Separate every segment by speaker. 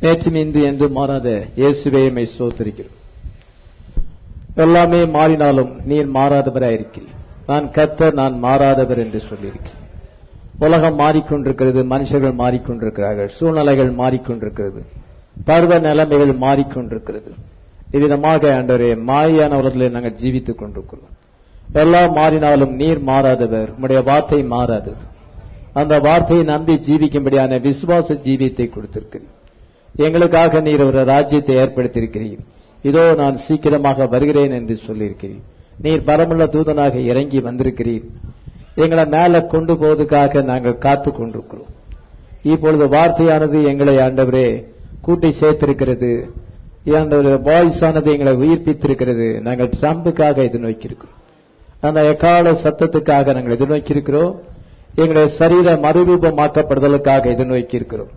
Speaker 1: நேற்றும் இன்று என்று மாறாத இயேசுவே மை சோத்திருக்கிறோம் எல்லாமே மாறினாலும் நீர் மாறாதவராயிருக்கிறீர் நான் கர்த்தர் நான் மாறாதவர் என்று சொல்லியிருக்கிறேன் உலகம் மாறிக்கொண்டிருக்கிறது மனுஷர்கள் மாறிக்கொண்டிருக்கிறார்கள் சூழ்நிலைகள் மாறிக்கொண்டிருக்கிறது பருவ நிலைமைகள் மாறிக்கொண்டிருக்கிறது இவ்விதமாக ஆண்டவரே மாயான உலகத்தில் நாங்கள் ஜீவித்துக் கொண்டிருக்கிறோம் எல்லாம் மாறினாலும் நீர் மாறாதவர் உம்முடைய வார்த்தை மாறாதவர் அந்த வார்த்தையை நம்பி ஜீவிக்கும்படியான விசுவாச ஜீவியத்தை கொடுத்திருக்கிறீர் எங்களுக்காக நீர் ஒரு ராஜ்யத்தை ஏற்படுத்தியிருக்கிறீர் இதோ நான் சீக்கிரமாக வருகிறேன் என்று சொல்லியிருக்கிறீர் நீர் பரமுள்ள தூதனாக இறங்கி வந்திருக்கிறீர் எங்களை மேல கொண்டு போவதற்காக நாங்கள் காத்து கொண்டிருக்கிறோம் இப்பொழுது வார்த்தையானது எங்களை ஆண்டவரே கூட்டி சேர்த்திருக்கிறது வாய்ஸ் ஆனது எங்களை உயிர்ப்பித்திருக்கிறது நாங்கள் ட்ரம்புக்காக எதிர்நோக்கியிருக்கிறோம் அந்த எக்கால சத்தத்துக்காக நாங்கள் எதிர்நோக்கியிருக்கிறோம் எங்களுடைய சரீர மறுரூபமாக்கப்படுதலுக்காக எதிர்நோக்கியிருக்கிறோம்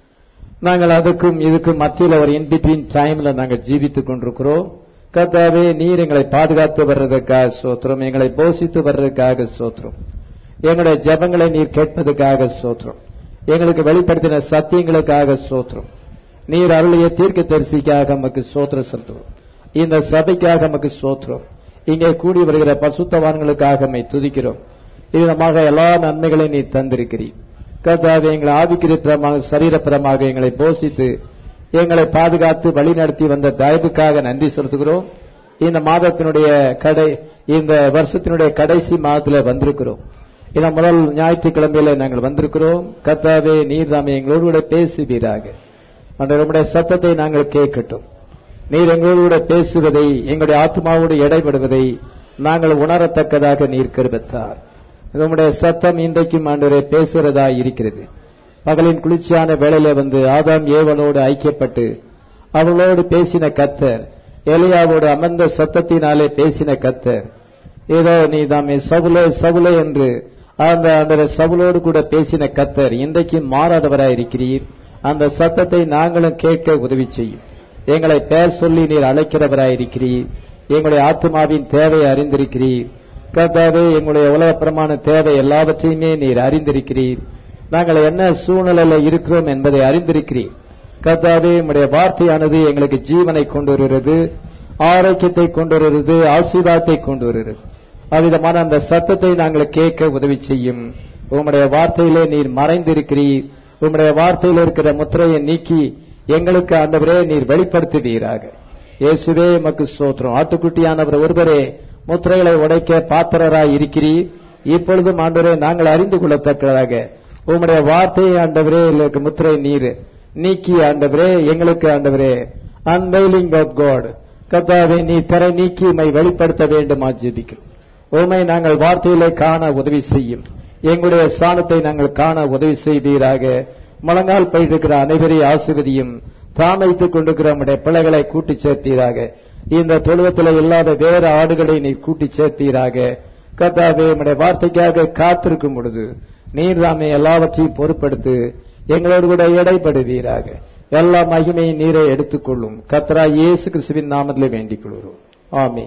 Speaker 1: நாங்கள் அதுக்கும் இதுக்கும் மத்தியில் ஒரு இன்பிட்வீன் டைம்ல நாங்கள் ஜீவித்துக் கொண்டிருக்கிறோம் கர்த்தாவே நீர் எங்களை பாதுகாத்து வர்றதுக்காக சோத்திரம் எங்களை போஷித்து வர்றதுக்காக சோத்திரம் எங்களுடைய ஜபங்களை நீர் கேட்பதற்காக சோத்திரம் எங்களுக்கு வெளிப்படுத்தின சத்தியங்களுக்காக சோத்திரம் நீர் அருளிய தீர்க்க தரிசிக்காக நமக்கு சோத்திரம் செலுத்துவோம் இந்த சபைக்காக நமக்கு சோத்திரம் இங்கே கூடி வருகிற பசுத்தவான்களுக்காக நம்மை துதிக்கிறோம் விதமாக எல்லா நன்மைகளையும் நீ தந்திருக்கிறீர் கர்த்தாவே எங்களை ஆவிக்கிரமாக சரீரப்புறமாக எங்களை போஷித்து எங்களை பாதுகாத்து வழிநடத்தி வந்த தயவுக்காக நன்றி செலுத்துகிறோம் இந்த மாதத்தினுடைய கடை இந்த வருஷத்தினுடைய கடைசி மாதத்தில் வந்திருக்கிறோம் இந்த முதல் ஞாயிற்றுக்கிழமையில நாங்கள் வந்திருக்கிறோம் கர்த்தாவே நீர் தாமே எங்களோடு கூட பேசுவீராக அந்த நம்முடைய சத்தத்தை நாங்கள் கேட்கட்டும் நீர் எங்களோடு கூட பேசுவதை எங்களுடைய ஆத்மாவோடு எடைபடுவதை நாங்கள் உணரத்தக்கதாக நீர் கருவத்தார் நம்முடைய சத்தம் இன்றைக்கும் ஆண்டவரை பேசுறதா இருக்கிறது பகலின் குளிர்ச்சியான வேளையில வந்து ஆதாம் ஏவனோடு ஐக்கியப்பட்டு அவளோடு பேசின கத்தர் எலியாவோடு அமர்ந்த சத்தத்தினாலே பேசின கத்தர் ஏதோ நீ தாமே சவுலே சவுலே என்று அந்த அந்த சவுலோடு கூட பேசின கத்தர் இன்றைக்கு மாறாதவராய் இருக்கிறீர் அந்த சத்தத்தை நாங்களும் கேட்க உதவி செய்யும் எங்களை பெயர் சொல்லி நீர் அழைக்கிறவராய் இருக்கிறீர் எங்களுடைய ஆத்மாவின் தேவையை அறிந்திருக்கிறீர் கர்த்தாவே எங்களுடைய உலகப்பிரமான தேவை எல்லாவற்றையுமே நீர் அறிந்திருக்கிறீர் நாங்கள் என்ன சூழ்நிலையில இருக்கிறோம் என்பதை அறிந்திருக்கிறீர் கர்த்தாவே உங்களுடைய வார்த்தையானது எங்களுக்கு ஜீவனை கொண்டு வருகிறது ஆரோக்கியத்தை கொண்டு வருகிறது ஆசீர்வாதத்தை கொண்டு வருகிறது அவ்விதமான அந்த சத்தத்தை நாங்கள் கேட்க உதவி செய்யும் உங்களுடைய வார்த்தையிலே நீர் மறைந்திருக்கிறீர் உங்களுடைய வார்த்தையில் இருக்கிற முத்திரையை நீக்கி எங்களுக்கு ஆண்டவரே நீர் வெளிப்படுத்துவீராக இயேசுவே எமக்கு சோத்திரம் ஆட்டுக்குட்டியானவர் ஒருவரே முத்திரைகளை உடைக்க பாத்திரராய் இருக்கிறீர் இப்பொழுதும் ஆண்டவரே நாங்கள் அறிந்து கொள்ளத்தக்கதாக உங்களுடைய வார்த்தையை ஆண்டவரே எங்களுக்கு முத்திரை நீர் நீக்கி ஆண்டவரே எங்களுக்கு ஆண்டவரே அன்வைலிங் ஆஃப் காட் கத்தாவே நீ தர நீக்கி உமை வெளிப்படுத்த வேண்டும் ஜெபிக்கிறோம் உண்மை நாங்கள் வார்த்தையிலே காண உதவி செய்யும் எங்களுடைய ஸ்தானத்தை நாங்கள் காண உதவி செய்தீராக முழங்கால் பயிர்க்கிற அனைவரையும் ஆசிர்வதியும் தாமைத்துக் கொண்டிருக்கிற நம்முடைய பிள்ளைகளை கூட்டி சேர்த்தீராக இந்த தொழுவத்தில் இல்லாத வேற ஆடுகளை நீ கூட்டி சேர்த்தீராக கத்தாவே நம்முடைய வார்த்தைக்காக காத்திருக்கும் பொழுது நீர் தாமே எல்லாவற்றையும் பொறுப்படுத்து எங்களோடு கூட இடைப்படுவீராக எல்லா மகிமையும் நீரை எடுத்துக்கொள்ளும் கத்ரா இயேசு கிறிஸ்துவின் நாமத்திலே வேண்டிக் கொள்கிறோம் ஆமே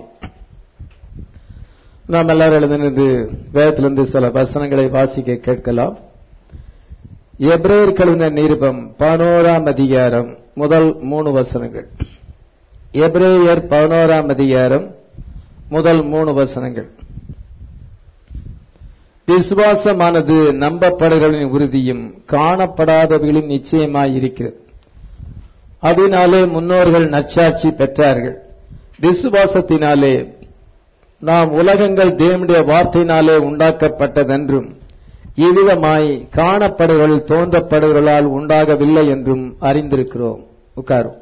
Speaker 1: நாம் எல்லாரும் எழுதினது வேதத்திலிருந்து சில வசனங்களை வாசிக்க கேட்கலாம் எப்ரேயர் கழுவின நிருபம் பதினோராம் அதிகாரம் முதல் மூணு வசனங்கள் எப்ரேயர் பதினோராம் அதிகாரம் முதல் மூணு வசனங்கள் விசுவாசமானது நம்பப்படுகளின் உறுதியும் காணப்படாதவர்களின் நிச்சயமாயிருக்கிறது அதனாலே முன்னோர்கள் நச்சாட்சி பெற்றார்கள் விசுவாசத்தினாலே நாம் உலகங்கள் தேவனுடைய வார்த்தையினாலே உண்டாக்கப்பட்டதென்றும் இவ்விதமாய் காணப்படுகள் தோன்றப்படுகளால் உண்டாகவில்லை என்றும் அறிந்திருக்கிறோம் உட்காரும்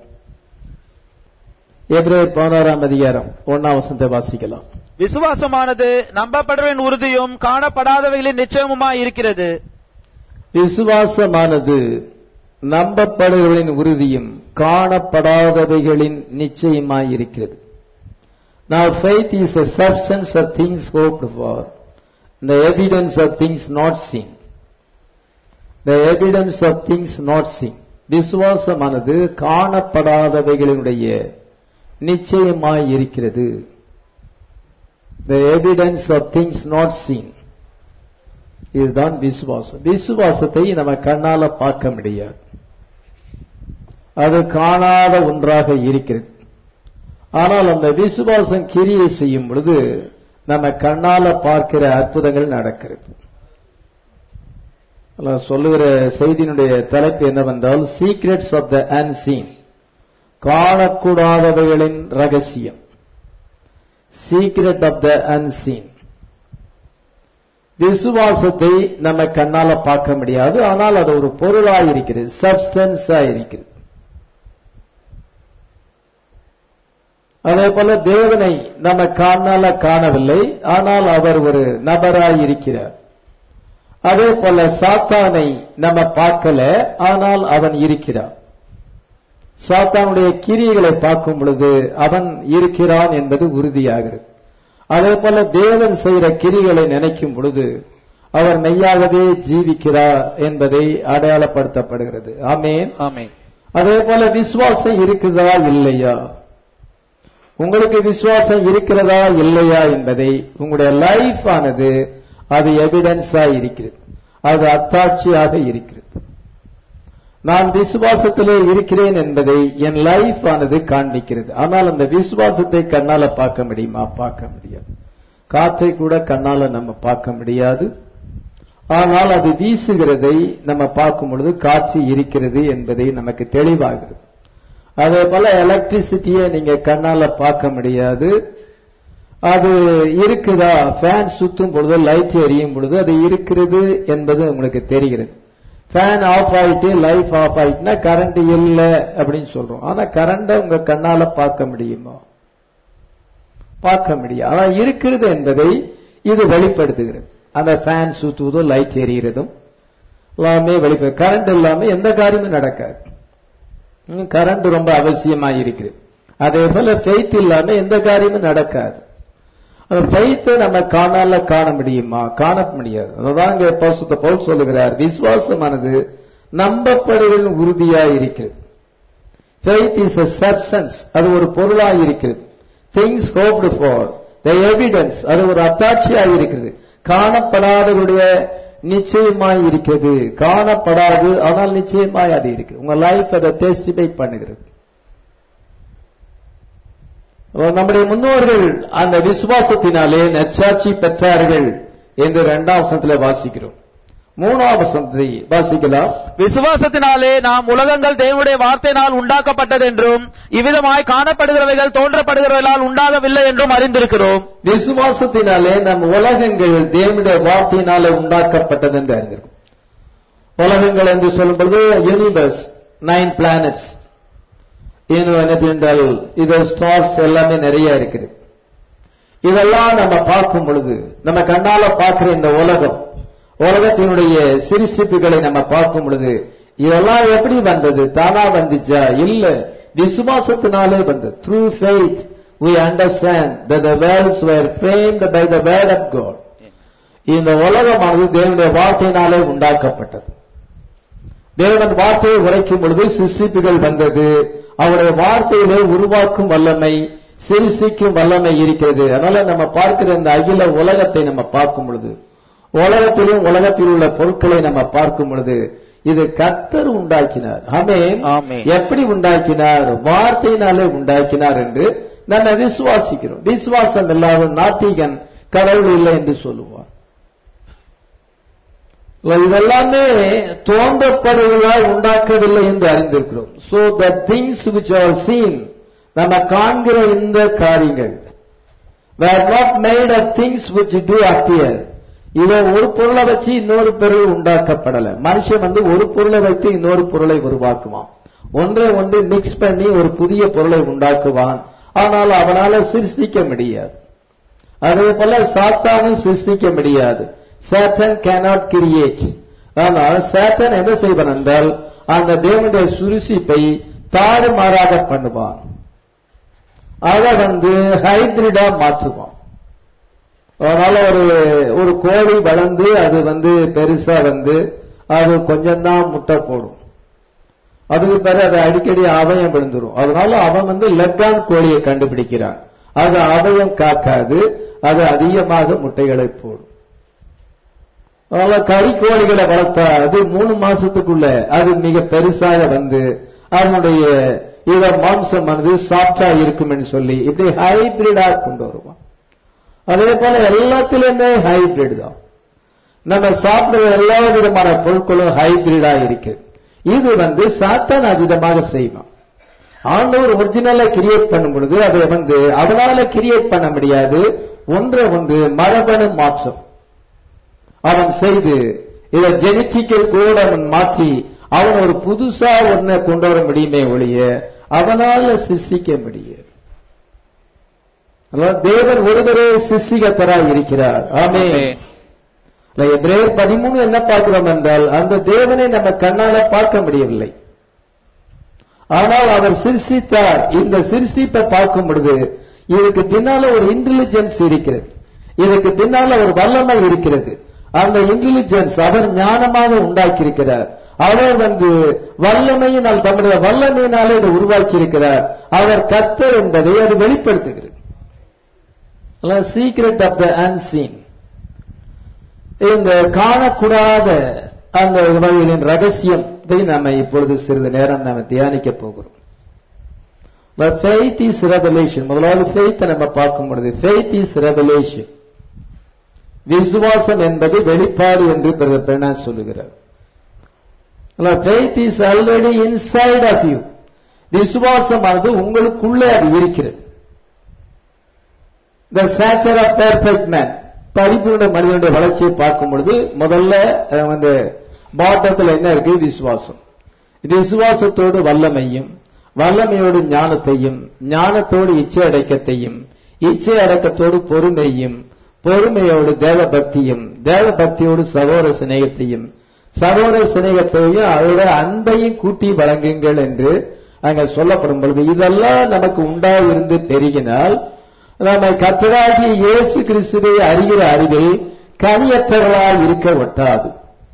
Speaker 1: எப்ரேர் பதினோராம் அதிகாரம் ஒன்னாம் வசனத்தை வாசிக்கலாம்
Speaker 2: விசுவாசமானது நம்பப்படுவரின் உறுதியும் காணப்படாதவைகளின் நிச்சயமுமாய் இருக்கிறது
Speaker 1: விசுவாசமானது நம்பப்படுகளின் உறுதியும் காணப்படாதவைகளின் நிச்சயமாய் இருக்கிறது Now faith is the substance of things hoped for, the evidence of things not seen. The evidence of things not seen. விசுவாசமானது காணப்படாதவைகளினுடைய நிச்சயமாய் இருக்கிறது the evidence of things not seen இதுதான் விசுவாசம் விசுவாசத்தை நம்ம கண்ணால பார்க்க முடியாது அது காணாத ஒன்றாக இருக்கிறது ஆனால் அந்த விசுவாசம் கிரியை செய்யும் பொழுது நம்ம கண்ணால பார்க்கிற அற்புதங்கள் நடக்கிறது அல்லாஹ் சொல்லுகிற செய்தியினுடைய தலைப்பு என்னவென்றால் சீக்ரெட்ஸ் ஆஃப் த அன்சீன் காணக்கூடாதவைகளின் ரகசியம் சீக்ரெட் ஆஃப் த அன்சீன் விசுவாசத்தை நம்ம கண்ணால பார்க்க முடியாது ஆனால் அது ஒரு பொருளாய் இருக்கிறது சப்ஸ்டன்ஸா இருக்கிறது அதே போல தேவனை நம்ம கண்ணால காணவில்லை ஆனால் அவர் ஒரு நபராய் இருக்கிறார் அதே போல சாத்தானை நம்ம பார்க்கல ஆனால் அவன் இருக்கிறான் சாத்தானுடைய கிரியைகளை பார்க்கும் பொழுது அவன் இருக்கிறான் என்பது உறுதியாகிறது அதே போல தேவன் செய்கிற கிரிகளை நினைக்கும் பொழுது அவர் மெய்யாகவே ஜீவிக்கிறார் என்பதை அடையாளப்படுத்தப்படுகிறது ஆமேன்
Speaker 2: ஆமென்
Speaker 1: அதே போல விசுவாசம் இருக்குதா இல்லையா உங்களுக்கு விசுவாசம் இருக்கிறதா இல்லையா என்பதை உங்களுடைய லைஃப் ஆனது அது எவிடன்ஸா இருக்கிறது அது அத்தாட்சியாக இருக்கிறது நான் விசுவாசத்திலே இருக்கிறேன் என்பதை என் லைஃப் ஆனது காண்பிக்கிறது ஆனால் அந்த விசுவாசத்தை கண்ணால பார்க்க முடியுமா பார்க்க முடியாது காற்றை கூட கண்ணால நம்ம பார்க்க முடியாது ஆனால் அது வீசுகிறதை நம்ம பார்க்கும் பொழுது காட்சி இருக்கிறது என்பதை நமக்கு தெளிவாகிறது அதே போல எலக்ட்ரிசிட்டியை நீங்க கண்ணால பார்க்க முடியாது அது இருக்குதா ஃபேன் சுத்தும் பொழுது லைட் எரியும் பொழுது அது இருக்கிறது என்பது உங்களுக்கு தெரிகிறது ஃபேன் ஆஃப் ஆயிட்டு லைஃப் ஆஃப் ஆயிட்டுனா கரண்ட் இல்ல அப்படின்னு சொல்றோம் ஆனா கரண்ட உங்க கண்ணால பார்க்க முடியுமா பார்க்க முடியும் ஆனா இருக்கிறது என்பதை இது வெளிப்படுத்துகிறது அந்த ஃபேன் சுத்துவதும் லைட் எரிகிறதும் எல்லாமே வெளிப்படு கரண்ட் இல்லாம எந்த காரியமும் நடக்காது கரண்ட் ரொம்ப அவசியமா இருக்கிறது அதே போல ஃபெய்த் இல்லாம எந்த காரியமும் நடக்காது அந்த ஃபெய்த்தை நம்ம காணால காண முடியுமா காண முடியாது அதுதான் இங்க பரிசுத்த பவுல் சொல்லுகிறார் விசுவாசமானது நம்பப்படுகிற உறுதியா இருக்கிறது ஃபெய்த் இஸ் a substance அது ஒரு பொருளாய் இருக்கிறது things hoped for the evidence அது ஒரு அத்தாட்சியாய் இருக்கிறது காணப்படாதவருடைய நிச்சயமாய் இருக்கிறது காணப்படாது ஆனால் நிச்சயமாய் அது இருக்கு உங்க லைஃப் அதை டெஸ்டிஃபை பண்ணுகிறது நம்முடைய முன்னோர்கள் அந்த விசுவாசத்தினாலே நச்சாட்சி பெற்றார்கள் என்று இரண்டாம் வசனத்தில் வாசிக்கிறோம் மூணாம் வசனத்தை வாசிக்கலாம்
Speaker 2: விசுவாசத்தினாலே நாம் உலகங்கள் தேவனுடைய வார்த்தையினால் உண்டாக்கப்பட்டதென்றும் இவ்விதமாய் காணப்படுகிறவைகள் தோன்றப்படுகிறவைகளால் உண்டாகவில்லை என்றும் அறிந்திருக்கிறோம்
Speaker 1: விசுவாசத்தினாலே நம் உலகங்கள் தேவனுடைய வார்த்தையினாலே உண்டாக்கப்பட்டது என்று அறிந்திருக்கும் உலகங்கள் என்று சொல்லும் பொழுது யூனிவர்ஸ் நைன் பிளானட்ஸ் என்றால் இது ஸ்டார்ஸ் எல்லாமே நிறைய இருக்குது இதெல்லாம் நம்ம பார்க்கும் பொழுது நம்ம கண்ணால பார்க்கிற இந்த உலகம் உலகத்தினுடைய சிரிசிப்புகளை நம்ம பார்க்கும் பொழுது இதெல்லாம் எப்படி வந்தது தானா வந்துச்சா இல்ல விசுவாசத்தினாலே வந்தது through faith we understand that the worlds were framed by the word of God இந்த உலகமானது தேவனுடைய வார்த்தையினாலே உண்டாக்கப்பட்டது தேவன் வார்த்தையை உரைக்கும் பொழுது சிருஷ்டிப்புகள் வந்தது அவருடைய வார்த்தையிலே உருவாக்கும் வல்லமை சிருஷ்டிக்கும் வல்லமை இருக்கிறது அதனால நம்ம பார்க்கிற இந்த அகில உலகத்தை நம்ம பார்க்கும் பொழுது உலகத்திலும் உலகத்தில் உள்ள பொருட்களை நம்ம பார்க்கும் பொழுது இது கர்த்தர் உண்டாக்கினார் ஆமென்
Speaker 2: ஆமென்.
Speaker 1: எப்படி உண்டாக்கினார் வார்த்தையினாலே உண்டாக்கினார் என்று நம்ம விசுவாசிக்கிறோம் விசுவாசம் இல்லாத நாத்திகன் கடவுள் இல்லை என்று சொல்லுவார் இதெல்லாமே தோன்றப்படுவதால் உண்டாக்கவில்லை என்று அறிந்திருக்கிறோம் so the things which are seen நம்ம காண்கிற இந்த காரியங்கள் were not made of things which do appear இவன் ஒரு பொருளை வச்சு இன்னொரு பொருள் உண்டாக்கப்படல மனுஷன் வந்து ஒரு பொருளை வைத்து இன்னொரு பொருளை உருவாக்குவான் ஒன்றை ஒன்று மிக்ஸ் பண்ணி ஒரு புதிய பொருளை உண்டாக்குவான் ஆனால் அவனால சிருஷ்டிக்க முடியாது அதே போல சாத்தானும் சிருஷ்டிக்க முடியாது சாட்டன் கேனாட் கிரியேட் ஆனால் சாட்டன் என்ன செய்வான் என்றால் அந்த தேவனுடைய சுருசிப்பை தாறுமாறாக பண்ணுவான் அதை வந்து ஹைபிரிடா மாற்றுவான் அதனால ஒரு ஒரு கோழி வளர்ந்து அது வந்து பெருசா வந்து அது கொஞ்சம்தான் முட்டை போடும் அதுக்கு பிறகு அது அடிக்கடி அவயம் விழுந்துரும் அதனால அவன் வந்து லெக்கான் கோழியை கண்டுபிடிக்கிறான் அது அவயம் காக்காது அது அதிகமாக முட்டைகளை போடும் அதனால கறி கோழிகளை வளர்த்தா அது மூணு மாசத்துக்குள்ள அது மிக பெருசாக வந்து அதனுடைய இத மாம்சமானது சாஃப்டா இருக்கும்னு சொல்லி இப்படி ஹைபிரிடா கொண்டு வருவான் அதே போல எல்லாத்திலுமே ஹைபிரிட் தான் நம்ம சாப்பிடுற எல்லா விதமான பொருட்களும் ஹைபிரிடா இருக்கு இது வந்து சாத்தான் அதிகமாக செய்வான் ஆண்டவர் ஒரிஜினலா கிரியேட் பண்ணும் பொழுது அதை வந்து அவனால கிரியேட் பண்ண முடியாது ஒன்றை ஒன்று மரபணு மாற்றம் அவன் செய்து இதை ஜெனட்டிக்கல் கோட் அவன் மாற்றி அவன் ஒரு புதுசா ஒன்ன கொண்டு வர முடியுமே ஒழிய அவனால சிருஷ்டிக்க முடியாது அதாவது தேவன் ஒருவரே சிருஷ்டிகத்தராய் இருக்கிறார் ஆமே எப்ரேயர் பதிமூணு என்ன பார்க்கிறோம் என்றால் அந்த தேவனை நம்ம கண்ணால பார்க்க முடியவில்லை ஆனால் அவர் சிருஷ்டித்தார் இந்த சிருஷ்டிப்பை பார்க்கும் பொழுது இதுக்கு பின்னால ஒரு இன்டெலிஜென்ஸ் இருக்கிறது இதுக்கு பின்னால ஒரு வல்லமை இருக்கிறது அந்த இன்டெலிஜென்ஸ் அவர் ஞானமாக உண்டாக்கியிருக்கிறார் அவர் வந்து வல்லமையினால் தம்முடைய வல்லமையினாலே இதை உருவாக்கி இருக்கிறார் அவர் கத்தர் என்பதை அது வெளிப்படுத்துகிறது சீக்ரெட் ஆஃப் த அன்சீன் இந்த காணக்கூடாத அந்த வகைகளின் ரகசியம் இதை நம்ம இப்பொழுது சிறிது நேரம் நாம தியானிக்க போகிறோம் ஃபெய்த் இஸ் ரெவலேஷன் முதலாவது ஃபெய்த்தை நம்ம பார்க்கும் பொழுது ஃபெய்த் இஸ் ரெவலேஷன் விசுவாசம் என்பது வெளிப்பாடு என்று பெண்ணா சொல்லுகிறார் faith is already inside of you விசுவாசமானது உங்களுக்குள்ளே அது இருக்கிறது the stature of perfect man பரிபூர்ண மனிதனுடைய வளர்ச்சியை பார்க்கும் பொழுது முதல்ல வந்து பாட்டத்தில் என்ன இருக்கு விசுவாசம் விசுவாசத்தோடு வல்லமையும் வல்லமையோடு ஞானத்தையும் ஞானத்தோடு இச்சை அடக்கத்தையும் இச்சை அடக்கத்தோடு பொறுமையும் பொறுமையோடு தேவ பக்தியும் தேவ பக்தியோடு சகோதர சிநேகத்தையும் சகோதர சிநேகத்தையும் அதோட அன்பையும் கூட்டி வழங்குங்கள் என்று அங்க சொல்லப்படும் பொழுது இதெல்லாம் நமக்கு உண்டாயிருந்து பெருகினால் நம்ம கத்தராகி இயேசு கிறிஸ்துவை அறிகிற அறிவில் கனியற்றவர்களாய் இருக்க ஒட்டாது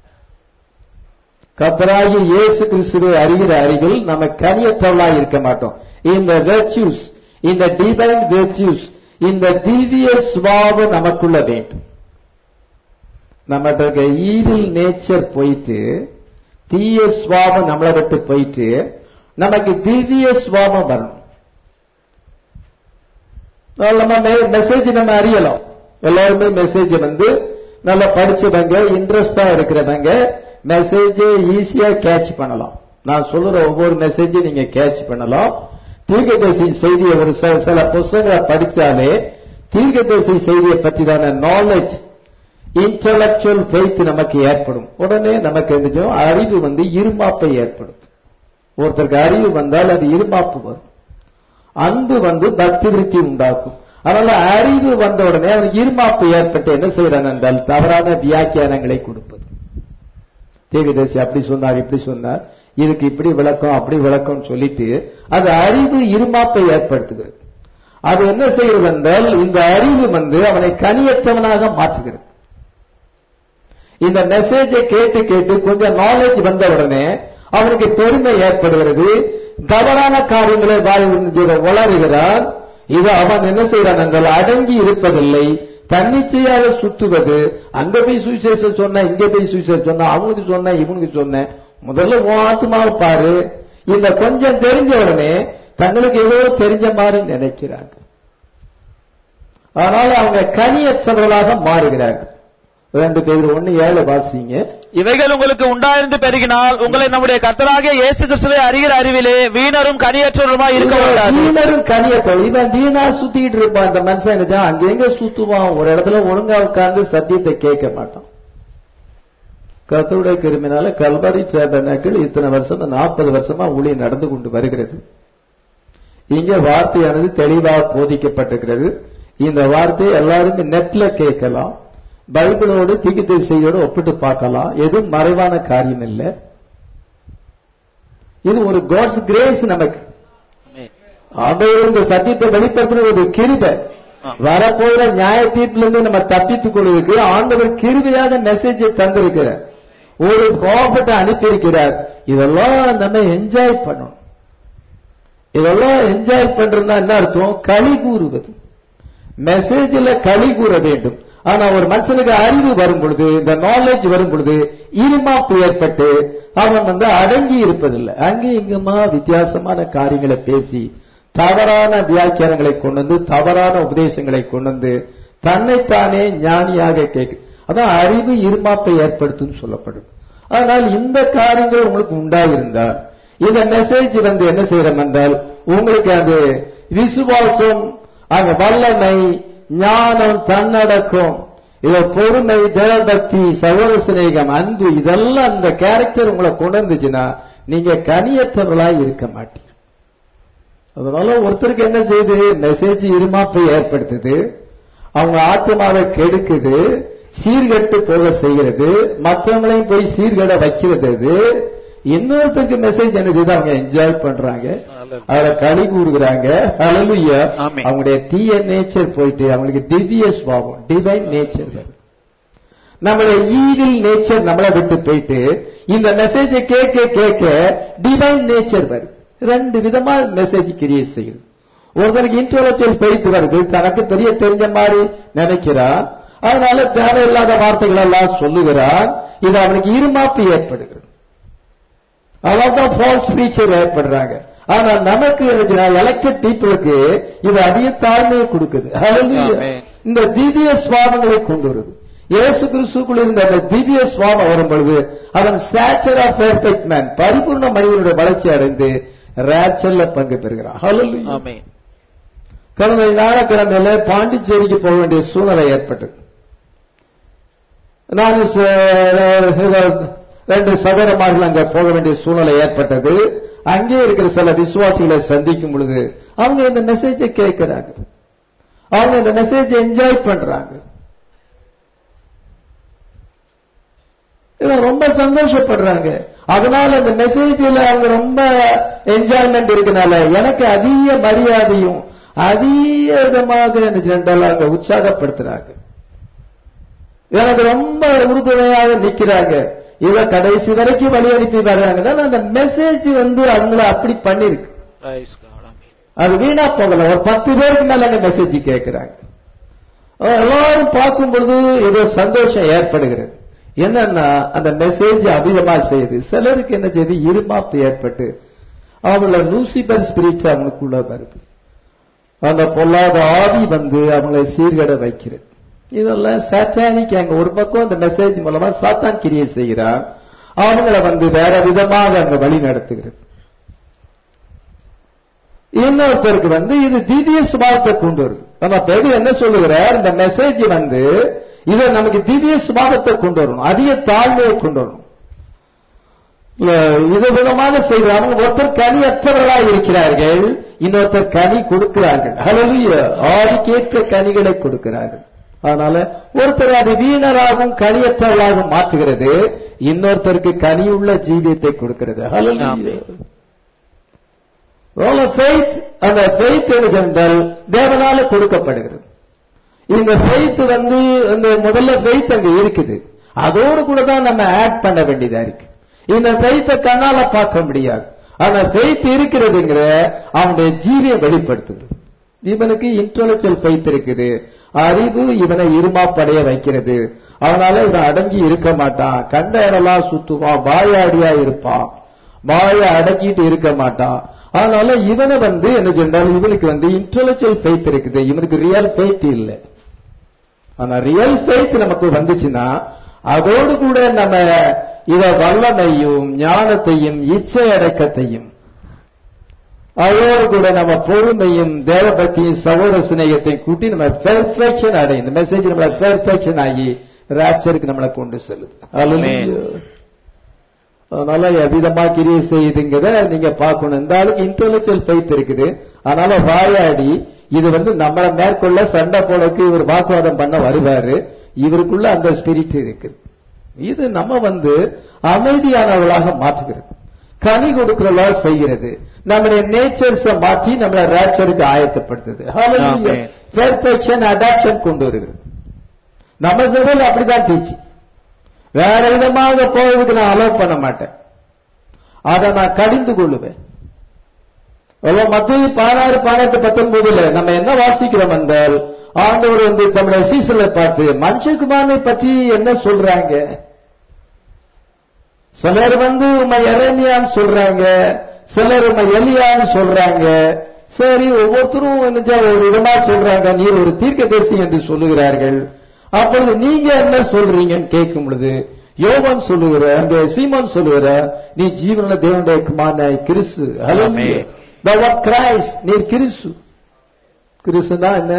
Speaker 1: கத்தராகி இயேசு கிறிஸ்துவை அறிகிற அறிவில் நம்ம கனியற்றவர்களாய் இருக்க மாட்டோம் இந்த வெர்ச்சியூஸ் இந்த டிவைன் வெர்ச்சியூஸ் இந்த திவ்ய சுவாபம் நமக்குள்ள வேண்டும் நம்மகிட்ட இருக்க ஈவில் நேச்சர் போயிட்டு தீய சுவாபம் நம்மளை விட்டு போயிட்டு நமக்கு திவ்ய சுவாபம் வரணும் நம்ம மெசேஜ் நம்ம அறியலாம் எல்லாருமே மெசேஜ் வந்து நல்லா படிச்சவங்க இன்ட்ரெஸ்டா இருக்கிறவங்க மெசேஜ் ஈஸியா கேட்ச் பண்ணலாம் நான் சொல்ற ஒவ்வொரு மெசேஜையும் நீங்க கேட்ச் பண்ணலாம் தீர்க்கதரிசி செய்தியை ஒரு சில புத்தகங்களை படிச்சாலே தீர்க்கதரிசி செய்தியை பற்றிதான நாலேஜ் இன்டலக்சுவல் ஃபெய்த் நமக்கு ஏற்படும் உடனே நமக்கு கொஞ்சம் அறிவு வந்து இருமாப்பை ஏற்படும் ஒருத்தருக்கு அறிவு வந்தால் அது இருமாப்பு வரும் அன்பு வந்து பக்தி விருத்தி உண்டாக்கும் அதனால அறிவு வந்த உடனே அவனுக்கு இருமாப்பு ஏற்பட்டு என்ன செய்யறான் என்றால் தவறான வியாக்கியானங்களை கொடுப்பது தேவிதேசி அப்படி சொன்னார் இப்படி சொன்னார் இதுக்கு இப்படி விளக்கம் அப்படி விளக்கம் சொல்லிட்டு அது அறிவு இருமாப்பை ஏற்படுத்துகிறது அது என்ன செய்கிறது என்றால் இந்த அறிவு வந்து அவனை கனியற்றவனாக மாற்றுகிறது இந்த மெசேஜை கேட்டு கேட்டு கொஞ்சம் நாலேஜ் வந்த உடனே அவனுக்கு பெருமை ஏற்படுகிறது தவறான காரியங்களை வாய் வளருகிறான் இது அவன் என்ன செய்யறான் என்றால் அடங்கி இருப்பதில்லை தன்னிச்சையாக சுத்துவது அங்க போய் சுவிசேஷம் சொன்ன இங்க போய் சுவிசேஷம் சொன்ன அவனுக்கு சொன்ன இவனுக்கு சொன்ன முதல்ல உன் ஆத்மாவை பாரு இந்த கொஞ்சம் தெரிஞ்ச உடனே தங்களுக்கு ஏதோ தெரிஞ்ச மாதிரி நினைக்கிறாங்க அதனால அவங்க கனியற்றவர்களாக மாறுகிறார்கள் ரெண்டு பேர் ஒண்ணு ஏழு வாசிங்க
Speaker 2: இவைகள் உங்களுக்கு உண்டாயிருந்து பெருகினால் உங்களை நம்முடைய கர்த்தராகிய இயேசு கிறிஸ்துவை அறிகிற அறிவிலே வீணரும் கனியற்றவருமாய் இருக்க மாட்டாது
Speaker 1: வீணரும் கனியற்ற இவன் வீணா சுத்திட்டு இருப்பான் இந்த மனுஷன் என்ன அங்க எங்க சுத்துவான் ஒரு இடத்துல ஒழுங்கா உட்கார்ந்து சத்தியத்தை கேட்க மாட்டான் கத்தருடைய கிருமினால கல்வரி சேதனாக்கள் இத்தனை வருஷம் நாற்பது வருஷமா ஊழி நடந்து கொண்டு வருகிறது இங்க வார்த்தையானது தெளிவாக போதிக்கப்பட்டிருக்கிறது இந்த வார்த்தையை எல்லாருமே நெட்ல கேட்கலாம் பைபிளோடு தீக்கு செய்தியோடு ஒப்பிட்டு பார்க்கலாம் எதுவும் மறைவான காரியம் இல்லை இது ஒரு காட்ஸ் கிரேஸ் நமக்கு ஆண்டவர் இந்த சத்தியத்தை வெளிப்படுத்தின ஒரு கிருபை வரப்போகிற நியாய தீர்ப்பிலிருந்து நம்ம தப்பித்துக் கொள்வதற்கு ஆண்டவர் கிருபையாக மெசேஜை தந்திருக்கிறார் ஒரு ப்ராஃபட்டை அனுப்பியிருக்கிறார் இதெல்லாம் நம்ம என்ஜாய் பண்ணணும் இதெல்லாம் என்ஜாய் பண்றதுனா என்ன அர்த்தம் களி கூறுவது மெசேஜில் களி கூற வேண்டும் ஆனா ஒரு மனுஷனுக்கு அறிவு வரும் பொழுது இந்த நாலேஜ் வரும் பொழுது இருமாப்பு ஏற்பட்டு அவன் வந்து அடங்கி இருப்பதில்லை அங்கே இங்குமா வித்தியாசமான காரியங்களை பேசி தவறான வியாக்கியானங்களை கொண்டு வந்து தவறான உபதேசங்களை கொண்டு வந்து தன்னைத்தானே ஞானியாக கேட்கு அதான் அறிவு இருமாப்பை ஏற்படுத்தும் சொல்லப்படும் ஆனால் இந்த காரியங்கள் உங்களுக்கு உண்டாயிருந்தால் இந்த மெசேஜ் வந்து என்ன செய்யறோம் என்றால் உங்களுக்கு அது விசுவாசம் அங்க வல்லமை ஞானம் தன்னடக்கம் இத பொறுமை தேவபக்தி சகோதர சிநேகம் அன்பு இதெல்லாம் அந்த கேரக்டர் உங்களை கொண்டு வந்துச்சுன்னா நீங்க கனியற்றவர்களாய் இருக்க மாட்டீங்க அதனால ஒருத்தருக்கு என்ன செய்யுது மெசேஜ் இருமாப்பை ஏற்படுத்துது அவங்க ஆத்மாவை கெடுக்குது சீர்கெட்டு போக செய்கிறது மற்றவங்களையும் போய் சீர்கெட வைக்கிறது அது இன்னொருத்தருக்கு மெசேஜ் என்ன செய்யுது அவங்க என்ஜாய் பண்றாங்க அதுல களி கூறுகிறாங்க ஹalleluya
Speaker 2: ஆமென்.
Speaker 1: அவங்களுடைய தீய நேச்சர் போயிட்டு அவங்களுக்கு திவ்ய சுவாபம் டிவைன் நேச்சர் வருது நம்மளுடைய ஈவில் நேச்சர் நம்மளை விட்டு போயிட்டு இந்த மெசேஜ் கேட்க கேட்க டிவைன் நேச்சர் வருது ரெண்டு விதமா மெசேஜ் கிரியேட் செய்யுது ஒருத்தருக்கு இன்டலெக்சுவல் பெய்த்து வருது தனக்கு தெரிய தெரிஞ்ச மாதிரி நினைக்கிறான் அதனால தேவையில்லாத வார்த்தைகள் எல்லாம் சொல்லுகிறான் இது அவனுக்கு இருமாப்பு ஏற்படுகிறது அதான் ஃபால்ஸ் ஸ்பீச்சர் ஏற்படுறாங்க ஆனா நமக்கு எலெக்டட் பீப்புளுக்கு இது அதிக தாழ்மையை கொடுக்குது Hallelujah.
Speaker 2: Amen.
Speaker 1: இந்த திவ்ய சுவாபங்களை கொண்டு வருது இயேசு கிறிஸ்துக்குள் இருந்த அந்த திவ்ய சுவாபம் வரும் பொழுது அவன் ஸ்டாச்சர் ஆஃப் பெர்ஃபெக்ட் மேன் பரிபூர்ண மனிதனுடைய வளர்ச்சி அடைந்து ரேச்சல்ல பங்கு பெறுகிறான் Hallelujah.
Speaker 2: ஆமென்
Speaker 1: கடந்த ஞாயிற்றுக்கிழமையில பாண்டிச்சேரிக்கு போக வேண்டிய சூழ்நிலை ஏற்பட்டது நான் ச- ரெண்டு சகோதரமார்கள் அங்க போக வேண்டிய சூழ்நிலை ஏற்பட்டது அங்கே இருக்கிற சில விசுவாசிகளை சந்திக்கும் பொழுது அவங்க இந்த மெசேஜை கேட்கிறாங்க அவங்க இந்த மெசேஜை என்ஜாய் பண்றாங்க இவங்க ரொம்ப சந்தோஷப்படுறாங்க அதனால இந்த மெசேஜில் அவங்க ரொம்ப என்ஜாய்மெண்ட் இருக்கனால எனக்கு அதிக மரியாதையும் அதிக விதமாக என்ன செய்யறாங்க, அவங்க உற்சாகப்படுத்துறாங்க எனக்கு ரொம்ப உறுதுணையாக நிக்கிறாங்க இவ கடைசி வரைக்கும் வழி அனுப்பி வர்றாங்கன்னா அந்த மெசேஜ் வந்து அவங்கள அப்படி பண்ணிருக்கு
Speaker 2: Praise God. ஆமென்
Speaker 1: அது வீணா போகல ஒரு பத்து பேருக்கு மேல அந்த மெசேஜ் கேட்கிறாங்க அஹ் எல்லாரும் பார்க்கும் பொழுது ஏதோ சந்தோஷம் ஏற்படுகிறது என்னன்னா அந்த மெசேஜ் அதிகமா செய்யுது சிலருக்கு என்ன செய்யுது இருமாப்பு ஏற்பட்டு அவங்கள லூசிபர் ஸ்பிரிட் அவனுக்குள்ள வருது அந்த பொல்லாத ஆவி வந்து அவங்களை சீர்கட வைக்கிறது இதெல்லாம் சாத்தானிக்கு அங்க ஒரு பக்கம் இந்த மெசேஜ் மூலமா சாத்தான் கிரியை செய்கிறான் அவங்கள வந்து வேற விதமாக அங்க வழி நடத்துகிறது இன்னொருத்தருக்கு வந்து இது திவ்ய சுபாவத்தை கொண்டு வருது நம்ம பெரு என்ன சொல்லுகிறார் இந்த மெசேஜ் வந்து இது நமக்கு திவ்ய சுபாவத்தை கொண்டு வரணும் அதிக தாழ்மையை கொண்டு வரணும் இல்ல, இது விதமாக செய்கிறாங்க ஒருத்தர் கனியற்றவர்களாக இருக்கிறார்கள் இன்னொருத்தர் கனி கொடுக்கிறார்கள் ஹalleluya ஆதிக்கேற்ற கனிகளை கொடுக்கிறார்கள் அதனால ஒருத்தர் அது வீணராகவும் கனியற்றவர்களாகவும் மாற்றுகிறது இன்னொருத்தருக்கு கனியுள்ள ஜீவியத்தை கொடுக்கிறது ஹalleluya
Speaker 2: ஆமென்.
Speaker 1: ரோல் ஆஃப் ஃபெய்த் அந்த ஃபெய்த் என்ன சென்றால் தேவனால கொடுக்கப்படுகிறது இந்த ஃபெய்த் வந்து அந்த முதல்ல ஃபெய்த் அங்க இருக்குது அதோடு கூட தான் நம்ம ஆட் பண்ண வேண்டியதா இருக்கு இந்த ஃபெய்த்தை கண்ணால பார்க்க முடியாது ஆனா ஃபெய்த் இருக்கிறதுங்கிற அவனுடைய ஜீவியை வெளிப்படுத்துகிறது இவனுக்கு இன்டலெக்சுவல் ஃபெய்த் இருக்குது அறிவு இவனை இருமாப்படைய வைக்கிறது அதனால இவன் அடங்கி இருக்க மாட்டான் கண்ட இடம்லாம் சுத்துவான் வாயாடியா இருப்பான் வாயை அடக்கிட்டு இருக்க மாட்டான் அதனால இவனை வந்து என்ன சென்றால் இவனுக்கு வந்து இன்டலெக்சுவல் ஃபெய்த் இருக்குது இவனுக்கு ரியல் ஃபெய்த் இல்லை ஆனா ரியல் ஃபெய்த் நமக்கு வந்துச்சுன்னா அதோடு கூட நம்ம இத வல்லமையும் ஞானத்தையும் இச்சை அடக்கத்தையும் அதோடு கூட நம்ம பொறுமையும் தேவபக்தியும் சகோதர சிநேகத்தையும் கூட்டி நம்ம பெர்ஃபெக்ஷன் அடையும் இந்த மெசேஜ் நம்மளை பெர்ஃபெக்ஷன் ஆகி ராப்சருக்கு நம்மளை கொண்டு செல்லுது Hallelujah. அதனால எவ்விதமா கிரியை செய்யுதுங்கிறத நீங்க பார்க்கணும் இந்த ஆளுக்கு இன்டெலெக்சுவல் ஃபெய்த் இருக்குது அதனால வாயாடி இது வந்து நம்மளை மேற்கொள்ள சண்டை போடக்கு இவர் வாக்குவாதம் பண்ண வருவாரு இவருக்குள்ள அந்த ஸ்பிரிட் இருக்குது இது நம்ம வந்து அமைதியானவர்களாக மாற்றுகிறது கனி கொடுக்கிறதா செய்கிறது நம்முடைய நேச்சர்ஸ மாற்றி நம்மளை ரேப்சருக்கு ஆயத்தப்படுத்துது
Speaker 2: Amen.
Speaker 1: பெர்ஃபெக்ஷன் அடாப்ஷன் கொண்டு வருகிறது நம்ம சபையில் அப்படிதான் டீச்சி வேற விதமாக போவதுக்கு நான் அலோவ் பண்ண மாட்டேன் அதை நான் கடிந்து கொள்ளுவேன் மத்திய பதினாறு பதினெட்டு பத்தொன்பதுல நம்ம என்ன வாசிக்கிறோம் என்றால் ஆண்டவர் வந்து தம்முடைய சீசலை பார்த்து மனுஷகுமாரனை பற்றி என்ன சொல்றாங்க சிலர் வந்து உமை எரேமியான்னு சொல்றாங்க சிலர் உமை எலியான்னு சொல்றாங்க சரி ஒவ்வொருத்தரும் என்ன ஒரு விதமா சொல்றாங்க நீர் ஒரு தீர்க்கதரிசி என்று சொல்லுகிறார்கள் அப்பொழுது நீங்க என்ன சொல்றீங்கன்னு கேட்கும் பொழுது யோவான் சொல்லுகிற அந்த சீமான் சொல்லுகிற நீ ஜீவனுள்ள தேவனுடைய குமாரனாய் கிறிஸ்து
Speaker 2: Amen.
Speaker 1: கிரைஸ்ட் நீர் கிறிஸ்து கிறிஸ்துனா என்ன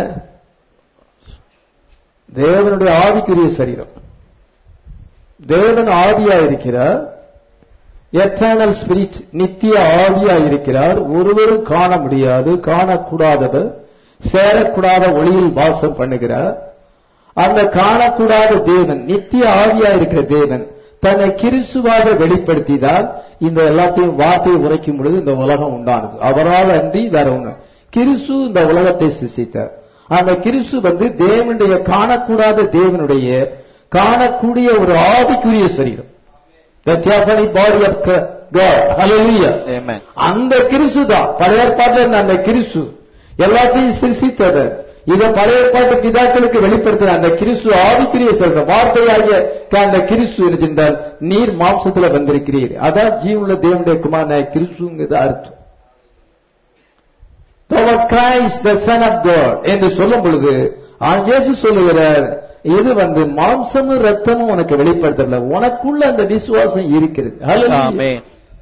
Speaker 1: தேவனுடைய ஆவிக்குரிய சரீரம் தேவன் ஆவியா இருக்கிறார் எட்டர்னல் ஸ்பிரிட் நித்திய ஆவியா இருக்கிறார் ஒருவரும் காண முடியாது காணக்கூடாதவர் சேரக்கூடாத ஒளியில் வாசம் பண்ணுகிறார் அந்த காணக்கூடாத தேவன் நித்திய ஆவியா இருக்கிற தேவன் தன்னை கிறிஸ்துவாக வெளிப்படுத்திதான் இந்த எல்லாத்தையும் வார்த்தையை உரைக்கும் பொழுது இந்த உலகம் உண்டானது அவரால் அன்றி வேற ஒண்ணு கிறிஸ்து இந்த உலகத்தை சிருஷ்டித்தார் அந்த கிறிஸ்து வந்து தேவனுடைய காணக்கூடாத தேவனுடைய காணக்கூடிய ஒரு ஆவிக்குரிய சரீரம் The theophany body of God. Hallelujah.
Speaker 2: Amen.
Speaker 1: அந்த கிறிஸ்து தான் பழைய ஏற்பாட்டில் இருந்த அந்த கிறிஸ்து எல்லாத்தையும் சிருஷ்டித்தவர் இதை பழைய ஏற்பாட்டு பிதாக்களுக்கு வெளிப்படுத்தின அந்த கிறிஸ்து ஆவிக்குரிய சொல்ற வார்த்தையாகிய அந்த கிறிஸ்து இருக்கின்றால் நீர் மாம்சத்துல வந்திருக்கிறீர் அதான் ஜீவனுள்ள தேவனுடைய குமாரனாய கிறிஸ்துங்கிறது அர்த்தம் Christ the son of God என்று சொல்லும் பொழுது ஆ- இயேசு சொல்லுகிறார் இது வந்து மாம்சமும் ரத்தமும் உனக்கு வெளிப்படுத்தல உனக்குள்ள அந்த விசுவாசம் இருக்கிறது Hallelujah.
Speaker 2: Amen.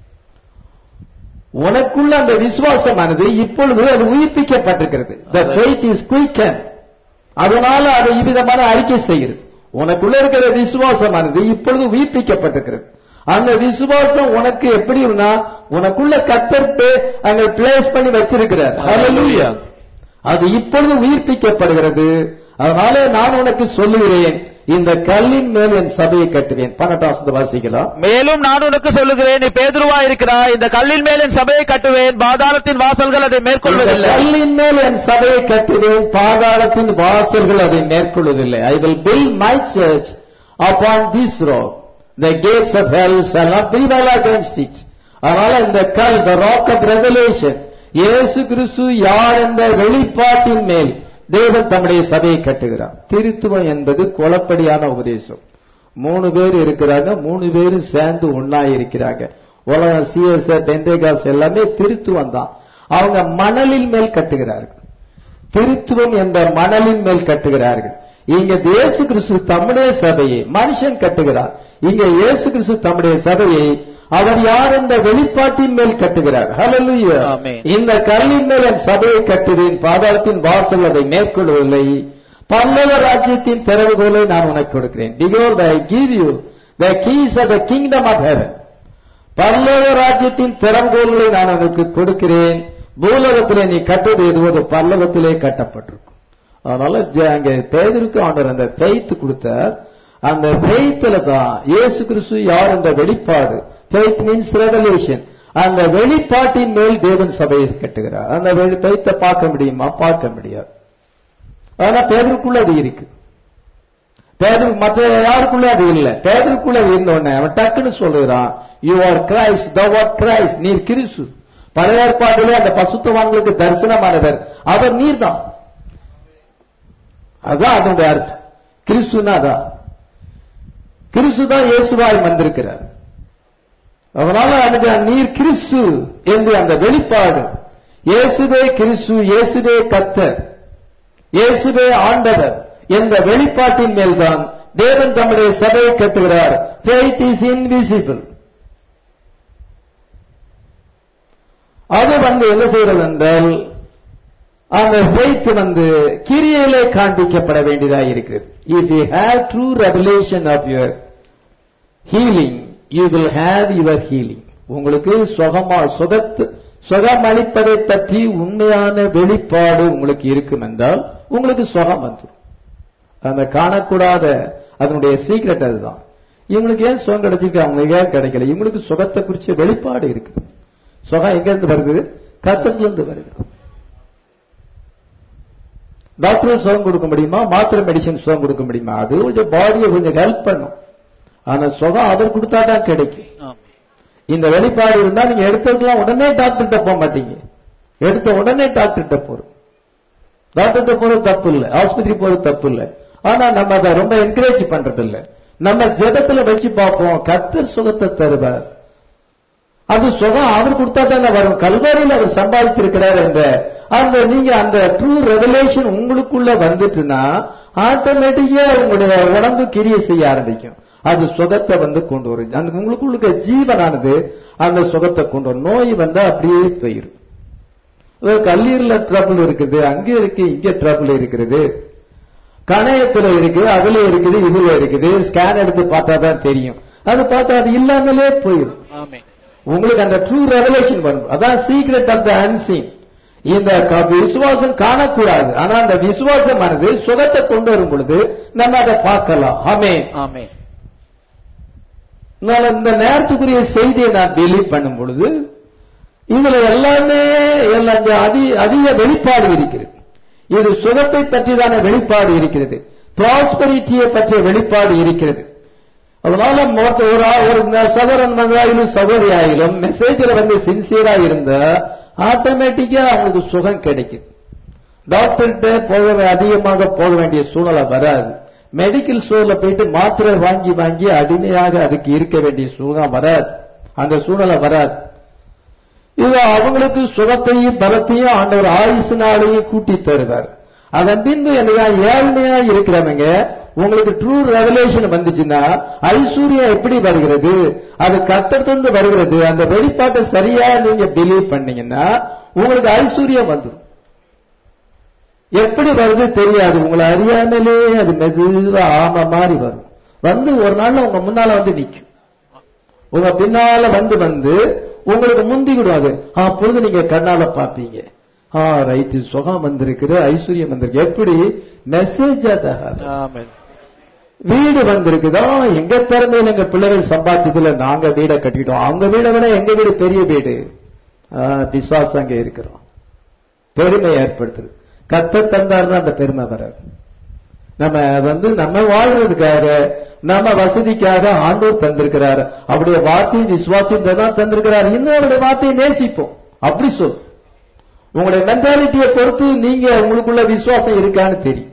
Speaker 1: உனக்குள்ள அந்த விசுவாசமானது இப்பொழுது அது உயிர்ப்பிக்கப்பட்டிருக்கிறது the faith is quickened அதனால அதை இவ்விதமான அறிக்கை செய்கிறது உனக்குள்ள இருக்கிற விசுவாசமானது இப்பொழுது உயிர்ப்பிக்கப்பட்டிருக்கிறது அந்த விசுவாசம் உனக்கு எப்படி உனக்குள்ள கத்தர்ப்பு அங்க பிளேஸ் பண்ணி வச்சிருக்கிறார் Hallelujah. அது இப்பொழுது உயிர்ப்பிக்கப்படுகிறது அதனால நான் உனக்கு சொல்லுகிறேன் இந்த கல்லின் மேல் என் சபையை கட்டுவேன் பன்னெண்டாம் வசனத்தை வாசிக்கலாம்
Speaker 2: மேலும் நான் உனக்கு சொல்லுகிறேன் நீ பேதுருவா இருக்கிறாய் இந்த கல்லின் மேல் என் சபையை கட்டுவேன் பாதாளத்தின் வாசல்கள் அதை
Speaker 1: இந்த
Speaker 2: மேற்கொள்வதில்லை
Speaker 1: கல்லின் மேல் என் சபையை கட்டுவேன் பாதாளத்தின் வாசல்கள் அதை மேற்கொள்வதில்லை I will build my church upon this rock the gates of hell shall not prevail against it அதனால இந்த கல் the rock of revelation இயேசு கிறிஸ்து யார் என்ற வெளிப்பாட்டின் மேல் தேவன் தம்முடைய சபையை கட்டுகிறார் திருத்துவம் என்பது குளப்படியான உபதேசம் மூணு பேர் இருக்கிறாங்க மூணு பேரும் சேர்ந்து ஒன்னா இருக்கிறாங்க உலகம் சிஎஸ்ஆர் பெந்தேகாஸ் எல்லாமே திருத்துவம் தான் அவங்க மணலின் மேல் கட்டுகிறார்கள் திருத்துவம் என்ற மணலின் மேல் கட்டுகிறார்கள் இங்க இயேசு கிறிஸ்து தம்முடைய சபையை மனுஷன் கட்டுகிறார் இங்க இயேசு கிறிஸ்து தம்முடைய சபையை அவர் யார் என்ற வெளிப்பாட்டின் மேல் கட்டுகிறார் ஹalleluya
Speaker 2: ஆமென்.
Speaker 1: இந்த கல்லின் மேல் என் சபையை கட்டுவேன் பாதாளத்தின் வாசல் அதை மேற்கொள்ளவில்லை பல்லவ ராஜ்யத்தின் திறவுகோலை நான் உனக்கு கொடுக்கிறேன் because I give you the keys of the kingdom of heaven பரலோக ராஜ்யத்தின் திறங்கோல்களை நான் உனக்கு கொடுக்கிறேன் பூலோகத்திலே நீ கட்டுவது எதுவது பல்லவத்திலே கட்டப்பட்டிருக்கும் அதனால ஜ- அங்க பேதருக்கு ஆண்டவர் அந்த ஃபெய்த் கொடுத்தார் அந்த ஃபெய்த்ல தான் இயேசு கிறிஸ்து யார் என்ற வெளிப்பாடு ஃபெய்த் மீன்ஸ் ரெவலேஷன் அந்த வெளிப்பாட்டின் மேல் தேவன் சபையை கட்டுகிறார் அந்த ஃபெய்த்தை பார்க்க முடியுமா பார்க்க முடியாது ஆனா பேதருக்குள்ள அது இருக்கு பேதர் மற்ற யாருக்குள்ள அது இல்ல பேதருக்குள்ள அது இருந்த உடனே அவன் டக்குன்னு சொல்லுகிறான் you are Christ the what Christ நீர் கிறிஸ்து பழைய ஏற்பாட்டிலே அந்த பசுத்தவான்களுக்கு தரிசனமானவர் அவர் நீர்தான் அதான் அதனுடைய அர்த்தம் கிறிஸ்துனா அதான் கிறிஸ்து தான் இயேசுவாய் வந்திருக்கிறார் அதனால அதுக்கு நீர் கிறிஸ்து என்று அந்த வெளிப்பாடு இயேசுவே கிறிஸ்து இயேசுவே கத்தர் இயேசுவே ஆண்டவர் என்ற வெளிப்பாட்டின் மேல்தான் தேவன் தம்முடைய சபையை கட்டுகிறார் faith is invisible அது வந்து என்ன செய்கிறது என்றால் அந்த faith வந்து கிரியையிலே காண்பிக்கப்பட வேண்டியதாக இருக்கிறது if you have true revelation of your healing you will have your healing உங்களுக்கு சுகமா சுகத்து சுகமளிப்பதை பற்றி உண்மையான வெளிப்பாடு உங்களுக்கு இருக்கும் என்றால் உங்களுக்கு சுகம் வந்துடும் அந்த காணக்கூடாத அதனுடைய சீக்ரெட் அதுதான் இவங்களுக்கு ஏன் சுகம் கிடைச்சிருக்கு அவங்களுக்கு ஏன் கிடைக்கல இவங்களுக்கு சுகத்தை குறிச்ச வெளிப்பாடு இருக்கு சுகம் எங்க இருந்து வருது கத்திலிருந்து வருது டாக்டர் சுகம் கொடுக்க முடியுமா மாத்திரை மெடிசன் சுகம் கொடுக்க முடியுமா அது கொஞ்சம் பாடியை கொஞ்சம் ஹெல்ப் பண்ணும் ஆனா சுகம் அவர் கொடுத்தா தான் கிடைக்கும்
Speaker 2: ஆமென்.
Speaker 1: இந்த வெளிப்பாடு இருந்தா நீங்க எடுத்துக்கலாம் உடனே டாக்டர்கிட்ட போக மாட்டீங்க எடுத்த உடனே டாக்டர்கிட்ட போறோம் டாக்டர்கிட்ட போறது தப்பு இல்ல ஆஸ்பத்திரி போறது தப்பு இல்ல ஆனா நம்ம அதை ரொம்ப என்கரேஜ் பண்றது இல்ல நம்ம ஜெபத்துல வச்சு பார்ப்போம் கத்தர் சுகத்தை தருவார் அது சுகம் அவர் கொடுத்தா தானே வரும் கல்வாரியில் அவர் சம்பாதித்திருக்கிறார் என்ற அந்த நீங்க அந்த ட்ரூ ரெவலேஷன் உங்களுக்குள்ள வந்துட்டுன்னா ஆட்டோமேட்டிக்கா உங்களுடைய உடம்பு கிரிய செய்ய ஆரம்பிக்கும் அது சுகத்தை வந்து கொண்டு வரும் அந்த உங்களுக்குள்ள ஜீவனானது அந்த சுகத்தை கொண்டு வரும் நோய் வந்தா அப்படியே போயிரும் ஒரு கல்லீரல ட்ரபிள் இருக்குது அங்க இருக்கு இங்க ட்ரபிள் இருக்கிறது கணையத்துல இருக்கு அதுல இருக்குது இதுல இருக்குது ஸ்கேன் எடுத்து பார்த்தா தான் தெரியும் அது பார்த்தா அது இல்லாமலே போயிடும்
Speaker 2: ஆமென்
Speaker 1: உங்களுக்கு அந்த ட்ரூ ரெவலேஷன் வரும் அதான் சீக்ரெட் ஆஃப் த அன்சீன் இந்த க- விசுவாசம் காணக்கூடாது ஆனா அந்த விசுவாசமானது சுகத்தை கொண்டு வரும் பொழுது நம்ம அதை பார்க்கலாம் ஆமே
Speaker 2: ஆமென்
Speaker 1: இந்த நேரத்துக்குரிய செய்தியை நான் பிலீவ் பண்ணும் பொழுது இதுல எல்லாமே எல்லாம் இங்க அதி- அதிக வெளிப்பாடு இருக்கிறது இது சுகத்தை பற்றிதான வெளிப்பாடு இருக்கிறது ப்ராஸ்பரிட்டியை பற்றிய வெளிப்பாடு இருக்கிறது அதனால மொத்த- ஒரு ஆ- ஒரு ந- சகோதரன் வந்தாயிலும் சகோதரி ஆயிலும் மெசேஜ்ல வந்து சின்சியரா இருந்தா ஆட்டோமேட்டிக்கா அவங்களுக்கு சுகம் கிடைக்கும் டாக்டர்கிட்ட போக வே- அதிகமாக போக வேண்டிய சூழ்நிலை வராது மெடிக்கல் ஸ்டோர்ல போயிட்டு மாத்திரை வாங்கி வாங்கி அடிமையாக அதுக்கு இருக்க வேண்டிய சூழ்நிலை வராது அந்த சூழ்நிலை வராது இது அவங்களுக்கு சுகத்தையும் பலத்தையும் ஆண்டவர் ஆயுசுனாலையும் கூட்டி தருவார் அதன் பின்பு என்னையா ஏழ்மையா இருக்கிறவங்க உங்களுக்கு ட்ரூ ரெவலேஷன் வந்துச்சுன்னா ஐஸ்வர்யம் எப்படி வருகிறது அது கட்டத்திலிருந்து வருகிறது அந்த வெளிப்பாட்டை சரியா நீங்க பிலீவ் பண்ணீங்கன்னா உங்களுக்கு ஐஸ்வர்யம் வந்துடும் எப்படி வருது தெரியாது உங்களை அறியாமலே அது மெதுவா ஆம மாதிரி வரும் வந்து ஒரு நாள்ல உங்க முன்னால வந்து நிக்கும் உங்க பின்னால வந்து வந்து உங்களுக்கு முந்திக்கிடும் அது அப்பொழுது நீங்க கண்ணால பாப்பீங்க ஆ ரைட் சுகம் வந்திருக்குது ஐஸ்வர்யம் வந்திருக்கு எப்படி மெசேஜ்
Speaker 2: ஆமென்
Speaker 1: வீடு வந்திருக்குதா எங்க திறமையில எங்க பிள்ளைகள் சம்பாத்தியத்துல நாங்க வீடை கட்டிட்டோம் அவங்க வீடை விட எங்க வீடு பெரிய வீடு ஆ, பிசாசு அங்க இருக்கிறோம் பெருமை ஏற்படுத்துது கத்த தந்தாருன்னா அந்த பெருமை வராது நம்ம வந்து நம்ம வாழ்றதுக்காக நம்ம வசதிக்காக ஆண்டோர் தந்திருக்கிறார் அவருடைய வார்த்தையை விசுவாசித்த தான் தந்திருக்கிறார் இன்னும் அவருடைய வார்த்தையை நேசிப்போம் அப்படி சொல் உங்களுடைய மென்டாலிட்டியை பொறுத்து நீங்க உங்களுக்குள்ள விசுவாசம் இருக்கான்னு தெரியும்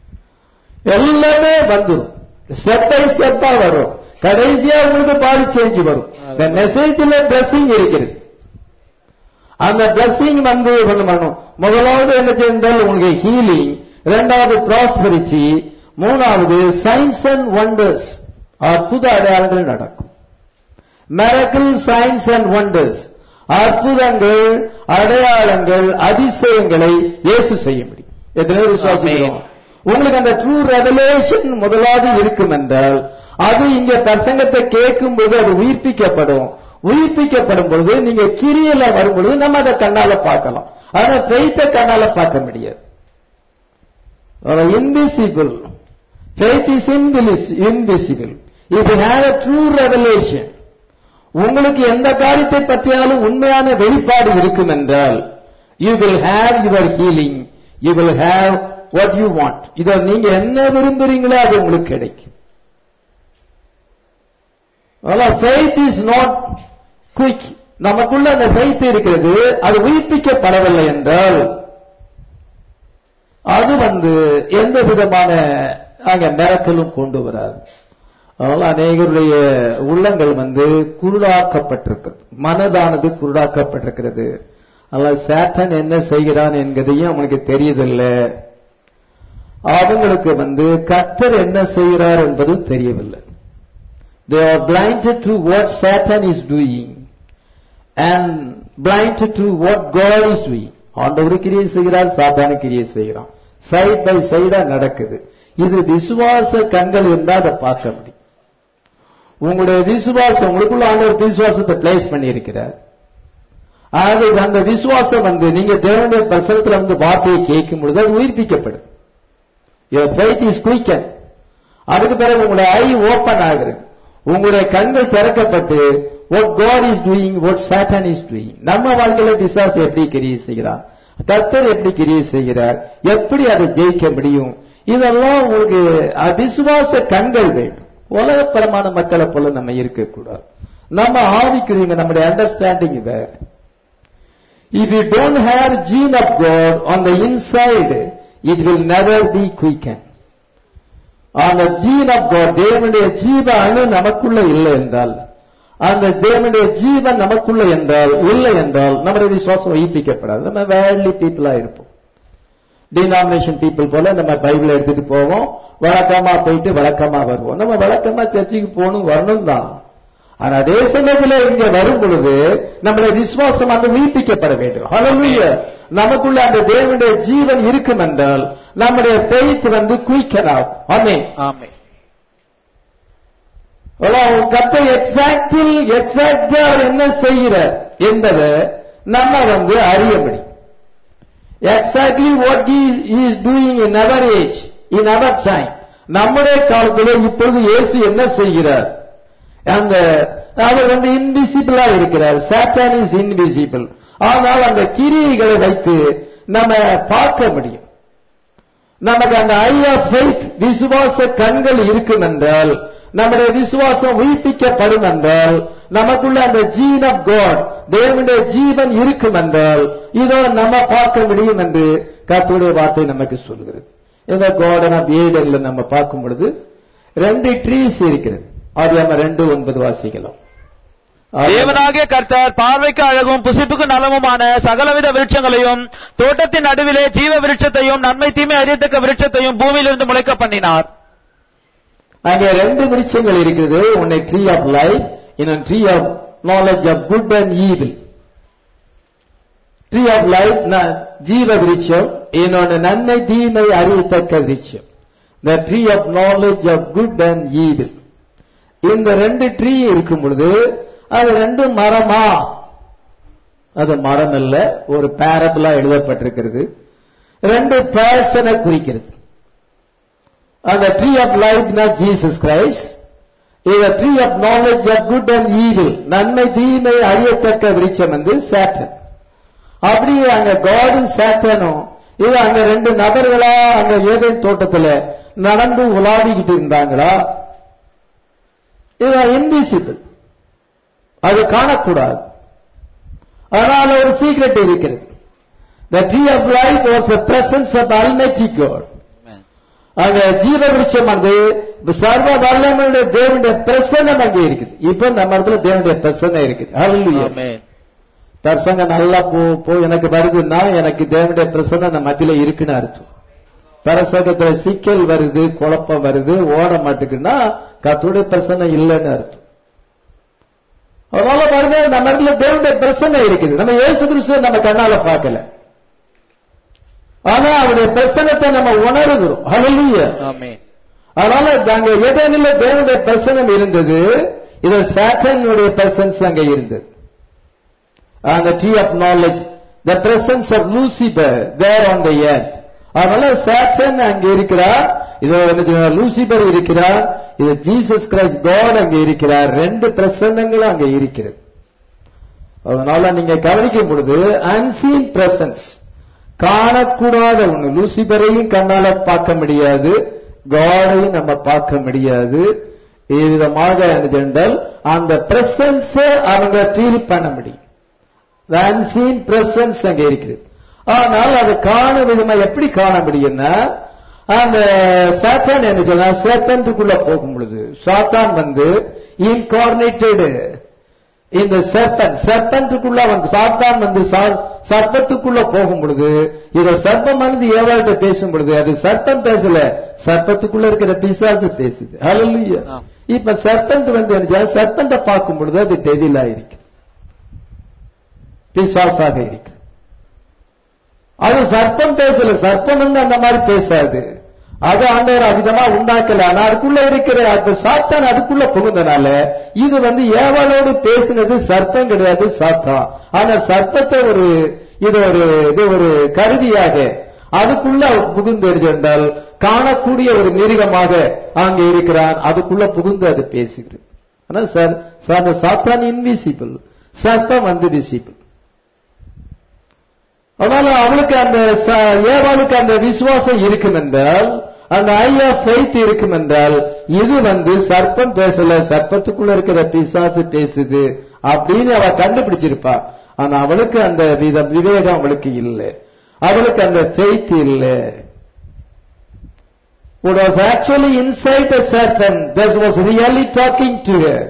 Speaker 1: எல்லாமே வந்துடும் ஸ்டெப் பை ஸ்டெப்பா வரும் கடைசியா உங்களுக்கு பாடி சேஞ்ச் வரும் இந்த மெசேஜ்ல பிளஸிங் இருக்கிறது அந்த பிளஸிங் வந்து என்ன பண்ணும் முதலாவது என்ன செய்தால் உங்களுக்கு ஹீலிங் இரண்டாவது ப்ராஸ்பரிட்டி மூணாவது சயின்ஸ் அண்ட் ஒண்டர்ஸ் அற்புத அடையாளங்கள் நடக்கும் மெரக்கிள் சயின்ஸ் அண்ட் ஒண்டர்ஸ் அற்புதங்கள் அடையாளங்கள் அதிசயங்களை இயேசு செய்ய முடியும் எத்தனை பேர் விசுவாசிக்கிறோம் உங்களுக்கு அந்த ட்ரூ ரெவலேஷன் முதலாவது இருக்கும் என்றால் அது இங்க பிரசங்கத்தை கேட்கும் போது அது உயிர்ப்பிக்கப்படும் உயிர்ப்பிக்கப்படும் பொழுது நீங்க கிரியையில வரும் பொழுது நம்ம அதை கண்ணால பார்க்கலாம் ஆனா ஃபெய்த்தை கண்ணால பார்க்க முடியாது invisible faith is invisible if you have a true revelation உங்களுக்கு எந்த காரியத்தை பற்றியாலும் உண்மையான வெளிப்பாடு இருக்கும் என்றால் you will have your healing you will have what you want இதை நீங்க என்ன விரும்புறீங்களோ அது உங்களுக்கு கிடைக்கும் ஃபெய்த் இஸ் நாட் குயிக் நமக்குள்ள அந்த ஃபெய்த் இருக்கிறது அது உயிர்ப்பிக்கப்படவில்லை என்றால் அது வந்து எந்த விதமான அங்க மிரக்கலும் கொண்டு வராது அதனால அநேகருடைய உள்ளங்கள் வந்து குருடாக்கப்பட்டிருக்கிறது மனதானது குருடாக்கப்பட்டிருக்கிறது அதனால சேட்டன் என்ன செய்கிறான் என்கிறதையும் அவனுக்கு தெரியதில்லை அவங்களுக்கு வந்து கர்த்தர் என்ன செய்கிறார் என்பது தெரியவில்லை they are blinded to what satan is doing and blinded to what god is doing ஆண்டவர் கிரியை செய்கிறார் சாத்தான கிரியை செய்கிறான் சைட் பை சைடா நடக்குது இது விசுவாச கண்கள் இருந்தா அதை பார்க்க முடியும் உங்களுடைய விசுவாசம் உங்களுக்குள்ள ஆண்டவர் விசுவாசத்தை பிளேஸ் பண்ணி இருக்கிறார் அது அந்த விசுவாசம் வந்து நீங்க தேவனுடைய பிரசனத்துல வந்து வார்த்தையை கேட்கும் பொழுது அது உயிர்ப்பிக்கப்படுது your faith is quickened அதுக்கு பிறகு உங்களுடைய ஐ ஓபன் ஆகிறது உங்களுடைய கண்கள் திறக்கப்பட்டு what God is doing what Satan is doing நம்ம வாழ்க்கையில பிசாசு எப்படி கிரியை செய்கிறார் கர்த்தர் எப்படி கிரியை செய்கிறார் எப்படி அதை ஜெயிக்க முடியும் இதெல்லாம் உங்களுக்கு அஹ், விசுவாச கண்கள் வேண்டும் உலகப்பரமான மக்களை போல நம்ம இருக்கக்கூடாது நம்ம ஆவிக்குரியவங்க நம்முடைய அண்டர்ஸ்டாண்டிங் வேற If you don't have gene of God on the inside, it will never be quickened அந்த ஜீன் ஆஃப் காட் தேவனுடைய ஜீவ அணு நமக்குள்ள இல்லை என்றால் அந்த தேவனுடைய ஜீவன் நமக்குள்ள என்றால் இல்லை என்றால் நம்முடைய விசுவாசம் வைப்பிக்கப்படாது நம்ம வேர்லி பீப்புளா இருப்போம் டினாமினேஷன் பீப்புள் போல நம்ம பைபிள் எடுத்துட்டு போவோம் வழக்கமா போயிட்டு வழக்கமா வருவோம் நம்ம வழக்கமா சர்ச்சுக்கு போகணும் வரணும் தான் ஆனா அதே சமயத்துல இங்க வரும் பொழுது நம்முடைய விசுவாசம் அந்த உயிர்ப்பிக்கப்பட வேண்டும் Hallelujah. நமக்குள்ள அந்த தேவனுடைய ஜீவன் இருக்கும் என்றால் நம்முடைய faith வந்து குயிக்கனாகும் ஆமென்
Speaker 2: ஆமென்
Speaker 1: கத்தை எக்ஸாக்டில் எக்ஸாக்டா அவர் என்ன செய்கிறார் என்பதை நம்ம வந்து அறிய முடியும் exactly what is doing in our age in our time நம்முடைய காலத்தில் இப்பொழுது இயேசு என்ன செய்கிறார் அந்த அவர் வந்து இன்விசிபிளா இருக்கிறார் சாத்தான் இஸ் இன்விசிபிள் ஆனால் அந்த கிரியைகளை வைத்து நம்ம பார்க்க முடியும் நமக்கு அந்த ஐ ஆஃப் ஃபெய்த் விசுவாச கண்கள் இருக்கும் என்றால் நம்முடைய விசுவாசம் உயிர்ப்பிக்கப்படும் என்றால் நமக்குள்ள அந்த ஜீன் ஆஃப் காட் தேவனுடைய ஜீவன் இருக்கும் என்றால் இதோ நம்ம பார்க்க முடியும் என்று கர்த்தருடைய வார்த்தை நமக்கு சொல்கிறது இந்த கார்டன் ஆஃப் ஏடன்ல நம்ம பார்க்கும் பொழுது ரெண்டு ட்ரீஸ் இருக்கிறது அது நம்ம ரெண்டு ஒன்பது வாசிக்கலாம்
Speaker 2: தேவனாகிய கர்த்தர் பார்வைக்கு அழகும் புசிப்புக்கு நலமுமான சகலவித விருட்சங்களையும் தோட்டத்தின் நடுவிலே ஜீவ விருட்சத்தையும் நன்மை தீமை அறியத்தக்க விருட்சத்தையும் பூமியிலிருந்து முளைக்க பண்ணினார்
Speaker 1: அங்கே ரெண்டு விருட்சங்கள் இருக்கிறது ஒன்னு ட்ரீ ஆஃப் லைஃப் இன்னொன்று tree of knowledge of good and evil tree of life ஜீவ விருட்சம் இன்னொன்று நன்மை தீமை அறியத்தக்க விருட்சம் the tree of knowledge of good and evil இந்த ரெண்டு ட்ரீ இருக்கும் பொழுது அது ரெண்டு மரமா அது மரம் அல்ல ஒரு பேரபிளா எழுதப்பட்டிருக்கிறது ரெண்டு பேர்சனை குறிக்கிறது அந்த ட்ரீ ஆஃப் லைஃப்னா ஜீசஸ் கிரைஸ்ட் இது tree of knowledge of good and evil நன்மை தீமை அறியத்தக்க விருட்சம் வந்து சேட்டன் அப்படியே அங்க காடும் சேட்டனும் இது அங்க ரெண்டு நபர்களா அங்க ஏதேன் தோட்டத்துல நடந்து உலாவிக்கிட்டு இருந்தாங்களா இது இன்விசிபிள் அது காணக்கூடாது ஆனால் ஒரு சீக்ரெட் இருக்கிறது The tree of life was the presence of Almighty God. அங்க ஜீவ விருட்சம் வந்து சர்வ வல்லமையுடைய தேவனுடைய பிரசன்னம் அங்கே இருக்குது இப்ப நம்ம இடத்துல தேவனுடைய பிரசன்னம் இருக்குது Hallelujah.
Speaker 2: ஆமென்
Speaker 1: பிரசங்கம் நல்லா போ போ எனக்கு வருதுன்னா எனக்கு தேவனுடைய பிரசன்னம் நம்ம மத்தியில இருக்குன்னு அர்த்தம் பிரசங்கத்துல சிக்கல் வருது குழப்பம் வருது ஓட மாட்டுக்குன்னா கத்துடைய பிரசன்னம் இல்லைன்னு அர்த்தம் அதனால பாருங்க நம்ம இடத்துல தேவனுடைய பிரசன்னம் இருக்குது நம்ம இயேசு கிறிஸ்துவ நம்ம கண்ணால பார்க்கல ஆனா அவருடைய பிரசனத்தை நம்ம உணர்கிறோம் ஹalleluya
Speaker 2: ஆமென்
Speaker 1: அதனால அங்க எதனில தேவனுடைய பிரசனம் இருந்தது இது சாட்டனுடைய பிரசன்ஸ் அங்க இருந்தது அந்த tree of knowledge the presence of Lucifer there on the earth அதனால சாட்டன் அங்க இருக்கிறார் இது என்ன சொல்றார்? லூசிபர் இருக்கிறார் இது ஜீசஸ் கிரைஸ்ட் காட் அங்க இருக்கிறார் ரெண்டு பிரசன்னங்களும் அங்க இருக்கிறது அதனால நீங்க கவனிக்கும் பொழுது அன்சீன் பிரசன்ஸ் காணக்கூடாத ஒண்ணு லூசிபரையும் கண்ணால பார்க்க முடியாது காடையும் நம்ம பார்க்க முடியாது விதமாக என்றால் அந்த பிரசன்ஸ் அவங்க ஃபீல் பண்ண முடியும் அன்சீன் பிரசன்ஸ் அங்க இருக்குது ஆனால் அது காணும் விதமா எப்படி காண முடியும்னா அந்த சாத்தான் என்ன சொன்னா சேத்தன்ட்டுக்குள்ள போகும் பொழுது சாத்தான் வந்து இன்கார்னேட்டடு இந்த சர்பன் சர்பன்ட்டுக்குள்ள வந்து சாத்தான் வந்து சா- சர்ப்பத்துக்குள்ள போகும் பொழுது இத சர்ப்பமானது ஏவாள்கிட்ட பேசும் பொழுது அது சர்ப்பம் பேசல சர்ப்பத்துக்குள்ள இருக்கிற பிசாசு பேசுது ஹalleluya
Speaker 2: ஆ.
Speaker 1: இப்ப சர்பன்ட் வந்து என்ன சர்பண்ட பார்க்கும் பொழுது அது டெவிலா இருக்கு பிசாசாக இருக்கு அது சர்ப்பம் பேசல சர்ப்பம் வந்து அந்த மாதிரி பேசாது அது ஆண்டவர் அவிதமா உண்டாக்கல ஆனா அதுக்குள்ள இருக்கிற அந்த சாத்தான் அதுக்குள்ள புகுந்தனால இது வந்து ஏவாளோடு பேசினது சர்ப்பம் கிடையாது சாத்தான் ஆனா சர்ப்பத்தை ஒரு இது ஒரு இது ஒரு கருவியாக அதுக்குள்ள அவர் புகுந்து என்றால் காணக்கூடிய ஒரு மிருகமாக அங்கே இருக்கிறான் அதுக்குள்ள புகுந்து அது பேசுகிறது ஆனா சார் சார் அந்த சாத்தான் இன்விசிபிள் சர்ப்பம் வந்து விசிபிள் அதனால அவளுக்கு அந்த ச- ஏவாளுக்கு அந்த விசுவாசம் இருக்கும் என்றால் அந்த ஐ ஆஃப் ஃபெய்த் இருக்கும் என்றால் இது வந்து சர்ப்பம் பேசல சர்ப்பத்துக்குள்ள இருக்கிற பிசாசு பேசுது அப்படின்னு அவ கண்டுபிடிச்சிருப்பா ஆனா அவளுக்கு அந்த வித விவேகம் அவளுக்கு இல்லை அவளுக்கு அந்த ஃபெய்த் இல்லை what was actually inside the serpent that was really talking to her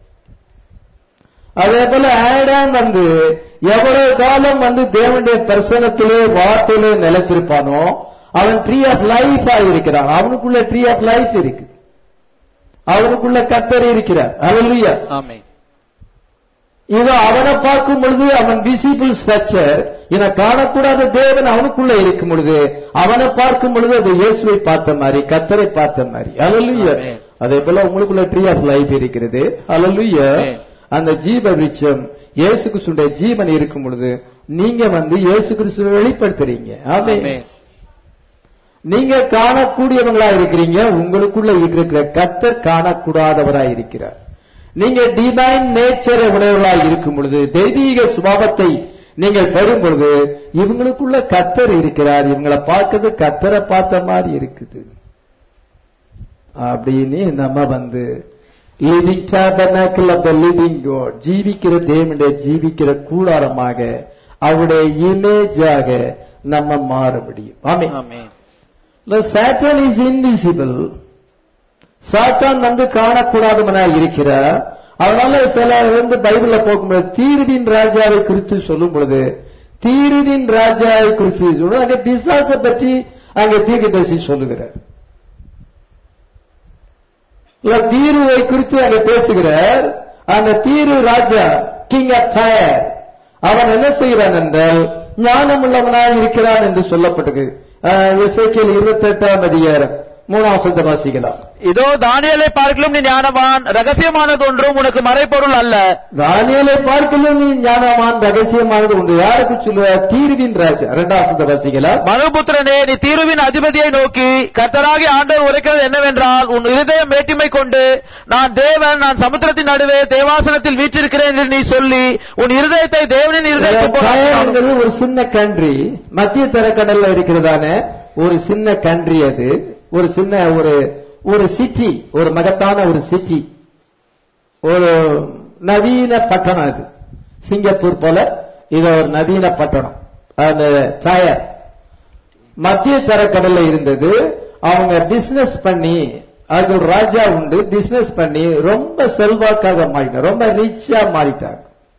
Speaker 1: அதே போல ஆடாம் வந்து எவ்வளவு காலம் வந்து தேவனுடைய தரிசனத்திலே வார்த்தையிலே நிலைத்திருப்பானோ அவன் ட்ரீ ஆஃப் லைஃப் இருக்கிறான் அவனுக்குள்ள ட்ரீ ஆஃப் லைஃப் இருக்கு அவனுக்குள்ள கத்தர் இருக்கிறார் அல்லையா
Speaker 2: ஆமென்
Speaker 1: இது அவனை பார்க்கும் பொழுது அவன் விசிபிள் ஸ்ட்ரக்சர் என காணக்கூடாத தேவன் அவனுக்குள்ள இருக்கும் பொழுது அவனை பார்க்கும் பொழுது அது இயேசுவை பார்த்த மாதிரி கத்தரை பார்த்த மாதிரி அலலுய
Speaker 2: Amen.
Speaker 1: அதே போல உங்களுக்குள்ள ட்ரீ ஆஃப் லைஃப் இருக்கிறது அலலுய
Speaker 2: Amen.
Speaker 1: அந்த ஜீவ விருட்சம் இயேசு கிறிஸ்துடைய ஜீவன் இருக்கும் பொழுது நீங்க வந்து இயேசு கிறிஸ்துவை வெளிப்படுத்துறீங்க ஆமென்
Speaker 2: ஆமென்
Speaker 1: நீங்க காணக்கூடியவங்களா இருக்கிறீங்க உங்களுக்குள்ள இருக்கிற கத்தர் காணக்கூடாதவரா இருக்கிறார் நீங்க டிவைன் நேச்சரை உடையவர்களா இருக்கும் பொழுது தெய்வீக சுபாவத்தை நீங்கள் பெறும் பொழுது இவங்களுக்குள்ள கத்தர் இருக்கிறார் இவங்களை பார்க்கிறது கத்தரை பார்த்த மாதிரி இருக்குது அப்படின்னு நம்ம வந்து living tabernacle of the living God ஜீவிக்கிற தேவனுடைய ஜீவிக்கிற கூடாரமாக அவருடைய இமேஜாக நம்ம மாற முடியும் ஆமென்
Speaker 2: ஆமென்
Speaker 1: The Satan is invisible. சாத்தான் வந்து காணக்கூடாதவனாய் இருக்கிறார் அதனால சில வந்து பைபிள்ல போகும்போது தீர்வின் ராஜாவை குறித்து சொல்லும் பொழுது தீர்வின் ராஜாவை குறித்து சொல்லும் அங்க பிசாச பற்றி அங்க தீர்க்கதரிசி சொல்லுகிறார் இல்ல தீருவை குறித்து அங்க பேசுகிறார் அந்த தீரு ராஜா கிங் ஆஃப் டயர் அவன் என்ன செய்கிறான் என்றால் ஞானம் உள்ளவனாய் இருக்கிறான் என்று சொல்லப்பட்டது இசைக்கியல் இருபத்தி எட்டாம் அதிகாரம் மூணாம் சொந்த வாசிக்கலாம்
Speaker 2: இதோ தானியலை பார்க்கலும் நீ ஞானவான் ரகசியமானது ஒன்றும் உனக்கு மறைப்பொருள் அல்ல
Speaker 1: தானியலை பார்க்கலும் நீ ஞானமான் ரகசியமானது உண்டு யாருக்கு சொல்லுவார் தீர்வின் ராஜா இரண்டாம் சொந்த வாசிக்கலாம்
Speaker 2: மனுபுத்திரனே நீ தீருவின் அதிபதியை நோக்கி கர்த்தராகி ஆண்டவர் உரைக்கிறது என்னவென்றால் உன் இருதயம் வேற்றுமை கொண்டு நான் தேவன் நான் சமுத்திரத்தின் நடுவே தேவாசனத்தில் வீற்றிருக்கிறேன் என்று நீ சொல்லி உன் இருதயத்தை தேவனின் இருதயத்துக்கு
Speaker 1: டயர்
Speaker 2: போல
Speaker 1: என்பது ஒரு சின்ன கண்ட்ரி மத்திய தரக்கடல்ல இருக்கிறதான ஒரு சின்ன கண்ட்ரி அது ஒரு சின்ன ஒரு ஒரு சிட்டி ஒரு மகத்தான ஒரு சிட்டி ஒரு நவீன பட்டணம் அது சிங்கப்பூர் போல இது ஒரு நவீன பட்டணம் அந்த டயர் மத்திய தரக்கடல்ல இருந்தது அவங்க பிசினஸ் பண்ணி அது ஒரு ராஜா உண்டு பிசினஸ் பண்ணி ரொம்ப செல்வாக்காக மாறிட்டாங்க ரொம்ப ரிச்சா மாறிட்டாங்க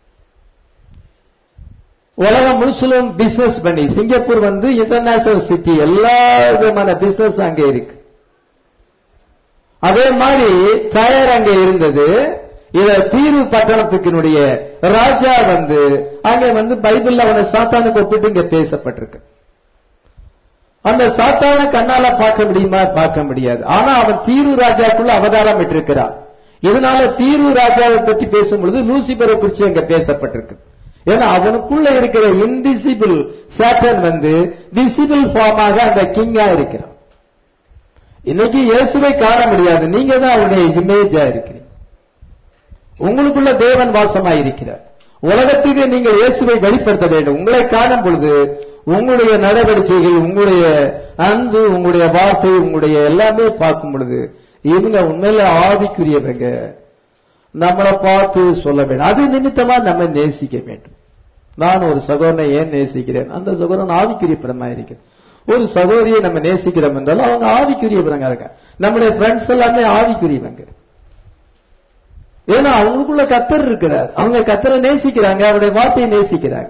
Speaker 1: உலகம் முழுசுலும் பிசினஸ் பண்ணி சிங்கப்பூர் வந்து இன்டர்நேஷனல் சிட்டி எல்லா விதமான பிசினஸ் அங்க இருக்கு அதே மாதிரி டயர் அங்க இருந்தது இத தீர்வு பட்டணத்துக்கினுடைய ராஜா வந்து அங்க வந்து பைபிள்ல அவனை சாத்தானுக்கு ஒப்பிட்டு இங்க பேசப்பட்டிருக்கு அந்த சாத்தான கண்ணால பார்க்க முடியுமா பார்க்க முடியாது ஆனா அவன் தீரு ராஜாக்குள்ள அவதாரம் பெற்றிருக்கிறான் இதனால தீரு ராஜாவை பற்றி பேசும் பொழுது லூசிபரை குறித்து அங்க பேசப்பட்டிருக்கு ஏன்னா அவனுக்குள்ள இருக்கிற இன்விசிபிள் சாட்டன் வந்து விசிபிள் ஃபார்மாக அந்த கிங்கா இருக்கிறான் இன்னைக்கு இயேசுவை காண முடியாது நீங்க தான் அவருடைய இமேஜா இருக்கிறீங்க உங்களுக்குள்ள தேவன் வாசமாய் இருக்கிறார் உலகத்துக்கு நீங்கள் இயேசுவை வெளிப்படுத்த வேண்டும் உங்களை காணும் பொழுது உங்களுடைய நடவடிக்கைகள் உங்களுடைய அன்பு உங்களுடைய வார்த்தை உங்களுடைய எல்லாமே பார்க்கும் பொழுது இவங்க உண்மையில ஆவிக்குரியவங்க நம்மளை பார்த்து சொல்ல வேண்டும் அது நிமித்தமா நம்ம நேசிக்க வேண்டும் நான் ஒரு சகோதரனை ஏன் நேசிக்கிறேன் அந்த சகோதரன் ஆவிக்குரிய பிரமா இருக்கிறது ஒரு சகோதரியை நம்ம நேசிக்கிறோம் என்றால் அவங்க ஆவிக்குரியவங்க இருக்க நம்முடைய ஃப்ரெண்ட்ஸ் எல்லாமே ஆவிக்குரியவங்க ஏன்னா அவங்களுக்குள்ள கத்தர் இருக்கிறார் அவங்க கத்தரை நேசிக்கிறாங்க அவருடைய வார்த்தையை நேசிக்கிறாங்க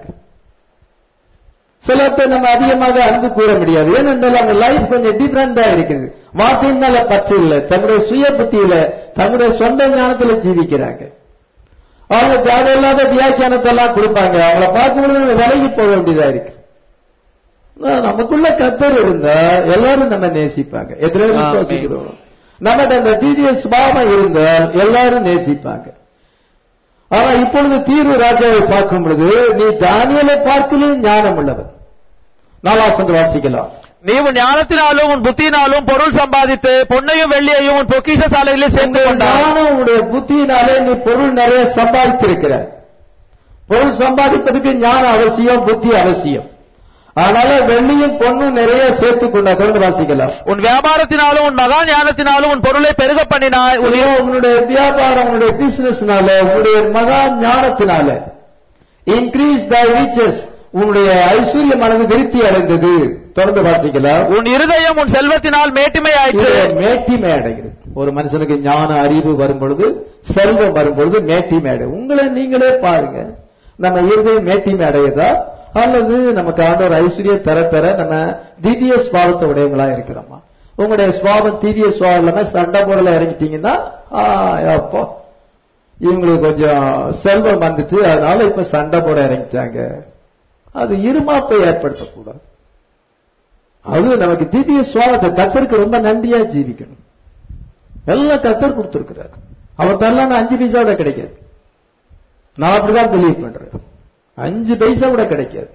Speaker 1: சில பேர் நம்ம அதிகமாக அன்பு கூற முடியாது ஏனென்றால் அவங்க லைஃப் கொஞ்சம் டிஃபரெண்டா இருக்குது வார்த்தையின் மேல பற்று இல்லை தங்களுடைய சுய புத்தியில தங்களுடைய சொந்த ஞானத்துல ஜீவிக்கிறாங்க அவங்க தேவையில்லாத வியாக்கியானத்தை எல்லாம் கொடுப்பாங்க அவங்கள பார்க்கும்போது நம்ம விலகி போக வேண்டியதா இருக்கு ஆனா, நமக்குள்ள கத்தர் இருந்தா எல்லாரும் நம்ம நேசிப்பாங்க எத்தனை
Speaker 2: ஆமென்.
Speaker 1: விசுவாசிக்கிறோம் நமக்கு அந்த தீவிய சுபாவம் இருந்தால் எல்லாரும் நேசிப்பாங்க ஆனா இப்பொழுது தீர்வு ராஜாவை பார்க்கும் பொழுது நீ தானியலை பார்க்கலும் ஞானம் உள்ளவர் நாலாசந்து வாசிக்கலாம்
Speaker 2: நீ உன் ஞானத்தினாலும் உன் புத்தியினாலும் பொருள் சம்பாதித்து பொன்னையும் வெள்ளியையும் உன் பொக்கிஷ சாலையிலே சேர்ந்து கொண்டாய்
Speaker 1: ஞானம் உன்னுடைய புத்தியினாலே நீ பொருள் நிறைய சம்பாதித்திருக்கிற பொருள் சம்பாதிப்பதற்கு ஞானம் அவசியம் புத்தி அவசியம் அதனால வெள்ளியும் பொண்ணும் நிறைய சேர்த்து கொண்டா தொடர்ந்து வாசிக்கலாம்
Speaker 2: உன் வியாபாரத்தினாலும் உன் மகா ஞானத்தினாலும் உன் பொருளை பெருக பண்ணினாய் உன்
Speaker 1: உன்னுடைய உன்னுடைய வியாபாரம் உன்னுடைய பிசினஸ்னால உன்னுடைய மகா ஞானத்தினால இன்க்ரீஸ் த ரிச்சஸ் உன்னுடைய ஐஸ்வர்யமானது விருத்தி அடைந்தது தொடர்ந்து வாசிக்கலாம்
Speaker 2: உன் இருதயம் உன் செல்வத்தினால் மேட்டிமை ஆயிற்று
Speaker 1: இது மேட்டிமை அடைகிறது ஒரு மனுஷனுக்கு ஞான அறிவு வரும் பொழுது செல்வம் வரும் பொழுது மேட்டிமை அடை உங்களை நீங்களே பாருங்க நம்ம இருதயம் மேட்டிமை அடையுதா அல்லது நமக்கு ஆண்டவர் ஐஸ்வர்யம் தர தர நம்ம திவ்ய சுவாபத்தை உடையவங்களா இருக்கிறோமா உங்களுடைய சுவாபம் திவ்ய சுவாபம் இல்லாம சண்டை போடல இறங்கிட்டீங்கன்னா ஆ, அப்போ இவங்களுக்கு கொஞ்சம் செல்வம் வந்துச்சு அதனால இப்ப சண்டை போட இறங்கிட்டாங்க அது இருமாப்பை ஏற்படுத்தக்கூடாது அது நமக்கு திவ்ய சுவாபத்தை கத்தருக்கு ரொம்ப நன்றியா ஜீவிக்கணும் எல்லாம் கத்தர் கொடுத்திருக்கிறார் அவர் தரலாம் அஞ்சு பைசா கூட கிடைக்காது நான் அப்படிதான் பிலீவ் பண்றேன் அஞ்சு பைசா கூட கிடைக்காது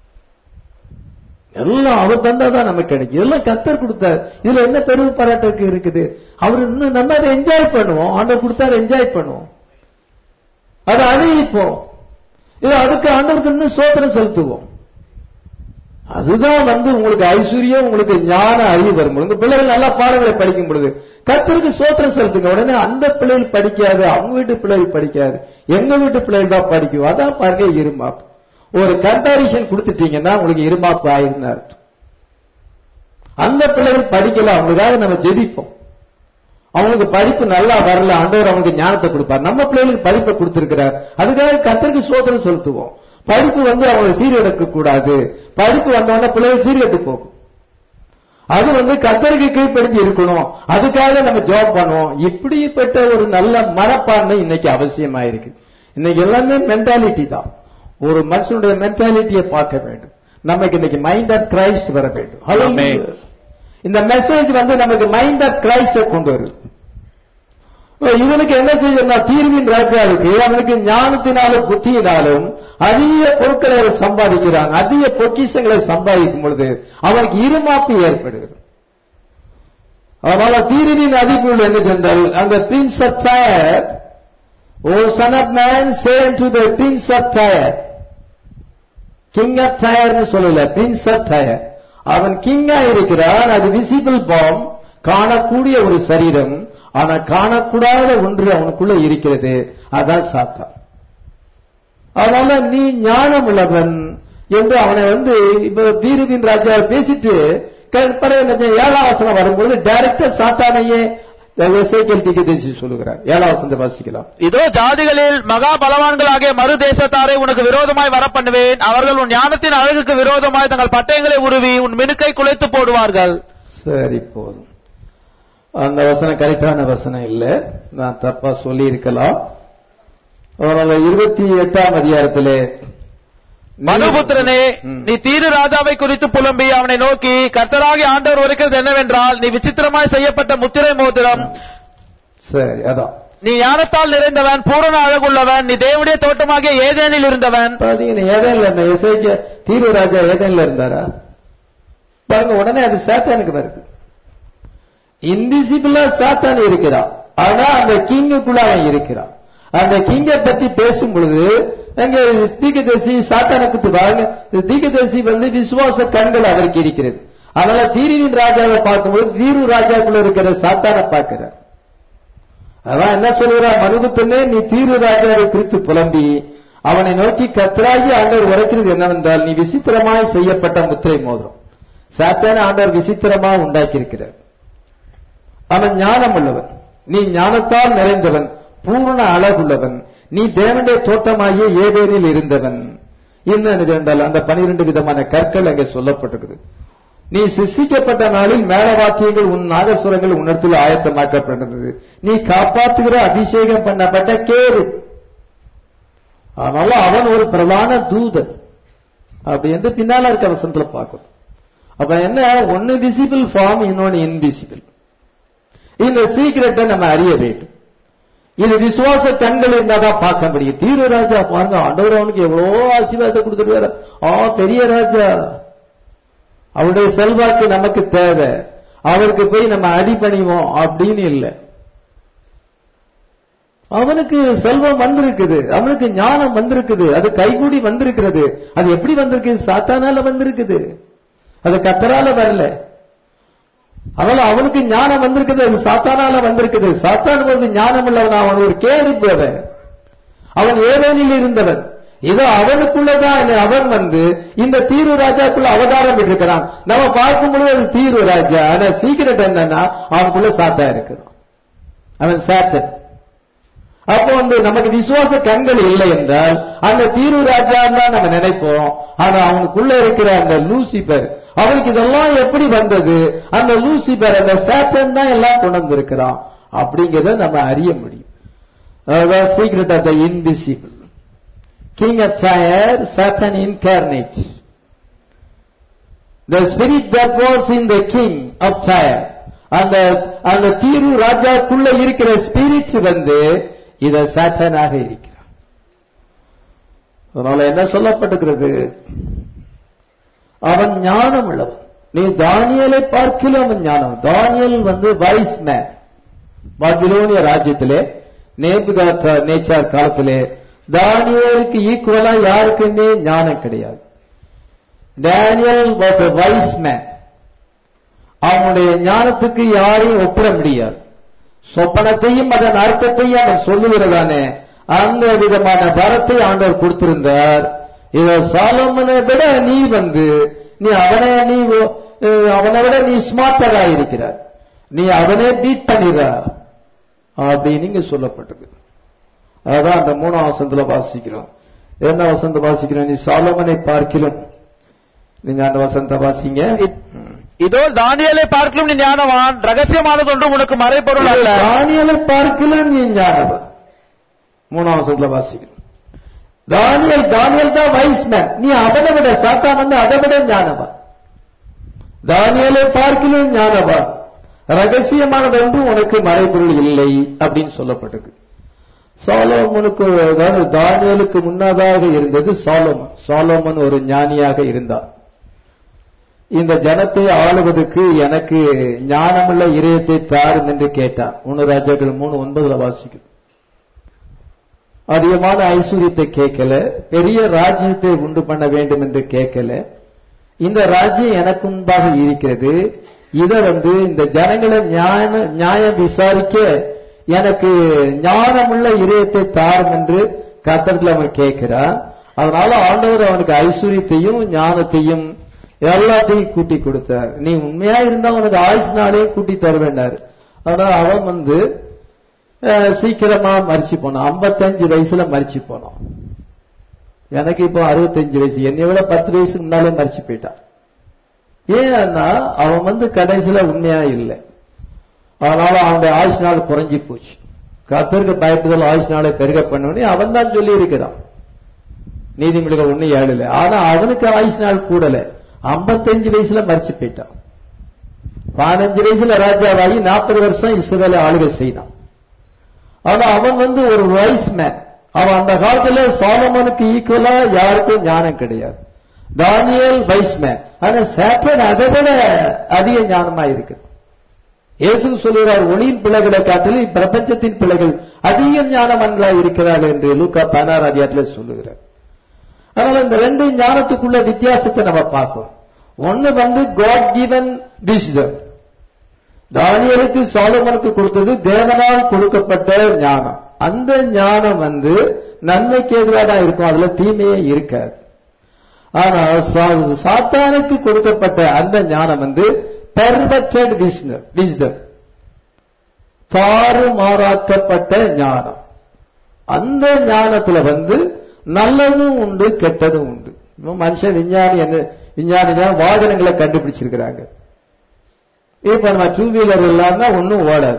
Speaker 1: எல்லாம் அவர் தந்தாதான் நமக்கு கிடைக்கும் எல்லாம் கத்தர் கொடுத்தார் இதுல என்ன பெருமை பாராட்டுக்கு இருக்குது அவர் இன்னும் நம்ம அதை என்ஜாய் பண்ணுவோம் ஆண்டவர் கொடுத்தாரு என்ஜாய் பண்ணுவோம் அதை அணிவிப்போம் இது அதுக்கு ஆண்டவருக்கு இன்னும் சோதனை செலுத்துவோம் அதுதான் வந்து உங்களுக்கு ஐஸ்வர்யம் உங்களுக்கு ஞான அறிவு வரும் பொழுது உங்க பிள்ளைகள் நல்லா பாடங்களை படிக்கும் பொழுது கத்தருக்கு சோத்திரம் செலுத்துங்க உடனே அந்த பிள்ளைகள் படிக்காது அவங்க வீட்டு பிள்ளைகள் படிக்காது எங்க வீட்டு பிள்ளைகள் தான் படிக்கும் அதான் பாருங்க இருமாப்பு ஒரு கம்பாரிசன் கொடுத்துட்டீங்கன்னா உங்களுக்கு இருமாப்பு ஆயிருந்தா அர்த்தம் அந்த பிள்ளைகள் படிக்கல அவங்களுக்காக நம்ம ஜெபிப்போம் அவங்களுக்கு படிப்பு நல்லா வரல ஆண்டவர் அவங்களுக்கு ஞானத்தை கொடுப்பார் நம்ம பிள்ளைகளுக்கு படிப்பை கொடுத்திருக்கிறார் அதுக்காக கத்தருக்கு சோதனை செலுத்துவோம் படிப்பு வந்து அவங்களை சீரழிக்க கூடாது படிப்பு வந்தவொடனே பிள்ளைகள் சீர்கெட்டு போகும் அது வந்து கத்தருக்கு கீழ்ப்படிஞ்சு இருக்கணும் அதுக்காக நம்ம ஜாப் பண்ணுவோம் இப்படிப்பட்ட ஒரு நல்ல மனப்பான்மை இன்னைக்கு அவசியமாயிருக்கு இன்னைக்கு எல்லாமே மென்டாலிட்டி தான் ஒரு மனுஷனுடைய மென்டாலிட்டியை பார்க்க வேண்டும் நமக்கு இன்னைக்கு மைண்ட் ஆஃப் கிரைஸ்ட் வர வேண்டும்
Speaker 2: Amen.
Speaker 1: இந்த மெசேஜ் வந்து நமக்கு மைண்ட் ஆஃப் கிரைஸ்ட கொண்டு வருது இவனுக்கு என்ன செய்யணும்னா தீர்வின் ராஜாவுக்கு அவனுக்கு ஞானத்தினாலும் புத்தியினாலும் அதிக பொருட்களை அவர் சம்பாதிக்கிறான் அதிக பொக்கிஷங்களை சம்பாதிக்கும் பொழுது அவனுக்கு இருமாப்பு ஏற்படுகிறது அதனால தீர்வின் அதிபுள் என்ன சென்றால் அந்த prince of Tyre O son of man say to the prince of Tyre king of டயர்னு சொல்லல பிரின்ஸ் ஆஃப் டயர் அவன் கிங்கா இருக்கிறான் அது விசிபிள் பாம் காணக்கூடிய ஒரு சரீரம் ஆனா காணக்கூடாத ஒன்று அவனுக்குள்ள இருக்கிறது அதான் சாத்தான் அதனால நீ ஞானம் உள்ளவன் என்று அவனை வந்து இப்ப தீருவின் ராஜா பேசிட்டு க- பிறகு என்ன ஏழாம் வசனம் வரும்போது டைரக்டா சாத்தானையே இசைக்கல் திகதேசி சொல்லுகிறார் ஏழாம் வசனத்தை வாசிக்கலாம்
Speaker 2: இதோ ஜாதிகளில் மகா பலவான்களாகிய மறு தேசத்தாரை உனக்கு விரோதமாய் வரப்பண்ணுவேன் அவர்கள் உன் ஞானத்தின் அழகுக்கு விரோதமாய் தங்கள் பட்டயங்களை உருவி உன் மினுக்கை குலைத்து போடுவார்கள்
Speaker 1: சரி போதும் அந்த வசனம் கரெக்டான வசனம் இல்ல நான் தப்பா சொல்லி இருக்கலாம் அதனால இருபத்தி எட்டாம் அதிகாரத்திலே
Speaker 2: மனுபுத்திரனே
Speaker 1: ம்.
Speaker 2: நீ தீரு ராஜாவை குறித்து புலம்பி அவனை நோக்கி கர்த்தராகி ஆண்டவர் உரைக்கிறது என்னவென்றால் நீ விசித்திரமாய் செய்யப்பட்ட முத்திரை மோதிரம்
Speaker 1: சரி அதான்
Speaker 2: நீ ஞானத்தால் நிறைந்தவன் பூரண அழகுள்ளவன் நீ தேவனுடைய தோட்டமாகிய ஏதேனில் இருந்தவன்
Speaker 1: பாத்தீங்கன்னா ஏதேன்ல இந்த இசைக்க தீர்வு ராஜா ஏதேன்ல இருந்தாரா பாருங்க உடனே அது சாத்தானுக்கு வருது இன்விசிபிளா சாத்தான் இருக்கிறான் ஆனா அந்த கிங்குக்குள்ள அவன் இருக்கிறான் அந்த கிங்கை பற்றி பேசும் பொழுது அங்க தீகதரிசி சாத்தானுக்கு பாருங்க தீகதரிசி வந்து விசுவாச கண்கள் அவருக்கு இருக்கிறது அதனால தீருவின் ராஜாவை பார்க்கும்போது தீரு ராஜாக்குள்ள இருக்கிற சாத்தானை பார்க்கிறார் அதான் என்ன சொல்கிறார் மனுபுத்தனே நீ தீரு ராஜாவை குறித்து புலம்பி அவனை நோக்கி கத்தராகி ஆண்டவர் உரைக்கிறது என்னவென்றால் நீ விசித்திரமாய் செய்யப்பட்ட முத்திரை மோதிரம் சாத்தான ஆண்டவர் விசித்திரமா உண்டாக்கியிருக்கிறார் அவன் ஞானம் உள்ளவன் நீ ஞானத்தால் நிறைந்தவன் பூர்ண அழகுள்ளவன் நீ தேவனுடைய தோட்டமாகிய ஏதேனில் இருந்தவன் என்ன என்றால் அந்த பனிரெண்டு விதமான கற்கள் அங்கே சொல்லப்பட்டிருக்குது நீ சிருஷ்டிக்கப்பட்ட நாளில் மேலவாக்கியங்கள் உன் நாகசுரங்கள் உன்னிடத்தில் ஆயத்தமாக்கப்பட்டது நீ காப்பாற்றுகிற அபிஷேகம் பண்ணப்பட்ட கேரு அதனால அவன் ஒரு பிரதான தூதன் அப்படி என்று பின்னால இருக்க வசனத்துல பார்க்கணும் அப்ப என்ன ஒன்னு விசிபிள் ஃபார்ம் இன்னொன்னு இன்விசிபிள் இந்த சீக்கிரட்டை நம்ம அறிய வேண்டும் இது விசுவாச கண்கள் இருந்தாதான் பார்க்க முடியும் தீர ராஜா பாருங்க ஆண்டவர் அவனுக்கு எவ்வளவோ ஆசீர்வாதத்தை கொடுத்துருவாரு ஆ பெரிய ராஜா அவருடைய செல்வாக்கு நமக்கு தேவை அவருக்கு போய் நம்ம அடிபணிவோம் அப்படின்னு இல்லை அவனுக்கு செல்வம் வந்திருக்குது அவனுக்கு ஞானம் வந்திருக்குது அது கைகூடி வந்திருக்கிறது அது எப்படி வந்திருக்கு சாத்தானால வந்திருக்குது அது கத்தரால வரல அதனால அவனுக்கு ஞானம் வந்திருக்குது அது சாத்தானால வந்திருக்குது சாத்தான் வந்து ஞானம் உள்ளவன் அவன் ஒரு கேருப்பவன் அவன் ஏதேனில் இருந்தவன் இதோ அவனுக்குள்ளதான் அவன் வந்து இந்த தீரு ராஜாக்குள்ள அவதாரம் இருக்கிறான் நம்ம பார்க்கும் பொழுது அது தீரு ராஜா ஆனா சீக்கிரட் என்னன்னா அவனுக்குள்ள சாத்தா இருக்கிறான் அவன் சாத்தன் அப்போ வந்து நமக்கு விசுவாச கண்கள் இல்லை என்றால் அந்த தீரு ராஜா தான் நம்ம நினைப்போம் ஆனா அவனுக்குள்ள இருக்கிற அந்த லூசிபர் அவனுக்கு இதெல்லாம் எப்படி வந்தது அந்த லூசிபர் அந்த சாத்தன் தான் எல்லாம் கொண்டு வந்திருக்கிறான் அப்படிங்கறத நம்ம அறிய முடியும் அதான் secret of the invisible king of Tyre, Satan incarnate. The spirit that was in the king of Tyre, அந்த அந்த தீரு ராஜாக்குள்ள இருக்கிற ஸ்பிரிட் வந்து இத சாத்தானாக இருக்கிறான் அதனால என்ன சொல்லப்பட்டிருக்கிறது அவன் ஞானம் உள்ளவன் நீ தானியலை பார்க்கல அவன் ஞானம் தானியல் வந்து வைஸ் மேன் பாபிலோனிய ராஜ்யத்திலே நேபுகாத் நேச்சார் காலத்திலே தானியலுக்கு ஈக்குவலா யாருக்குமே ஞானம் கிடையாது Daniel was a wise man அவனுடைய ஞானத்துக்கு யாரையும் ஒப்பிட முடியாது சொப்பனத்தையும் அதன் அர்த்தத்தையும் அவன் சொல்லுகிறதானே அந்த விதமான வரத்தை ஆண்டவர் கொடுத்திருந்தார் இத சாலமனை விட நீ வந்து நீ அவனை நீ அஹ், அவனை விட நீ ஸ்மார்ட்டரா இருக்கிறார் நீ அவனே பீட் பண்ணிடுற அப்படின்னு இங்க சொல்லப்பட்டது அதான் அந்த மூணாம் வசனத்துல வாசிக்கிறோம் என்ன வசந்த வாசிக்கிறோம் நீ சாலமனை பார்க்கிலும் நீங்க அந்த வசந்த வாசிங்க
Speaker 2: இதோ தானியலை பார்க்கலும் நீ ஞானவான் ரகசியமானது ஒன்றும் உனக்கு மறைபொருள் அல்ல
Speaker 1: தானியலை பார்க்கிலும் நீ ஞானவன் மூணாம் வசனத்துல வாசிக்கிறோம் தானியல் தானியல் தான் வைஸ் மேன் நீ அவனை விட சாத்தான் வந்து அதை விட ஞானவன் தானியலை பார்க்கிலும் ஞானவன் ரகசியமானது ஒன்றும் உனக்கு மறைபொருள் இல்லை அப்படின்னு சொல்லப்பட்டிருக்கு சாலோமனுக்கு அதாவது தானியலுக்கு முன்னதாக இருந்தது சாலோமன் சாலோமன் ஒரு ஞானியாக இருந்தார் இந்த ஜனத்தை ஆளுவதற்கு எனக்கு ஞானமுள்ள இதயத்தை தாரும் என்று கேட்டான் ஒன்னு ராஜாக்கள் மூணு ஒன்பதுல வாசிக்கும் அதிகமான ஐஸ்வர்யத்தை கேட்கல பெரிய ராஜ்யத்தை உண்டு பண்ண வேண்டும் என்று கேட்கல இந்த ராஜ்யம் எனக்கு முன்பாக இருக்கிறது இத வந்து இந்த ஜனங்களை நியாய நியாயம் விசாரிக்க எனக்கு ஞானமுள்ள இதயத்தை தாரும் என்று கத்தத்தில் அவன் கேட்கிறான் அதனால ஆண்டவர் அவனுக்கு ஐஸ்வர்யத்தையும் ஞானத்தையும் எல்லாத்தையும் கூட்டி கொடுத்தார் நீ உண்மையா இருந்தா உனக்கு ஆயுசு நாளையும் கூட்டி தருவேண்டாரு ஆனா அவன் வந்து அஹ், சீக்கிரமா மறிச்சு போனான் 55 வயசுல மறிச்சு போனான் எனக்கு இப்போ 65 வயசு என்னை விட பத்து வயசுக்கு முன்னாலே மறிச்சு போயிட்டான் ஏன்னா அவன் வந்து கடைசியில உண்மையா இல்லை அதனால அவனுடைய ஆயுசு நாள் குறைஞ்சி போச்சு கத்தருக்கு பயப்படுதல் ஆயுசு நாளை பெருக பண்ணவனே அவன் தான் சொல்லி இருக்கிறான் நீதிமொழிகள் ஒண்ணு ஏழுல ஆனா அவனுக்கு ஆயுசு நாள் கூடல 55 வயசுல மறிச்சு போயிட்டான் பதினஞ்சு வயசுல ராஜாவாகி நாற்பது வருஷம் இஸ்ரவேலை ஆளுகை செய்தான் ஆனா அவன் வந்து ஒரு வைஸ் மேன் அவன் அந்த காலத்துல சாலமனுக்கு ஈக்குவலா யாருக்கும் ஞானம் கிடையாது தானியல் வைஸ் மேன் ஆனா சேட்டன் அதை விட அதிக ஞானமா இருக்கு இயேசு சொல்லுகிறார் ஒளியின் பிள்ளைகளை காட்டிலும் பிரபஞ்சத்தின் பிள்ளைகள் அதிக ஞானமன்றா இருக்கிறார்கள் என்று லூக்கா பதினாறு அதிகாரத்தில் சொல்லுகிறார் அதனால இந்த ரெண்டு ஞானத்துக்குள்ள வித்தியாசத்தை நம்ம பார்ப்போம் ஒன்னு வந்து காட் கிவன் விஸ்டம் தானியலுக்கு சாலமனுக்கு கொடுத்தது தேவனால் கொடுக்கப்பட்ட ஞானம் அந்த ஞானம் வந்து நன்மைக்கு எதிராக தான் இருக்கும் அதுல தீமையே இருக்காது ஆனா சா- சாத்தானுக்கு கொடுக்கப்பட்ட அந்த ஞானம் வந்து பெர்வெக்டட் விஸ்டம் தாறுமாறாக்கப்பட்ட ஞானம் அந்த ஞானத்துல வந்து நல்லதும் உண்டு கெட்டதும் உண்டு இப்ப மனுஷன் விஞ்ஞானி என்ன விஞ்ஞானிங்க வாகனங்களை கண்டுபிடிச்சிருக்கிறாங்க இப்ப நம்ம டூ வீலர் இல்லாம ஒன்னும் ஓடாது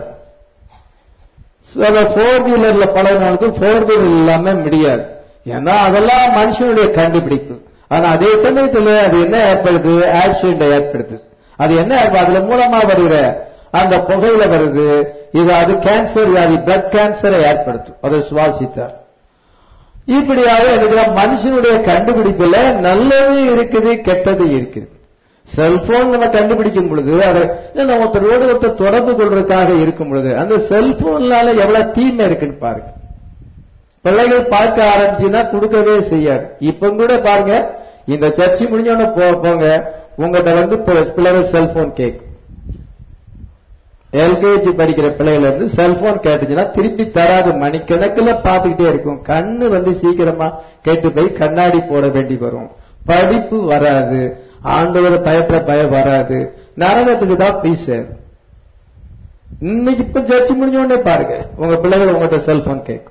Speaker 1: ஃபோர் வீலர்ல பழகினவனுக்கு ஃபோர் வீலர் இல்லாம முடியாது ஏன்னா அதெல்லாம் மனுஷனுடைய கண்டுபிடிப்பு ஆனா அதே சமயத்துல அது என்ன ஏற்படுது ஆக்சிடென்ட் ஏற்படுத்துது அது என்ன ஏற்ப- அதுல மூலமா வருகிற அந்த புகையில வருது இது அது கேன்சர் வியாதி பிளட் கேன்சரை ஏற்படுத்தும் அதை சுவாசித்தார் இப்படியாக இருக்கிற மனுஷனுடைய கண்டுபிடிப்புல நல்லது இருக்குது கெட்டது இருக்குது செல்போன் நம்ம கண்டுபிடிக்கும் பொழுது அதை நம்ம ஒருத்தரோடு ஒருத்தர் தொடர்பு கொள்றதுக்காக இருக்கும் பொழுது அந்த செல்போன்னால எவ்வளவு தீமை இருக்குன்னு பாருங்க பிள்ளைகள் பார்க்க ஆரம்பிச்சுன்னா கொடுக்கவே செய்யாது இப்ப கூட பாருங்க இந்த சர்ச்சை முடிஞ்சோன்னு போ போங்க உங்கள்கிட்ட வந்து பி- பிள்ளைகள் செல்போன் கேட்கும் எல்கேஜி படிக்கிற பிள்ளைகள் இருந்து செல்போன் கேட்டுச்சுன்னா திருப்பி தராது மணிக்கணக்கில் பார்த்துக்கிட்டே இருக்கும் கண்ணு வந்து சீக்கிரமா கெட்டு போய் கண்ணாடி போட வேண்டி வரும் படிப்பு வராது ஆண்டவரை பயப்பட பயம் வராது நரகத்துக்கு தான் பீஸ் இன்னைக்கு இப்ப ஜட்ஜ் முடிஞ்ச உடனே பாருங்க உங்க பிள்ளைகள் உங்ககிட்ட செல்போன் கேட்கும்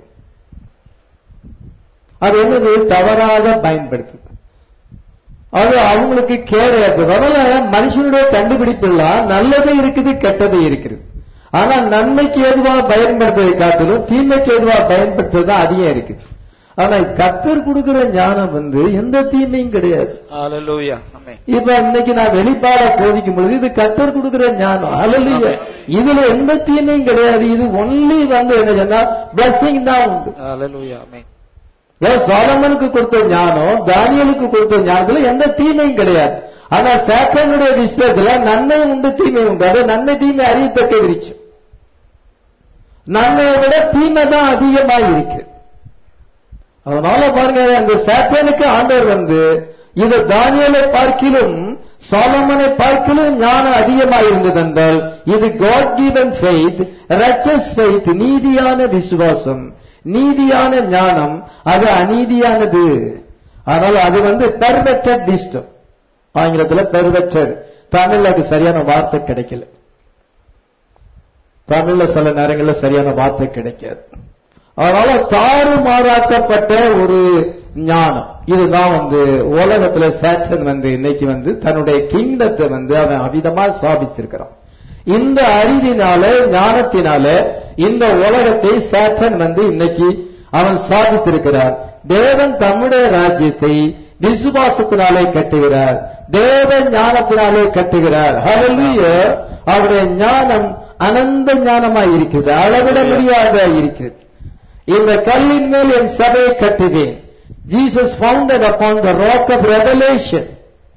Speaker 1: அது என்னது தவறாக பயன்படுத்துது அது அவங்களுக்கு கேடு ஏற்படுது அதனால மனுஷனுடைய கண்டுபிடிப்பு எல்லாம் நல்லது இருக்குது கெட்டது இருக்குது ஆனா நன்மைக்கு எதுவாக பயன்படுத்துவதை காட்டிலும் தீமைக்கு எதுவாக பயன்படுத்துவது தான் அதிகம் இருக்குது ஆனா கத்தர் கொடுக்கிற ஞானம் வந்து எந்த தீமையும் கிடையாது
Speaker 2: ஹalleluya ஆமென்
Speaker 1: இப்ப இன்னைக்கு நான் வெளிப்பாட போதிக்கும் பொழுது இது கத்தர் கொடுக்கிற ஞானம் அல்ல இதுல எந்த தீமையும் கிடையாது இது ஒன்லி வந்து என்ன சொன்னா பிளஸிங் தான் உண்டு
Speaker 2: ஹalleluya ஆமென்
Speaker 1: ஏன் சாலமனுக்கு கொடுத்த ஞானம் தானியலுக்கு கொடுத்த ஞானத்துல எந்த தீமையும் கிடையாது ஆனா சேத்தனுடைய விஷயத்துல நன்மை உண்டு தீமை உண்டு அது நன்மை தீமை அறியத்தக்க விரிச்சு நன்மையை விட தீமை தான் அதிகமாக இருக்கு அதனால பாருங்க அந்த சேத்தனுக்கு ஆண்டவர் வந்து இது தானியலை பார்க்கிலும் சாலமனை பார்க்கிலும் ஞானம் அதிகமாக இருந்தது என்றால் இது God given faith righteous faith நீதியான விசுவாசம் நீதியான ஞானம் அது அநீதியானது ஆனால் அது வந்து பெர்வெக்டட் விஸ்டம் ஆங்கிலத்துல பெர்வெக்டட் தமிழ்ல அது சரியான வார்த்தை கிடைக்கல தமிழ்ல சில நேரங்கள்ல சரியான வார்த்தை கிடைக்காது அதனால தாறுமாறாக்கப்பட்ட ஒரு ஞானம் இதுதான் வந்து உலகத்துல சேச்சன் வந்து இன்னைக்கு வந்து தன்னுடைய கிங்டத்தை வந்து அவன் அவிதமா சாபிச்சிருக்கிறான் இந்த அறிவினால ஞானத்தினால இந்த உலகத்தை சேச்சன் வந்து இன்னைக்கு அவன் சாதித்திருக்கிறார் தேவன் தம்முடைய ராஜ்யத்தை விசுவாசத்தினாலே கட்டுகிறார் தேவ ஞானத்தினாலே கட்டுகிறார் ஹalleluya அவருடைய ஞானம் அனந்த ஞானமாய் இருக்கிறது அளவிட முடியாத இருக்கிறது இந்த கல்லின் மேல் என் சபையை கட்டுவேன் Jesus founded upon the rock of revelation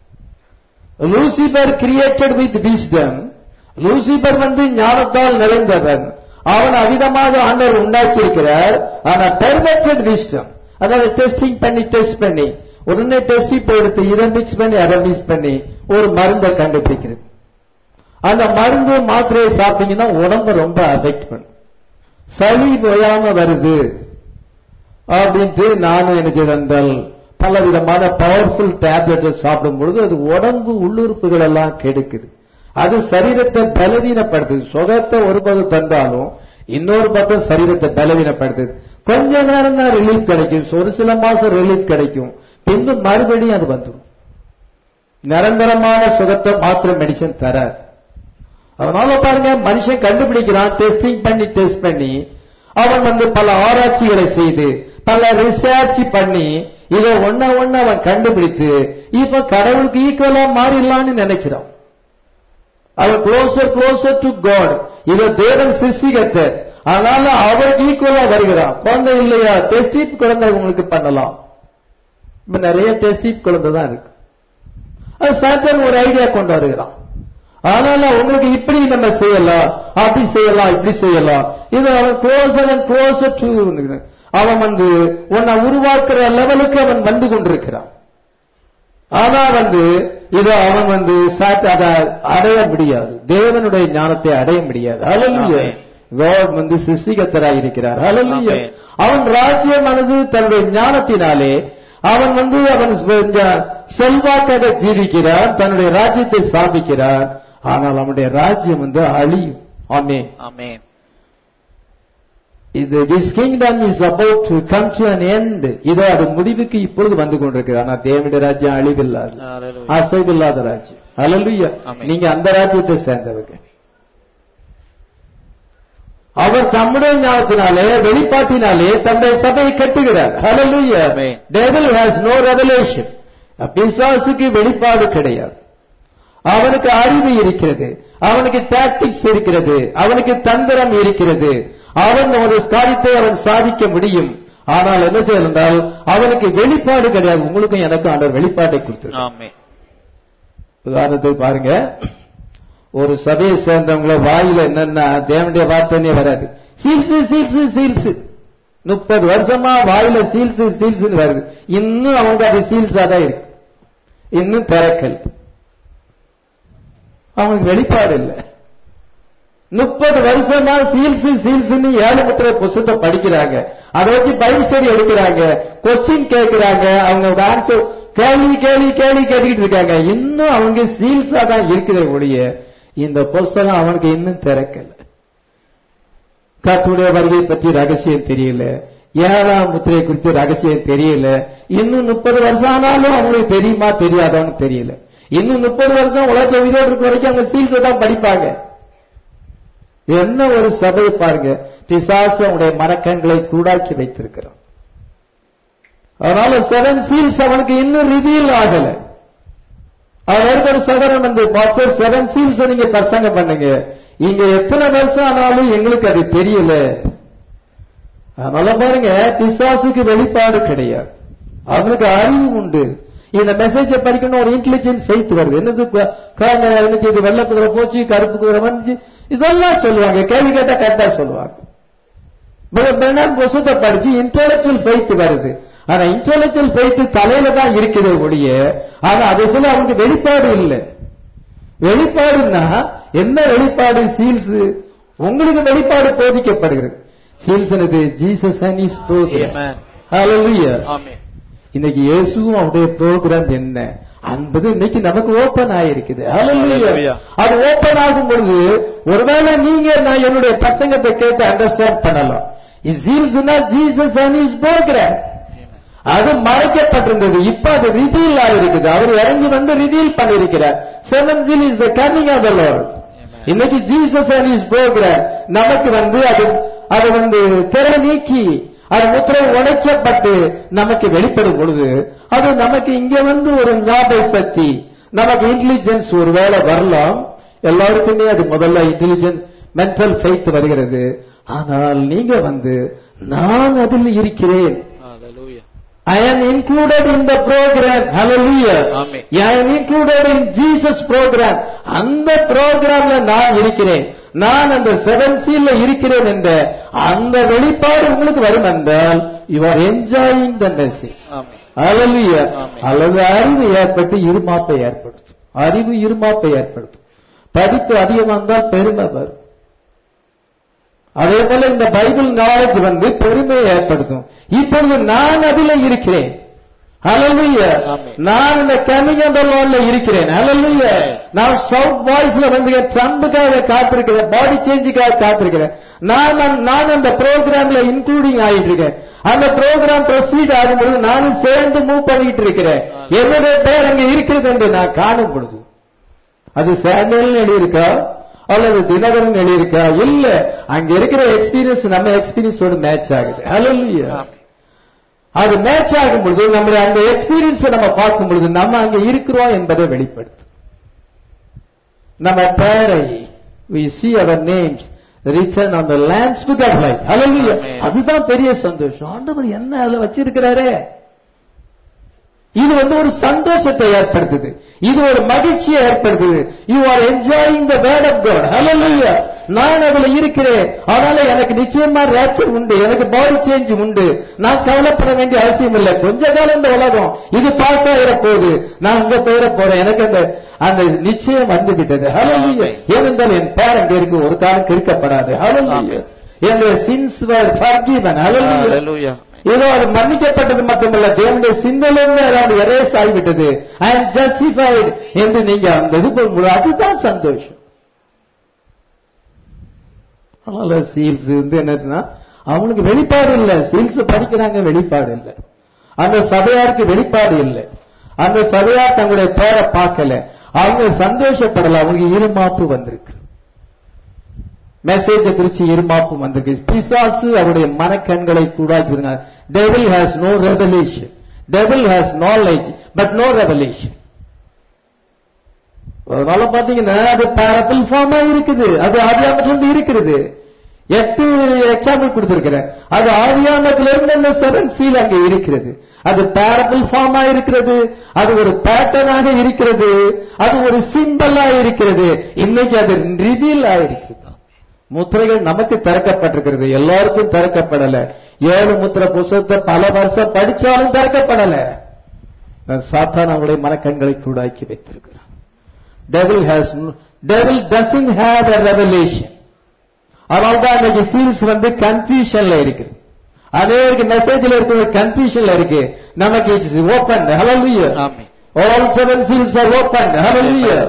Speaker 1: Lucifer created with wisdom Lucifer வந்து ஞானத்தால் நிறைந்தவன் அவன் அவிதமாக ஆண்டவர் உண்டாக்கி இருக்கிறார் ஆனா பெர்வெக்டட் விஸ்டம் அதாவது டெஸ்டிங் பண்ணி டெஸ்ட் பண்ணி உடனே டெஸ்டி எடுத்து இதை மிக்ஸ் பண்ணி அதை மிக்ஸ் பண்ணி ஒரு மருந்தை கண்டுபிடிக்கிறது அந்த மருந்து மாத்திரையை சாப்பிட்டீங்கன்னா உடம்ப ரொம்ப அஃபெக்ட் பண்ணும் சளி போயாம வருது அப்படின்ட்டு நானும் என்ன செய்தால் பல விதமான பவர்ஃபுல் டேப்லெட்டை சாப்பிடும் பொழுது அது உடம்பு உள்ளுறுப்புகள் எல்லாம் கெடுக்குது அது சரீரத்தை பலவீனப்படுத்துது சுகத்தை ஒரு பக்கம் தந்தாலும் இன்னொரு பக்கம் சரீரத்தை பலவீனப்படுத்துது கொஞ்ச நேரம் தான் ரிலீஃப் கிடைக்கும் ஒரு சில மாசம் ரிலீஃப் கிடைக்கும் பின்பு மறுபடியும் அது வந்துடும் நிரந்தரமான சுகத்தை மாத்திர மெடிசன் தராது அதனால பாருங்க மனுஷன் கண்டுபிடிக்கிறான் டெஸ்டிங் பண்ணி டெஸ்ட் பண்ணி அவன் வந்து பல ஆராய்ச்சிகளை செய்து பல ரிசர்ச் பண்ணி இதை ஒன்ன ஒண்ணு அவன் கண்டுபிடித்து இப்ப கடவுளுக்கு ஈக்குவலா மாறிடலாம்னு நினைக்கிறான் அவன் க்ளோசர் க்ளோசர் டு காட் இதை தேவன் சிருஷ்டிகத்தை அதனால அவருக்கு ஈக்குவலா வருகிறான் குழந்தை இல்லையா டெஸ்டிப் குழந்தை உங்களுக்கு பண்ணலாம் இப்ப நிறைய டெஸ்டிப் குழந்தை தான் இருக்கு அது சாத்தன் ஒரு ஐடியா கொண்டு வருகிறான் அதனால உங்களுக்கு இப்படி நம்ம செய்யலாம் அப்படி செய்யலாம் இப்படி செய்யலாம் இது அவன் க்ளோசர் அண்ட் க்ளோசர் டு அவன் வந்து உன்னை உருவாக்குற லெவலுக்கு அவன் வந்து கொண்டிருக்கிறான் ஆனா வந்து இது அவன் வந்து சாத்த அதை அடைய முடியாது தேவனுடைய ஞானத்தை அடைய முடியாது அலலுய God வந்து சிருஷ்டிகத்தராய் இருக்கிறார் அலலுய
Speaker 2: ஆமென்.
Speaker 1: அவன் ராஜ்யமானது தன்னுடைய ஞானத்தினாலே அவன் வந்து அவன் கொஞ்சம் செல்வாக்காக ஜீவிக்கிறான் தன்னுடைய ராஜ்யத்தை ஸ்தாபிக்கிறான் ஆனால் அவனுடைய ராஜ்யம் வந்து அழியும் ஆமே
Speaker 2: ஆமென்
Speaker 1: இது this kingdom is about to come to an end இதோ அது முடிவுக்கு இப்பொழுது வந்து கொண்டிருக்கிறது ஆனா தேவனுடைய ராஜ்யம் அழிவில்லாது
Speaker 2: ஹalleluya
Speaker 1: அசைவில்லாத ராஜ்யம் அல்லலுயா
Speaker 2: ஆமென்.
Speaker 1: நீங்க அந்த ராஜ்யத்தை சேர்ந்தவங்க அவர் தம்முடைய ஞானத்தினாலே வெளிப்பாட்டினாலே தன்னுடைய சபையை கட்டுகிறார் ஹalleluya
Speaker 2: ஆமென்.
Speaker 1: devil has no revelation பிசாசுக்கு வெளிப்பாடு கிடையாது அவனுக்கு அறிவு இருக்கிறது அவனுக்கு டாக்டிக்ஸ் இருக்கிறது அவனுக்கு தந்திரம் இருக்கிறது அவன் ஒரு காரியத்தை அவன் சாதிக்க முடியும் ஆனால் என்ன செய்ய என்றால் அவனுக்கு வெளிப்பாடு கிடையாது உங்களுக்கும் எனக்கும் ஆண்டவர் வெளிப்பாட்டை கொடுத்து
Speaker 2: ஆமென்
Speaker 1: உதாரணத்துக்கு பாருங்க ஒரு சபையை சேர்ந்தவங்கள வாயில என்னன்னா தேவனுடைய வார்த்தையே வராது சீல்ஸு சீல்ஸு சீல்ஸு முப்பது வருஷமா வாயில சீல்ஸு சீல்ஸ்னு வருது இன்னும் அவங்க அது சீல்ஸா தான் இருக்கு இன்னும் திறக்கல் அவனுக்கு வெளிப்பாடு இல்லை முப்பது வருஷமா சீல்ஸ் சீல்ஸ்னு ஏழு முத்திரை புத்தகத்தை படிக்கிறாங்க அதை வச்சு பைபிள் ஸ்டடி எடுக்கிறாங்க கொஸ்டின் கேட்கிறாங்க அவங்க ஆன்சர் கேள்வி கேள்வி கேள்வி கேட்டுக்கிட்டு இருக்காங்க இன்னும் அவங்க சீல்ஸா தான் இருக்கிற ஒழிய இந்த புஸ்தகம் அவனுக்கு இன்னும் திறக்கல கர்த்தருடைய வருகை பற்றி ரகசியம் தெரியல ஏழாம் முத்திரை குறித்து ரகசியம் தெரியல இன்னும் முப்பது வருஷம் ஆனாலும் அவங்களுக்கு தெரியுமா தெரியாதான்னு தெரியல இன்னும் முப்பது வருஷம் உலக உயிரோடு இருக்க வரைக்கும் அவங்க சீல்ஸை தான் படிப்பாங்க என்ன ஒரு சபை பாருங்க பிசாசு அவனுடைய மரக்கண்களை கூடாக்கி வைத்திருக்கிறான் அதனால செவன் சீல்ஸ் அவனுக்கு இன்னும் ரிவீல் ஆகல அவர் ஒரு சகரம் வந்து பாஸ்டர் செவன் சீல்ஸ் நீங்க பிரசங்கம் பண்ணுங்க இங்க எத்தனை வருஷம் ஆனாலும் எங்களுக்கு அது தெரியல அதனால பாருங்க பிசாசுக்கு வெளிப்பாடு கிடையாது அவனுக்கு அறிவு உண்டு இந்த மெசேஜ படிக்கணும் ஒரு இன்டெலிஜென்ட் ஃபெய்த் வருது என்னது க- க- என்ன செய்து வெள்ளை குதிரை போச்சு கருப்பு குதிரை வந்துச்சு இதெல்லாம் சொல்லுவாங்க கேள்வி கேட்டா கரெக்டா சொல்லுவாங்க பெர்னார்ட் புஸ்தத்தை படிச்சு இன்டெலக்சுவல் ஃபெய்த் வருது ஆனா இன்டெலக்சுவல் ஃபெய்த் தலையில தான் இருக்குது ஒழிய ஆனா அது சொல்ல அவனுக்கு வெளிப்பாடு இல்லை வெளிப்பாடுன்னா என்ன வெளிப்பாடு சீல்ஸ் உங்களுக்கு வெளிப்பாடு போதிக்கப்படுகிறது சீல்ஸ் என்னது Jesus and his
Speaker 2: Amen.
Speaker 1: Hallelujah
Speaker 2: ஆமென்
Speaker 1: இன்னைக்கு இயேசுவும் அவருடைய ப்ரோக்ராம் என்ன என்பது இன்னைக்கு நமக்கு ஓபன் ஆயிருக்குது Hallelujah.
Speaker 2: Hallelujah.
Speaker 1: அது ஓபன் ஆகும் பொழுது ஒருவேளை நீங்க நான் என்னுடைய பிரசங்கத்தை கேட்டு அண்டர்ஸ்டாண்ட் பண்ணலாம் ஜீல்ஸ்னா ஜீசஸ் அண்ட் இஸ் ப்ரோக்ராம் அது மறைக்கப்பட்டிருந்தது இப்ப அது ரிவீல் ஆயிருக்குது அவர் இறங்கி வந்து ரிவீல் பண்ணிருக்கிறார் seven seal is the coming of the Lord இன்னைக்கு ஜீசஸ் அண்ட் இஸ் ப்ரோக்ராம் நமக்கு வந்து அது அது வந்து திரை நீக்கி அது முத்திரை உடைக்கப்பட்டு நமக்கு வெளிப்படும் பொழுது அது நமக்கு இங்க வந்து ஒரு ஞாபக சக்தி நமக்கு இன்டெலிஜென்ஸ் ஒருவேளை வரலாம் எல்லாருக்குமே அது முதல்ல இன்டெலிஜென்ஸ் மென்டல் ஃபெய்த் வருகிறது ஆனால் நீங்க வந்து நான் அதில் இருக்கிறேன்
Speaker 2: Hallelujah.
Speaker 1: I am included in the program. Hallelujah.
Speaker 2: Amen.
Speaker 1: I am included in Jesus program. அந்த ப்ரோக்ராம்ல நான் இருக்கிறேன் நான் அந்த செவன் சீல்ல இருக்கிறேன் என்ற அந்த வெளிப்பாடு உங்களுக்கு வரும் என்றால் you are enjoying the message
Speaker 2: ஆமென்
Speaker 1: Hallelujah.
Speaker 2: Amen.
Speaker 1: அல்லது அறிவு ஏற்பட்டு இருமாப்பை ஏற்படுத்தும் அறிவு இருமாப்பை ஏற்படுத்தும் படிப்பு அதிகமா இருந்தால் பெருமை வரும் அதே போல இந்த பைபிள் நாலேஜ் வந்து பெருமையை ஏற்படுத்தும் இப்பொழுது நான் அதில் இருக்கிறேன் Hallelujah.
Speaker 2: Amen.
Speaker 1: நான் இந்த கமிங் அந்த லால்ல இருக்கிறேன் Hallelujah. நான் சவுத் வாய்ஸ்ல வந்து ட்ரம்புக்காக காத்திருக்கிறேன் பாடி சேஞ்சுக்காக காத்திருக்கிறேன் நான் அந்த- நான் அந்த ப்ரோக்ராம்ல இன்க்ளூடிங் ஆகிட்டு இருக்கேன் அந்த ப்ரோக்ராம் ப்ரொசீட் ஆகும்பொழுது நானும் சேர்ந்து மூவ் பண்ணிட்டு இருக்கிறேன் என்னுடைய பேர் அங்க இருக்கிறது என்று நான் காணும் பொழுது அது சேனல் எழுதியிருக்கா அல்லது தினகரன் எழுதியிருக்கா இல்ல அங்க இருக்கிற எக்ஸ்பீரியன்ஸ் நம்ம எக்ஸ்பீரியன்ஸோட மேட்ச் ஆகுது Hallelujah.
Speaker 2: ஆமென்
Speaker 1: அது மேட்ச் ஆகும் பொழுது நம்முடைய அந்த எக்ஸ்பீரியன்ஸ் நம்ம பார்க்கும் பொழுது நம்ம அங்க இருக்கிறோம் என்பதை வெளிப்படுத்தும் நம்ம பேரை we see our names written on the lamb's book of life Hallelujah.
Speaker 2: Amen.
Speaker 1: அதுதான் பெரிய சந்தோஷம் ஆண்டவர் என்ன அதுல வச்சிருக்கிறாரே இது வந்து ஒரு சந்தோஷத்தை ஏற்படுத்துது இது ஒரு மகிழ்ச்சியை ஏற்படுத்துது you are enjoying the word of God hallelujah நான் அதுல இருக்கிறேன் அதனால எனக்கு நிச்சயமா ரேப்சர் உண்டு எனக்கு பாடி சேஞ்ச் உண்டு நான் கவலைப்பட வேண்டிய அவசியம் இல்லை கொஞ்ச காலம் இந்த உலகம் இது பாஸ் ஆகிற போகுது நான் அங்க போயிட போறேன் எனக்கு அந்த அந்த நிச்சயம் வந்து விட்டது ஹalleluya
Speaker 2: Amen.
Speaker 1: ஏனென்றால் என் பேர் அங்க இருக்கு ஒரு காலம் கிறுக்கப்படாது ஹalleluya
Speaker 2: Amen.
Speaker 1: என்னுடைய sins were forgiven hallelujah
Speaker 2: Hallelujah.
Speaker 1: ஏதோ அது மன்னிக்கப்பட்டது மட்டுமல்ல தேவனுடைய சிந்தனையிலிருந்து அதாவது எரேஸ் ஆகிவிட்டது ஐ அம் ஜஸ்டிஃபைடு என்று நீங்க அந்த இது போகும்போது அதுதான் சந்தோஷம் அதனால சீல்ஸ் வந்து என்னதுன்னா அவனுக்கு வெளிப்பாடு இல்ல சீல்ஸ் படிக்கிறாங்க வெளிப்பாடு இல்ல அந்த சபையாருக்கு வெளிப்பாடு இல்லை அந்த சபையார் தங்களுடைய பேரை பார்க்கல அவங்க சந்தோஷப்படல அவங்களுக்கு இருமாப்பு வந்திருக்கு மெசேஜ குறிச்சு இருமாப்பு வந்திருக்கு பிசாசு அவருடைய மனக்கண்களை கூடாக்கிருங்க devil has no revelation devil has knowledge but no revelation அதனால பாத்தீங்கன்னா அது பேரபிள் ஃபார்மா இருக்குது அது ஆதியாமத்திலிருந்து இருக்கிறது எட்டு எக்ஸாம்பிள் கொடுத்திருக்கிறேன் அது ஆதியாமத்திலிருந்து இருந்து அந்த செவன் சீல் அங்க இருக்கிறது அது பேரபிள் ஃபார்மா இருக்கிறது அது ஒரு பேட்டர்னாக இருக்கிறது அது ஒரு சிம்பலா இருக்கிறது இன்னைக்கு அது ரிவீல் ஆயிருக்கிறது முத்திரைகள் நமக்கு திறக்கப்பட்டிருக்கிறது எல்லாருக்கும் திறக்கப்படல ஏழு முத்திரை புஸ்தகத்தை பல வருஷம் படிச்சாலும் திறக்கப்படல சாத்தான் அவருடைய மனக்கண்களை கூடாக்கி வைத்திருக்கிறான் devil has no- devil doesn't have a revelation அதனால்தான் இன்னைக்கு சீல்ஸ் வந்து கன்ஃபியூஷன்ல இருக்கு அநேகருக்கு மெசேஜ்ல இருக்கிற கன்ஃபியூஷன்ல இருக்கு நமக்கு இட்ஸ் ஓபன் ஹalleluya
Speaker 2: ஆமென்.
Speaker 1: all seven seals are open hallelujah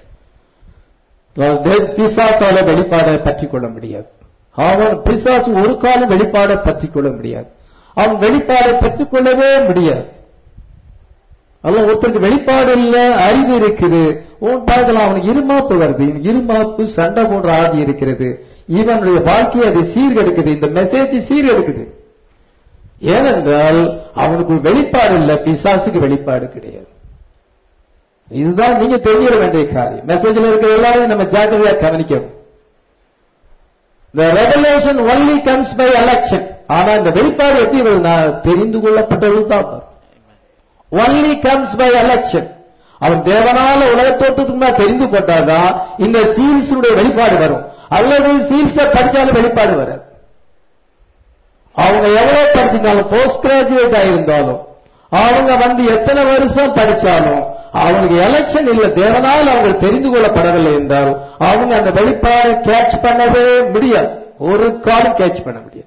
Speaker 1: பிசாசால வெளிப்பாடை பற்றி கொள்ள முடியாது அவன் பிசாசு ஒரு காலம் வெளிப்பாடை பற்றி கொள்ள முடியாது அவன் வெளிப்பாடை பெற்றுக் கொள்ளவே முடியாது அல்ல ஒருத்தருக்கு வெளிப்பாடு இல்ல அறிவு இருக்குது உன் பார்க்கலாம் அவனுக்கு இருமாப்பு வருது இருமாப்பு சண்டை போன்ற ஆதி இருக்கிறது இவனுடைய வாழ்க்கையை அது சீர்கெடுக்குது இந்த மெசேஜ் சீர்கெடுக்குது ஏனென்றால் அவனுக்கு வெளிப்பாடு இல்ல பிசாசுக்கு வெளிப்பாடு கிடையாது இதுதான் நீங்க தெரிய வேண்டிய காரியம் மெசேஜ்ல இருக்கிற எல்லாரையும் நம்ம ஜாக்கிரதையா கவனிக்கணும் The revelation only comes by election. ஆனா இந்த வெளிப்பாடு எப்படி வருதுன்னா தெரிந்து கொள்ளப்பட்டவர்கள் தான் வரும். only comes by election. அவன் தேவனால உலகத்தோட்டத்துக்கு மேல தெரிந்து போட்டாதான் இந்த சீல்ஸுடைய வெளிப்பாடு வரும் அல்லது சீல்ஸ படிச்சாலும் வெளிப்பாடு வராது அவங்க எவ்வளவு படிச்சிருந்தாலும் போஸ்ட் கிராஜுவேட் ஆயிருந்தாலும் அவங்க வந்து எத்தனை வருஷம் படிச்சாலும் அவங்களுக்கு எலெக்ஷன் இல்ல தேவனால் அவங்க தெரிந்து கொள்ளப்படவில்லை என்றால் அவங்க அந்த வெளிப்பாடை கேட்ச் பண்ணவே முடியாது ஒரு காலம் கேட்ச் பண்ண முடியாது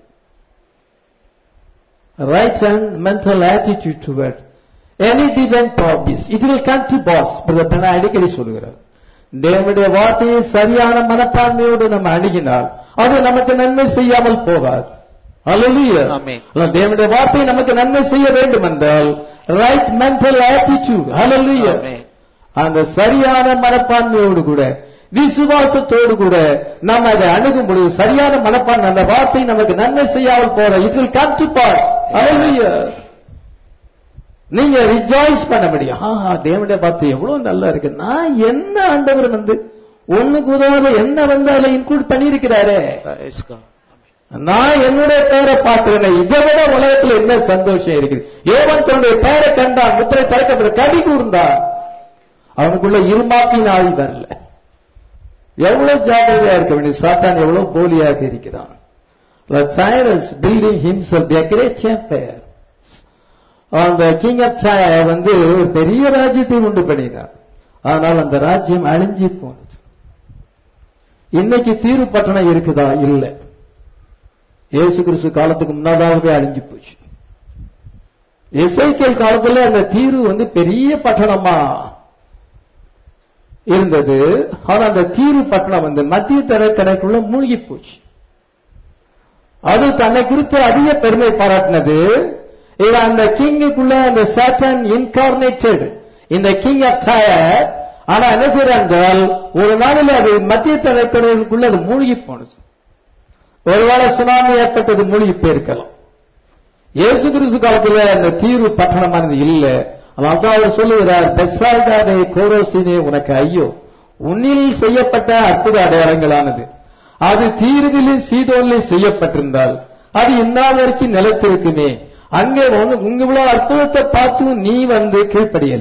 Speaker 1: right and mental attitude toward any divine promise it will come to pass brother அடிக்கடி சொல்லுகிறார் தேவனுடைய வார்த்தையை சரியான மனப்பான்மையோடு நம்ம அணுகினால் அது நமக்கு நன்மை செய்யாமல் போகாது Hallelujah.
Speaker 2: Amen.
Speaker 1: அல்ல, தேவனுடைய வார்த்தை நமக்கு நன்மை செய்ய வேண்டும் என்றால் ரைட் மென்டல் ஆட்டிடியூட் ஹalleluya
Speaker 2: ஆமென்.
Speaker 1: அந்த சரியான மனப்பான்மையோடு கூட விசுவாசத்தோடு கூட நாம் அதை அணுகும் பொழுது சரியான மனப்பான்மை அந்த வார்த்தை நமக்கு நன்மை செய்யாமல் போற it will come to pass hallelujah நீங்க ரிஜாய்ஸ் பண்ண முடியும் ஆஹா தேவனுடைய வார்த்தை எவ்வளவு நல்லா இருக்கு நான் என்ன ஆண்டவர் வந்து ஒண்ணுக்கு உதவாத என்ன வந்து அதுல இன்க்ளூட் பண்ணியிருக்கிறாரே
Speaker 2: Praise God.
Speaker 1: நான் என்னுடைய பெயரை பார்க்கிறேன் இதை விட உலகத்துல என்ன சந்தோஷம் இருக்குது யோவன் தன்னுடைய பெயரை கண்டான் முத்திரை திறக்கப்பட்ட கடி கூர்ந்தான் அவனுக்குள்ள இருமாப்பின் ஆவி வரல எவ்வளவு ஜாக்கிரதையா இருக்க வேண்டிய சாத்தான் எவ்வளவு போலியாக இருக்கிறான் Cyrus building himself a great empire அந்த கிங் ஆஃப் சாயா வந்து ஒரு பெரிய ராஜ்யத்தை உண்டு பண்ணினார் ஆனால் அந்த ராஜ்யம் அழிஞ்சு போனது இன்னைக்கு தீரு பட்டணம் இருக்குதா இல்லை இயேசு கிறிஸ்து காலத்துக்கு முன்னதாகவே அழிஞ்சு போச்சு இசைக்கேல் காலத்துல அந்த தீரு வந்து பெரிய பட்டணமா இருந்தது ஆனா அந்த தீரு பட்டணம் வந்து மத்திய தரைக்கடைக்குள்ள மூழ்கி போச்சு அது தன்னை குறித்து அதிக பெருமை பாராட்டினது இவன் அந்த கிங்குக்குள்ள அந்த சேட்டன் இன்கார்னேட்டட் இந்த கிங் ஆஃப் டயர் ஆனா என்ன செய்யறான் என்றால் ஒரு நாளில் அது மத்திய தரைக்கடைக்குள்ள அது மூழ்கி போனது ஒருவேளை சுனாமி ஏற்பட்டது மூழ்கி போயிருக்கலாம் இயேசு கிறிஸ்து காலத்துல அந்த தீர்வு பட்டணமானது இல்ல அதான் அவர் சொல்லுகிறார் பெசால்தானே கோரோசினே உனக்கு ஐயோ உன்னில் செய்யப்பட்ட அற்புத அடையாளங்களானது அது தீர்விலும் சீதோனிலும் செய்யப்பட்டிருந்தால் அது இந்நாள் வரைக்கும் நிலைத்திருக்குமே அங்கே வந்து உங்க இவ்வளவு அற்புதத்தை பார்த்தும் நீ வந்து கீழ்ப்படியல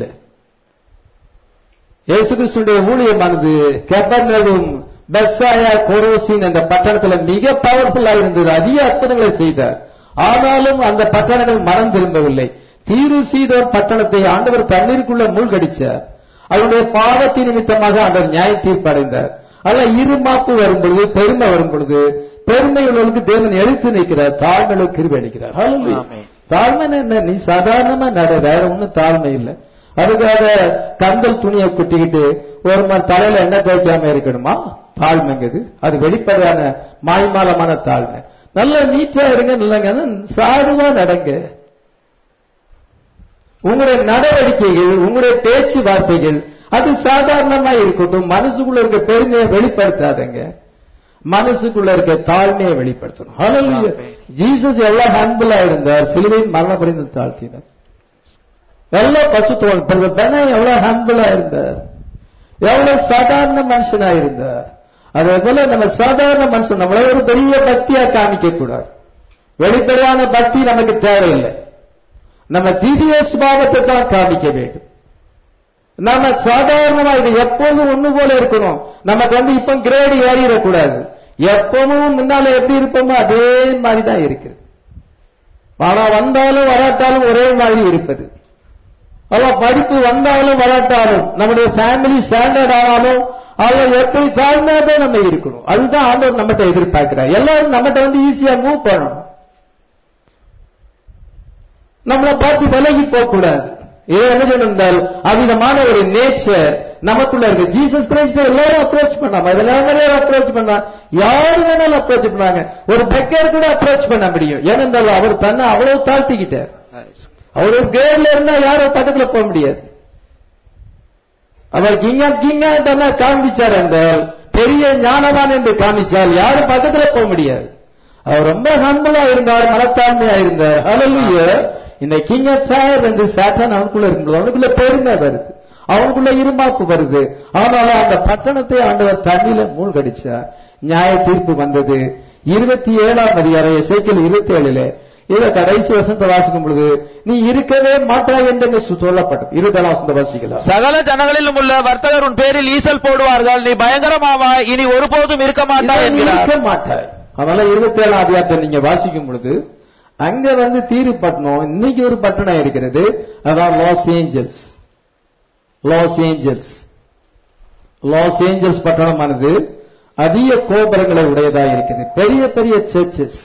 Speaker 1: இயேசு கிறிஸ்துடைய ஊழியமானது கெபர்னலும் பெஸ்ஸாயா கோரோசின் என்ற பட்டணத்துல மிக பவர்ஃபுல்லா இருந்தது அதிக அற்புதங்களை செய்தார் ஆனாலும் அந்த பட்டணங்கள் மனம் திரும்பவில்லை தீரு சீதோர் பட்டணத்தை ஆண்டவர் தண்ணீருக்குள்ள மூழ்கடிச்சார் அவருடைய பாவத்தின் நிமித்தமாக அவர் நியாய தீர்ப்பு அடைந்தார் அல்ல இருமாப்பு வரும் பொழுது பெருமை வரும் பொழுது பெருமை உள்ளவர்களுக்கு தேவன் எழுத்து நிற்கிறார் தாழ்மையுள்ள கிருபை அளிக்கிறார் Hallelujah.
Speaker 2: ஆமென்.
Speaker 1: தாழ்மை என்ன நீ சாதாரணமா நட வேற ஒண்ணும் தாழ்மை இல்லை அதுக்காக கந்தல் துணியை குட்டிக்கிட்டு ஒரு மாதிரி தலையில எண்ணெய் தேய்க்காம இருக்கணுமா தாழ்மைங்கிறது அது வெளிப்படையான மாய்மாலமான தாழ்மை நல்ல நீட்டா இருங்க நல்லங்க சாதுவா நடங்க உங்களுடைய நடவடிக்கைகள் உங்களுடைய பேச்சு வார்த்தைகள் அது சாதாரணமா இருக்கட்டும் மனசுக்குள்ள இருக்க பெருமையை வெளிப்படுத்தாதங்க மனசுக்குள்ள இருக்க தாழ்மையை வெளிப்படுத்தணும் Hallelujah. ஜீசஸ் எவ்வளவு ஹம்பிளா இருந்தார் சிலுவையின் மரண புரிந்து தாழ்த்தினார் எவ்வளவு பசுத்துவம் பெண்ணை எவ்வளவு ஹம்பிளா இருந்தார் எவ்வளவு சாதாரண மனுஷனா இருந்தார் அதே போல நம்ம சாதாரண மனுஷன் நம்மள ஒரு பெரிய பக்தியா காமிக்க கூடாது வெளிப்படையான பக்தி நமக்கு தேவையில்லை நம்ம திவ்ய சுபாவத்தை தான் காமிக்க வேண்டும் நம்ம சாதாரணமா இது எப்போதும் ஒண்ணு போல இருக்கணும் நமக்கு வந்து இப்ப கிரேடு ஏறிடக்கூடாது எப்பவும் முன்னால எப்படி இருப்போமோ அதே மாதிரி தான் இருக்குது ஆனா வந்தாலும் வராட்டாலும் ஒரே மாதிரி இருப்பது அதான் படிப்பு வந்தாலும் வராட்டாலும் நம்முடைய ஃபேமிலி ஸ்டாண்டர்ட் ஆனாலும் அவர் எப்படி தாழ்மையாக நம்ம இருக்கணும் அதுதான் ஆண்டவர் நம்மகிட்ட எதிர்பார்க்கிறார் எல்லாரும் நம்மகிட்ட வந்து ஈஸியா மூவ் பண்ணணும் நம்மளை பார்த்து விலகி போக கூடாது இது என்ன சொன்னால் அவ்விதமான ஒரு நேச்சர் நமக்குள்ள இருக்கு ஜீசஸ் கிரைஸ்ட் எல்லாரும் அப்ரோச் பண்ணாம எல்லாரும் அப்ரோச் பண்ணா யாரு வேணாலும் அப்ரோச் பண்ணாங்க ஒரு பெக்கர் கூட அப்ரோச் பண்ண முடியும் ஏனென்றால் அவர் தன்னை அவ்வளவு தாழ்த்திக்கிட்டார் அவர் ஒரு கேர்ல இருந்தா யாரும் பக்கத்துல போக முடியாது அவர் கிங்கா கிங்கா தானே காண்பிச்சார் என்றால் பெரிய ஞானவான் என்று காமிச்சால் யாரும் பக்கத்துல போக முடியாது அவர் ரொம்ப ஹம்பலா இருந்தார் மனத்தாண்மையா இருந்தார் ஹalleluya இந்த கிங் ஆஃப் ஃபயர் வந்து சாத்தான் அவனுக்குள்ள இருக்கும்போது அவனுக்குள்ள பெருமை வருது அவனுக்குள்ள இருமாப்பு வருது அதனால அந்த பட்டணத்தை ஆண்டவர் தண்ணியில மூழ்கடிச்சார் நியாய தீர்ப்பு வந்தது இருபத்தி ஏழாம் அதிகாரம் இசைக்கல் இருபத்தி ஏழுல இதை கடைசி வசந்த வாசிக்கும் பொழுது நீ இருக்கவே மாட்டாய் என்று சொல்லப்பட்டது இருபதாம் வசந்த வாசிக்கலாம்
Speaker 2: சகல ஜனங்களிலும் உள்ள வர்த்தகர் உன் பேரில் ஈசல் போடுவார்கள் நீ பயங்கரமாவாய் இனி ஒருபோதும் இருக்க மாட்டாய்
Speaker 1: இதை
Speaker 2: என்கிறார்
Speaker 1: இருக்க மாட்டாய் அதனால இருபத்தி ஏழாம் அதிகாரத்தை நீங்க வாசிக்கும் பொழுது அங்க வந்து தீரு பட்டணம் இன்னைக்கு ஒரு பட்டணம் இருக்கிறது அதான் Los Angeles Los Angeles Los Angeles பட்டணமானது அதிக கோபுரங்களை உடையதா இருக்குது பெரிய பெரிய சர்ச்சஸ்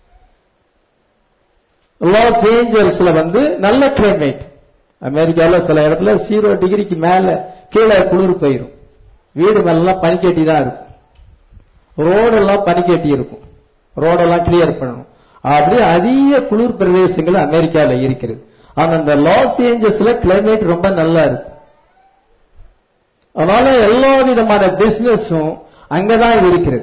Speaker 1: லாஸ் ஏஞ்சல்ஸ்ல வந்து நல்ல கிளைமேட் அமெரிக்கால சில இடத்துல ஜீரோ டிகிரிக்கு மேல கீழே குளிர் போயிரும் வீடு மேலாம் பனிக்கட்டி தான் இருக்கும் ரோடெல்லாம் பனிக்கட்டி இருக்கும் ரோடெல்லாம் கிளியர் பண்ணணும் அப்படி அதிக குளிர் பிரதேசங்கள் அமெரிக்கால இருக்கிறது ஆனா அந்த லாஸ் ஏஞ்சல்ஸ்ல கிளைமேட் ரொம்ப நல்லா இருக்கு அதனால எல்லா விதமான பிசினஸும் அங்கதான் இருக்கிறது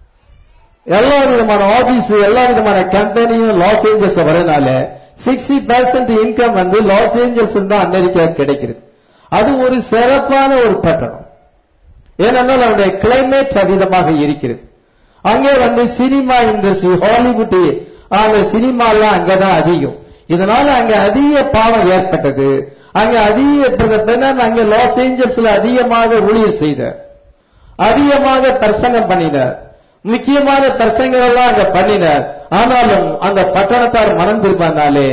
Speaker 1: எல்லா விதமான ஆபீஸ் எல்லா விதமான கம்பெனியும் லாஸ் ஏஞ்சல்ஸ் வரனால சிக்ஸ்டி பெர்சன்ட் இன்கம் வந்து லாஸ் ஏஞ்சல்ஸ் தான் அமெரிக்கா கிடைக்கிறது அது ஒரு சிறப்பான ஒரு பட்டணம் ஏனென்றால் அவருடைய கிளைமேட் அவிதமாக இருக்கிறது அங்கே வந்து சினிமா இண்டஸ்ட்ரி ஹாலிவுட் அந்த சினிமாலாம் அங்கதான் அதிகம் இதனால அங்க அதிக பாவம் ஏற்பட்டது அங்க அதிக அங்க லாஸ் ஏஞ்சல்ஸ்ல அதிகமாக ஊழியர் செய்தார் அதிகமாக பிரசங்கம் பண்ணினார் முக்கியமான பிரசங்கள் எல்லாம் அங்க பண்ணினார் ஆனாலும் அந்த பட்டணத்தார் மனம் திரும்பினாலே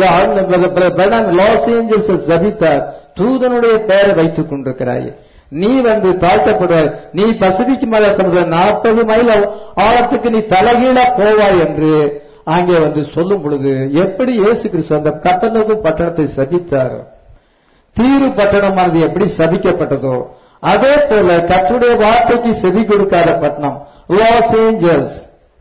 Speaker 1: இது லாஸ் ஏஞ்சல்ஸ் ஜபித்தார் தூதனுடைய பெயரை வைத்துக் கொண்டிருக்கிறாய் நீ வந்து தாழ்த்தப்படுவாய் நீ பசிபிக்கு மேல சொல்ற நாற்பது மைல் ஆழத்துக்கு நீ தலைகீழா போவாய் என்று அங்கே வந்து சொல்லும் பொழுது எப்படி இயேசு கிறிஸ்து அந்த கப்பனுக்கு பட்டணத்தை சபித்தாரோ தீரு பட்டணமானது எப்படி சபிக்கப்பட்டதோ அதே போல கற்றுடைய வார்த்தைக்கு செவி கொடுக்காத பட்டணம் Los Angeles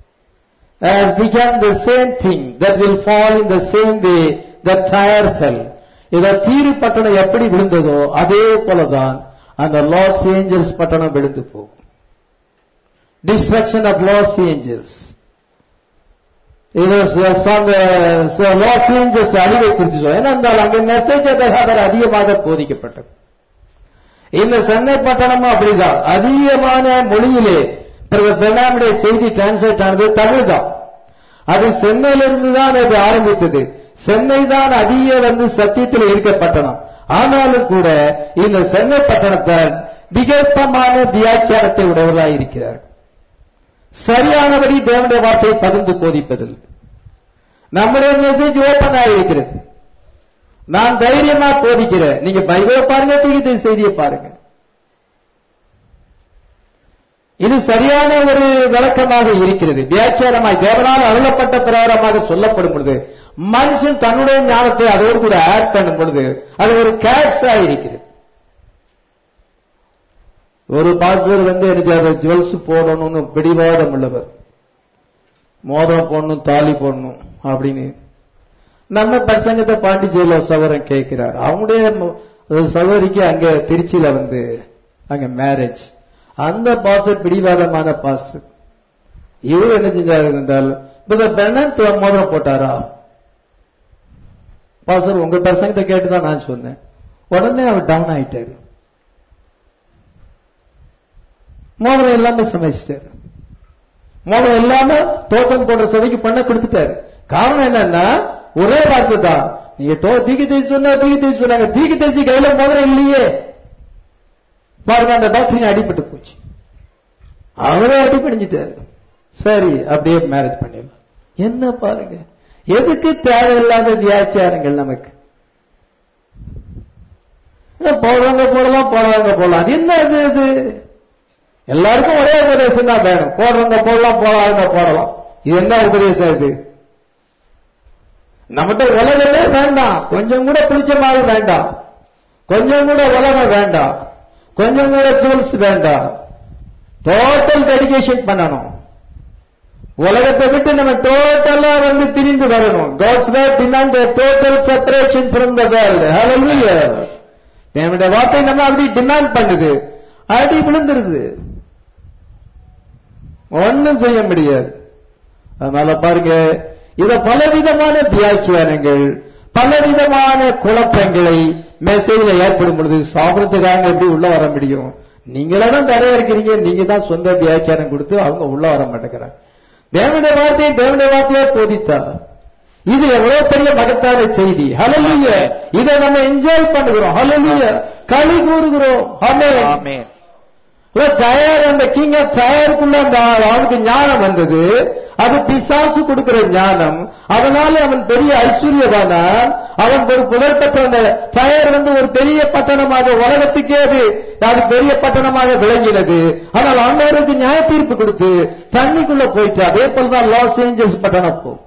Speaker 1: has become the same thing that will fall in the same way that Tyre fell. இத தீரு பட்டணம் எப்படி விழுந்ததோ அதே போலதான் அந்த லாஸ் ஏஞ்சல்ஸ் பட்டணம் விழுந்து போகும் டிஸ்ட்ரக்ஷன் ஆஃப் லாஸ் ஏஞ்சல்ஸ் இது லாஸ் ஏஞ்சல்ஸ் அழிவை குறித்து சொல்ல ஏனென்றால் அங்கே மெசேஜ் அதிகமாக போதிக்கப்பட்டது இந்த சென்னை பட்டணமும் அப்படிதான் அதிகமான மொழியிலே பெண்ணாமுடைய செய்தி டிரான்ஸ்லேட் ஆனது தமிழ் தான் அது சென்னையிலிருந்து தான் அது ஆரம்பித்தது சென்னை தான் அதிக வந்து சத்தியத்தில் இருக்க பட்டணம் ஆனாலும் கூட இந்த சென்னை பட்டணத்தால் திகப்பமான வியாக்கியானத்தை உடையவர்களாக இருக்கிறார் சரியானபடி தேவனுடைய வார்த்தையை பகிர்ந்து போதிப்பதில் நம்முடைய மெசேஜ் ஓப்பன் ஆகிருக்கிறது நான் தைரியமா போதிக்கிறேன் நீங்க பைபிளை பாருங்க தீகித்த செய்தியை பாருங்க இது சரியான ஒரு விளக்கமாக இருக்கிறது வியாக்கியானமாய் தேவனால் அருளப்பட்ட பிரகாரமாக சொல்லப்படும் பொழுது மனுஷன் தன்னுடைய ஞானத்தை அதோடு கூட ஆட் பண்ணும் பொழுது அது ஒரு கேட்ஸா இருக்கிறது ஒரு பாஸ்டர் வந்து எனக்கு ஜுவல்ஸ் போடணும்னு பிடிவாதம் உள்ளவர் மோதிரம் போடணும் தாலி போடணும் அப்படின்னு நம்ம பசங்கத்தை பாண்டிச்சேரியில சவரன் கேட்கிறார் அவங்களுடைய சகோதரிக்கு அங்க திருச்சியில வந்து அங்க மேரேஜ் அந்த பாஸ்டர் பிடிவாதமான பாஸ்டர் இவர் என்ன செஞ்சாரு என்றால் பெண்ணன் மோதிரம் போட்டாரா பாஸ்டர் உங்க பசங்கத்தை கேட்டுதான் நான் சொன்னேன் உடனே அவர் டவுன் ஆயிட்டாரு மோதிரம் இல்லாம சமைச்சிட்டாரு மோதிரம் இல்லாம தோட்டம் போடுற சபைக்கு பண்ண கொடுத்துட்டாரு காரணம் என்னன்னா ஒரே வார்த்தை தான் நீங்க டோ தீக்கு தேய்ச்சி சொன்னா தீக்கு தேய்ச்சி சொன்னாங்க தீக்கு தேய்ச்சி கையில மோதிரம் இல்லையே பாருங்க அந்த டாக்டரின் அடிபட்டு போச்சு அவரே அடிப்படைஞ்சிட்டாரு சரி அப்படியே மேரேஜ் பண்ணிடலாம் என்ன பாருங்க எதுக்கு தேவையில்லாத வியாச்சாரங்கள் நமக்கு போடுறவங்க போடலாம் போடுறவங்க போடலாம் அது என்ன அது இது எல்லாருக்கும் ஒரே உபதேசம் தான் வேணும் போடுறவங்க போடலாம் போடாதவங்க போடலாம் இது என்ன உபதேசம் இது நம்மகிட்ட உலகமே வேண்டாம் கொஞ்சம் கூட பிடிச்ச மாதிரி வேண்டாம் கொஞ்சம் கூட உலகம் வேண்டாம் கொஞ்சம் கூட ஜூல்ஸ் வேண்டாம் டோட்டல் டெடிகேஷன் பண்ணணும் உலகத்தை விட்டு நம்ம டோட்டலா வந்து திரிந்து வரணும் God's word demand total separation from the world hallelujah தேவனுடைய வார்த்தை நம்ம அப்படி டிமாண்ட் பண்ணுது அடி விழுந்துருது ஒண்ணும் செய்ய முடியாது அதனால பாருங்க இத பலவிதமான வியாக்கியானங்கள் பலவிதமான குழப்பங்களை மெசேஜ்ல ஏற்படும் பொழுது சாப்பிடறதுக்காக எப்படி உள்ள வர முடியும் நீங்களே தான் தடையா இருக்கிறீங்க நீங்க தான் சொந்த வியாக்கியானம் கொடுத்து அவங்க உள்ள வர மாட்டேங்கிறாங்க தேவனுடைய வார்த்தையை தேவனுடைய வார்த்தையா போதித்தா இது எவ்வளவு பெரிய மகத்தான செய்தி ஹalleluya இதை நம்ம என்ஜாய் பண்ணுகிறோம் ஹalleluya களி கூறுகிறோம் ஆமென்
Speaker 2: ஆமென்
Speaker 1: தயார் அந்த கிங் ஆஃப் தயாருக்குள்ள அந்த அவனுக்கு ஞானம் வந்தது அது பிசாசு கொடுக்கிற ஞானம் அதனால அவன் பெரிய ஐஸ்வர்யவானான் அவன் ஒரு புகழ்பெற்ற அந்த தயார் வந்து ஒரு பெரிய பட்டணமாக உலகத்துக்கே அது அது பெரிய பட்டணமாக விளங்கினது ஆனால் அன்னவருக்கு நியாய தீர்ப்பு கொடுத்து தண்ணிக்குள்ள போயிட்டு அதே போலதான் லாஸ் ஏஞ்சல்ஸ் பட்டணம் போகும்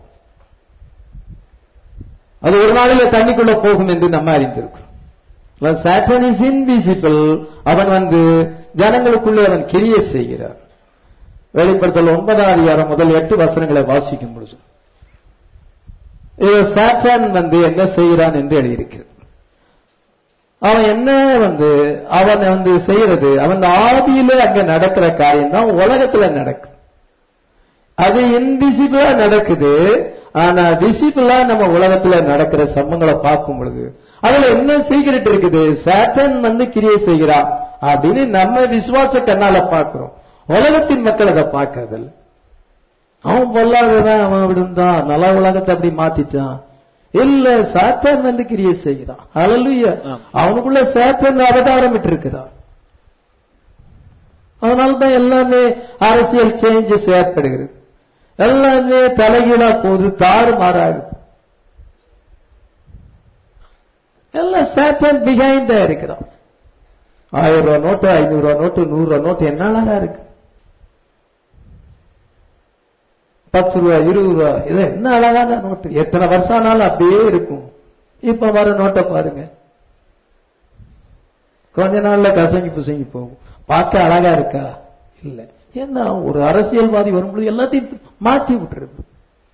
Speaker 1: அது ஒரு நாளில தண்ணிக்குள்ள போகும் என்று நம்ம அறிந்திருக்கிறோம் சாட்டன் இஸ் இன்விசிபிள் அவன் வந்து ஜனங்களுக்குள்ளே அவன் கிரிய செய்கிறார் வெளிப்படுத்தல் ஒன்பதாம் அதிகாரம் முதல் எட்டு வசனங்களை வாசிக்கும் பொழுது இது சாட்டன் வந்து என்ன செய்கிறான் என்று எழுதியிருக்கிறது அவன் என்ன வந்து அவன் வந்து செய்யறது அவன் ஆவியில அங்க நடக்கிற காரியம் தான் உலகத்துல நடக்குது அது இன்விசிபிளா நடக்குது ஆனா விசிபிளா நம்ம உலகத்துல நடக்கிற சம்பவங்களை பார்க்கும் பொழுது அதுல என்ன சீக்கிரட் இருக்குது சாட்டன் வந்து கிரியை செய்கிறான் அப்படின்னு நம்ம விசுவாச கண்ணால பார்க்கிறோம் உலகத்தின் மக்கள் அதை பார்க்கறதில்ல அவன் பொல்லாதவன் அவன் அப்படி இருந்தான் நல்ல உலகத்தை அப்படி மாத்திட்டான் இல்ல சாத்தான் வந்து கிரியை செய்கிறான் அழலுயா அவனுக்குள்ள சாத்தான் அவதாரம் விட்டு இருக்கிறான் அதனால்தான் எல்லாமே அரசியல் சேஞ்சஸ் ஏற்படுகிறது எல்லாமே தலைகீழா போகுது தாறு மாறாகுது எல்லாம் சாட்டன் பிஹைண்டா இருக்கிறான் ஆயிரம் ரூபாய் நோட்டு ஐநூறு ரூபாய் நோட்டு நூறு ரூபாய் நோட்டு என்ன அழகா இருக்கு பத்து ரூபாய் இருபது ரூபாய் இது என்ன அழகான நோட்டு எத்தனை வருஷம் ஆனாலும் அப்படியே இருக்கும் இப்ப வர நோட்டை பாருங்க கொஞ்ச நாள்ல கசங்கி புசங்கி போகும் பார்க்க அழகா இருக்கா இல்ல என்ன ஒரு அரசியல்வாதி வரும்பொழுது எல்லாத்தையும் மாற்றி விட்டுருது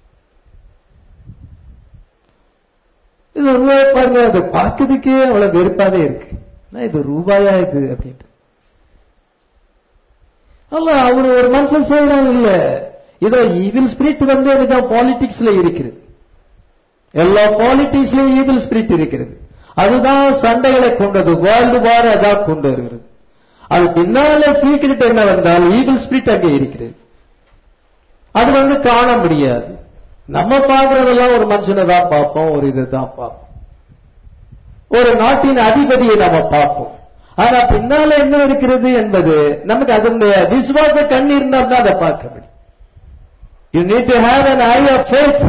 Speaker 1: இது ரூபாய் பாருங்க அது பார்க்கறதுக்கே அவ்வளவு வெறுப்பாவே இருக்கு இது ரூபாயா இது அப்படின்ட்டு அல்ல அவர் ஒரு மனுஷன் செய்யறான் இல்ல இதோ ஈவில் ஸ்பிரிட் வந்து இதுதான் பாலிடிக்ஸ்ல இருக்கிறது எல்லா பாலிட்டிக்ஸ்லயும் ஈவில் ஸ்பிரிட் இருக்கிறது அதுதான் சண்டைகளை கொண்டது வேர்ல்டு வார் அதான் கொண்டு வருகிறது அது பின்னால சீக்கிரட் என்ன வந்தால் ஈவில் ஸ்பிரிட் அங்கே இருக்கிறது அது வந்து காண முடியாது நம்ம பார்க்கறதெல்லாம் ஒரு மனுஷனை தான் பார்ப்போம் ஒரு இதை தான் பார்ப்போம் ஒரு நாட்டின் அதிபதியை நம்ம பார்ப்போம் ஆனா பின்னால என்ன இருக்கிறது என்பது நமக்கு அதனுடைய விசுவாச கண் இருந்தால் தான் அதை பார்க்க முடியும் you need to have an eye of faith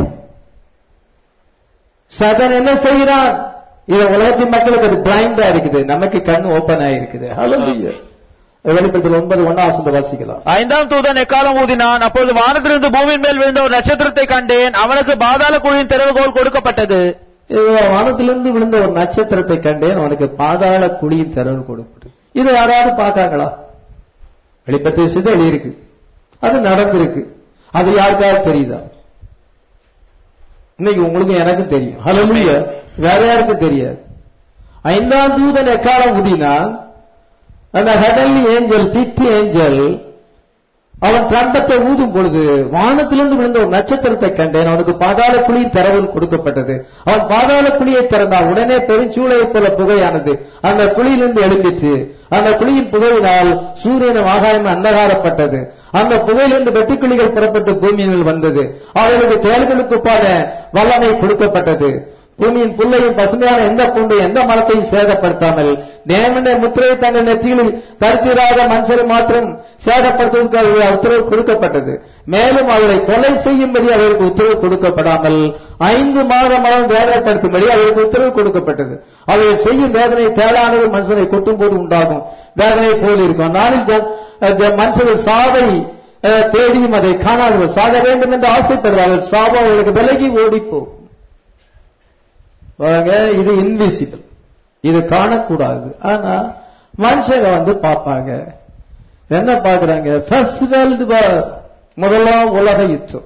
Speaker 1: Satan என்ன செய்கிறான் இது உலகத்தின் மக்களுக்கு அது பிளைண்டா இருக்குது நமக்கு கண் ஓபன் ஆயிருக்குது ஹலோ வெளிப்படுத்தல் ஒன்பது ஒன்னா வசந்த வாசிக்கலாம்
Speaker 2: ஐந்தாம் தூதன் எக்காலம் ஊதினான் அப்பொழுது வானத்திலிருந்து பூமியின் மேல் விழுந்த ஒரு நட்சத்திரத்தை கண்டேன் அவனுக்கு பாதாள குழியின் திறவுகோல் கொடுக்கப்பட்டது
Speaker 1: இது வானத்திலிருந்து விழுந்த ஒரு நட்சத்திரத்தை கண்டேன் அவனுக்கு பாதாள குழியின் திறவு கொடுப்பது இது யாராவது பார்க்காங்களா வெளிப்பத்திய சிதை இருக்கு அது நடந்திருக்கு அது யாருக்காவது தெரியுதா இன்னைக்கு உங்களுக்கு எனக்கும் தெரியும் ஹலோலிய வேற யாருக்கும் தெரியாது ஐந்தாம் தூதன் எக்காலம் ஊதினான் அந்த ஹெவன்லி ஏஞ்சல் பித்தி ஏஞ்சல் அவன் ட்ரம்பத்தை ஊதும் பொழுது வானத்திலிருந்து விழுந்த ஒரு நட்சத்திரத்தை கண்டேன் அவனுக்கு பாதாள குழியின் திறவல் கொடுக்கப்பட்டது அவன் பாதாள குழியை திறந்தான் உடனே பெருஞ்சூளையை போல புகையானது அந்த குழியிலிருந்து எழும்பிற்று அந்த குழியின் புகையினால் சூரியனும் ஆகாயம் அந்தகாரப்பட்டது அந்த புகையிலிருந்து வெட்டுக்கிளிகள் புறப்பட்டு பூமியில் வந்தது அவர்களுக்கு தேள்களுக்குப்பான வல்லமை கொடுக்கப்பட்டது பூமியின் புல்லையும் பசுமையான எந்த பூண்டையும் எந்த மரத்தையும் சேதப்படுத்தாமல் தேவனுடைய முத்திரையை தங்கள் நெற்றிகளில் தரித்திராத மனுஷரை மாத்திரம் சேதப்படுத்துவதற்கு அவர்களுக்கு உத்தரவு கொடுக்கப்பட்டது மேலும் அவர்களை கொலை செய்யும்படி அவர்களுக்கு உத்தரவு கொடுக்கப்படாமல் ஐந்து மாதம் மரம் வேதனைப்படுத்தும்படி அவர்களுக்கு உத்தரவு கொடுக்கப்பட்டது அவர்கள் செய்யும் வேதனை தேடானது மனுஷனை கொட்டும் போது உண்டாகும் வேதனை போல் இருக்கும் நாளில் அஹ், மனுஷர்கள் சாவை அஹ், தேடியும் அதை காணாதவர் சாக வேண்டும் என்று ஆசைப்படுவார்கள் சாபம் அவர்களுக்கு விலகி ஓடிப்போ பாருங்க இது இன்விசிபிள் இது காணக்கூடாது ஆனா மனுஷங்க வந்து பார்ப்பாங்க என்ன பார்க்கறாங்க ஃபர்ஸ்ட் வேர்ல்டு வார் முதலாம் உலக யுத்தம்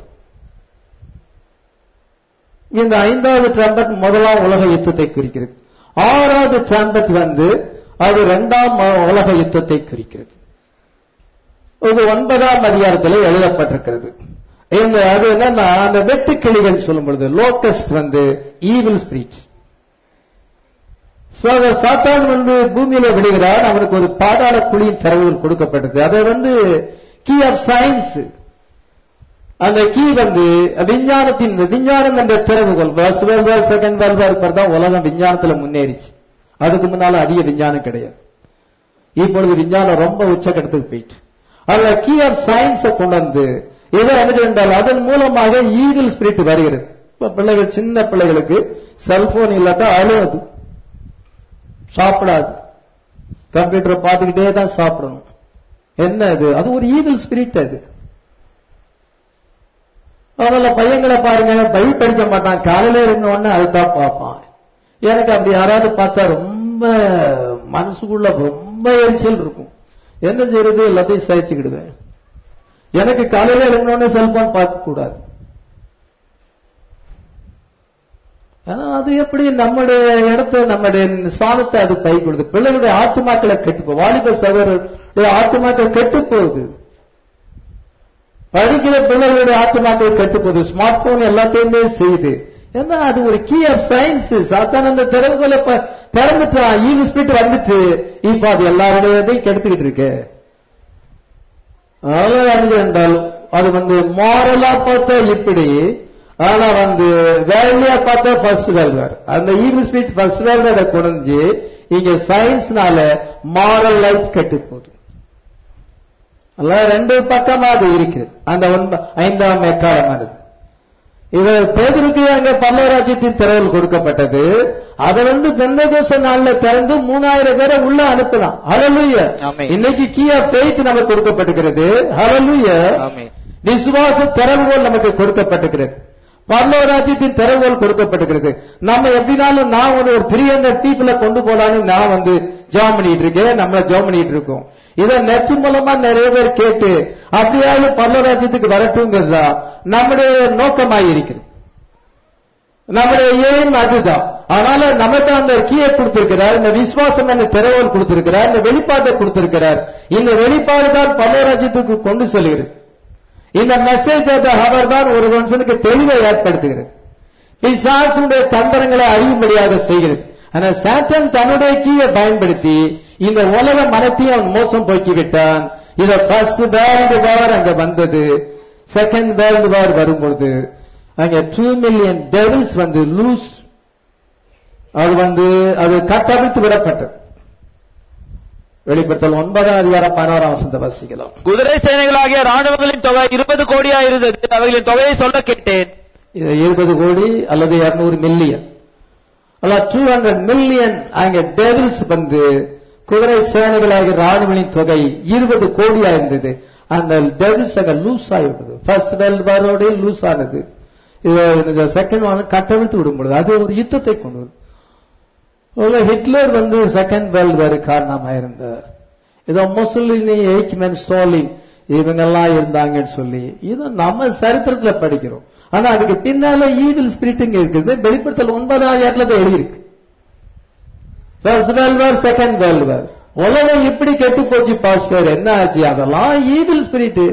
Speaker 1: இந்த ஐந்தாவது ட்ரம்பட் முதலாம் உலக யுத்தத்தை குறிக்கிறது ஆறாவது ட்ரம்பட் வந்து அது இரண்டாம் உலக யுத்தத்தை குறிக்கிறது இது ஒன்பதாம் அதிகாரத்தில் எழுதப்பட்டிருக்கிறது இந்த அது என்னன்னா அந்த வெட்டுக்கிளிகள் சொல்லும் பொழுது லோக்கஸ்ட் வந்து ஈவில் ஸ்பிரிட் சாத்தான் வந்து பூமியில விழுகிறார் அவனுக்கு ஒரு பாதாள குழியின் திறவுகள் கொடுக்கப்பட்டது அதை வந்து கீ ஆஃப் சயின்ஸ் அந்த கீ வந்து விஞ்ஞானத்தின் விஞ்ஞானம் என்ற திறவுகோல் first world war second world war தான் உலகம் விஞ்ஞானத்துல முன்னேறிச்சு அதுக்கு முன்னால அதிக விஞ்ஞானம் கிடையாது இப்பொழுது விஞ்ஞானம் ரொம்ப உச்சக்கட்டத்துக்கு போயிட்டு அதுல கீ ஆஃப் சயின்ஸை கொண்டு வந்து இதை என்ன என்றால் அதன் மூலமாக ஈவில் ஸ்பிரிட் வருகிறது இப்ப பிள்ளைகள் சின்ன பிள்ளைகளுக்கு செல்போன் இல்லாட்டா அழுவது சாப்பிடாது கம்ப்யூட்டரை பார்த்துக்கிட்டே தான் சாப்பிடணும் என்ன அது அது ஒரு ஈவில் ஸ்பிரிட் அது அதனால பையங்களை பாருங்க பைபிள் படிக்க மாட்டான் காலையில இருந்த உடனே அதுதான் பார்ப்பான் எனக்கு அப்படி யாராவது பார்த்தா ரொம்ப மனசுக்குள்ள ரொம்ப எரிச்சல் இருக்கும் என்ன செய்யறது எல்லாத்தையும் சகிச்சுக்கிடுவேன் எனக்கு காலையில இருந்தோடனே செல்போன் பார்க்க கூடாது ஆனா, அது எப்படி நம்முடைய இடத்த நம்முடைய சாணத்தை அது பை கொடுது பிள்ளைகளுடைய ஆத்துமாக்களை கெட்டு போ வாலிப சகோதரருடைய ஆத்துமாக்கள் கெட்டு போகுது படிக்கிற பிள்ளைகளுடைய ஆத்துமாக்கள் கெட்டு போகுது ஸ்மார்ட் போன் எல்லாத்தையுமே செய்யுது ஏன்னா அது ஒரு கீ ஆஃப் சயின்ஸ் சாத்தான் அந்த திறவுகளை ப- திறந்துட்டான் ஈவி ஸ்பிரிட் வந்துட்டு இப்ப அது எல்லாருடையதையும் கெடுத்துக்கிட்டு இருக்கு அதனால என்ன என்றால் அது வந்து மாரலா பார்த்தா இப்படி ஆனா வந்து வேல்யூயா பார்த்தா ஃபர்ஸ்ட் வேல்வர் அந்த ஈவில் ஸ்பிரிட் ஃபர்ஸ்ட் வேல்வரை குறைஞ்சு இங்க சயின்ஸ்னால மாரல் லைஃப் கெட்டு போகுது அதெல்லாம் ரெண்டு பக்கமா அது இருக்குது அந்த ஒன்ப ஐந்தாம் எக்காலமானது இது பேதருக்கு அங்க பல்லவராஜ்யத்தின் திறவுகள் கொடுக்கப்பட்டது அதை வந்து பெந்தகோச நாள்ல திறந்து மூணாயிரம் பேரை உள்ள அனுப்பலாம் ஹalleluya
Speaker 2: ஆமென்.
Speaker 1: இன்னைக்கு கீ ஆஃப் ஃபெய்த் நமக்கு கொடுக்கப்பட்டிருக்கிறது ஹalleluya
Speaker 2: ஆமென்.
Speaker 1: விசுவாச திறவுகோல் நமக்கு கொடுக்கப்பட்டிருக்கிறது பரலோராஜ்யத்தின் திறவுகோல் கொடுக்கப்பட்டிருக்கிறது நம்ம எப்படினாலும் நான் வந்து ஒரு த்ரீ ஹண்ட்ரட் பீப்புளை கொண்டு போலான்னு நான் வந்து ஜாம் பண்ணிட்டு இருக்கேன் நம்மள ஜாம் பண்ணிட்டு இருக்கோம் இதை நெட் மூலமா நிறைய பேர் கேட்டு அப்படியாவது பரலோராஜ்யத்துக்கு வரட்டுங்கிறது தான் நம்முடைய நோக்கமாய் இருக்கிறது நம்முடைய ஏம் அதுதான் அதனால நமக்கு அந்த கீயை கொடுத்திருக்கிறார் இந்த விசுவாசம் என்ற திறவுகோல் கொடுத்திருக்கிறார் இந்த வெளிப்பாட்டை கொடுத்திருக்கிறார் இந்த வெளிப்பாடு தான் பரலோராஜ்யத்துக்கு கொண்டு செல்கிறது இந்த மெசேஜ் அவர் தான் ஒரு மனுஷனுக்கு தெளிவை ஏற்படுத்துகிறது பிசாசுடைய தந்திரங்களை அறியும்படியாக செய்கிறது ஆனா சாத்தன் தன்னுடைய கீயை பயன்படுத்தி இந்த உலக மனத்தையும் அவன் மோசம் போக்கி விட்டான் இத ஃபர்ஸ்ட் வேர்ல்டு வார் அங்க வந்தது செகண்ட் வேர்ல்டு வார் வரும்பொழுது அங்க டூ மில்லியன் டெவில்ஸ் வந்து லூஸ் அது வந்து அது கட்டவிழ்த்து விடப்பட்டது வெளிப்படுத்தல் ஒன்பதாம் அதிகாரம் பதினோராம் வசந்த வாசிக்கலாம்
Speaker 2: குதிரை சேனைகளாகிய ராணுவங்களின் தொகை இருபது கோடியா இருந்தது அவைகளின் தொகையை சொல்ல கேட்டேன்
Speaker 1: இது இருபது கோடி அல்லது இருநூறு மில்லியன் அல்ல டூ ஹண்ட்ரட் மில்லியன் அங்க டெவில்ஸ் வந்து குதிரை சேனைகளாகிய ராணுவங்களின் தொகை இருபது கோடியா இருந்தது அந்த டெவில்ஸ் அங்க லூஸ் ஆகிவிட்டது ஃபர்ஸ்ட் வேர்ல்டு வாரோட லூஸ் ஆனது இது இந்த செகண்ட் வார் கட்டவிழ்த்து விடும்பொழுது அது ஒரு யுத்தத்தை கொண்டு வரும் ஒரு ஹிட்லர் வந்து செகண்ட் வேர்ல்டு வார் காரணமா இருந்தார் இதோ முசலினி எய்ச்மேன் ஸ்டாலின் இவங்கெல்லாம் இருந்தாங்கன்னு சொல்லி இது நம்ம சரித்திரத்துல படிக்கிறோம் ஆனா அதுக்கு பின்னால ஈவில் ஸ்பிரிட்டுங்க இருக்குது வெளிப்படுத்தல் ஒன்பதாம் ஏட்டில் தான் எழுதியிருக்கு first world war second world war உலகம் இப்படி கெட்டு போச்சு பாஸ்டர் என்ன ஆச்சு அதெல்லாம் ஈவில் ஸ்பிரிட்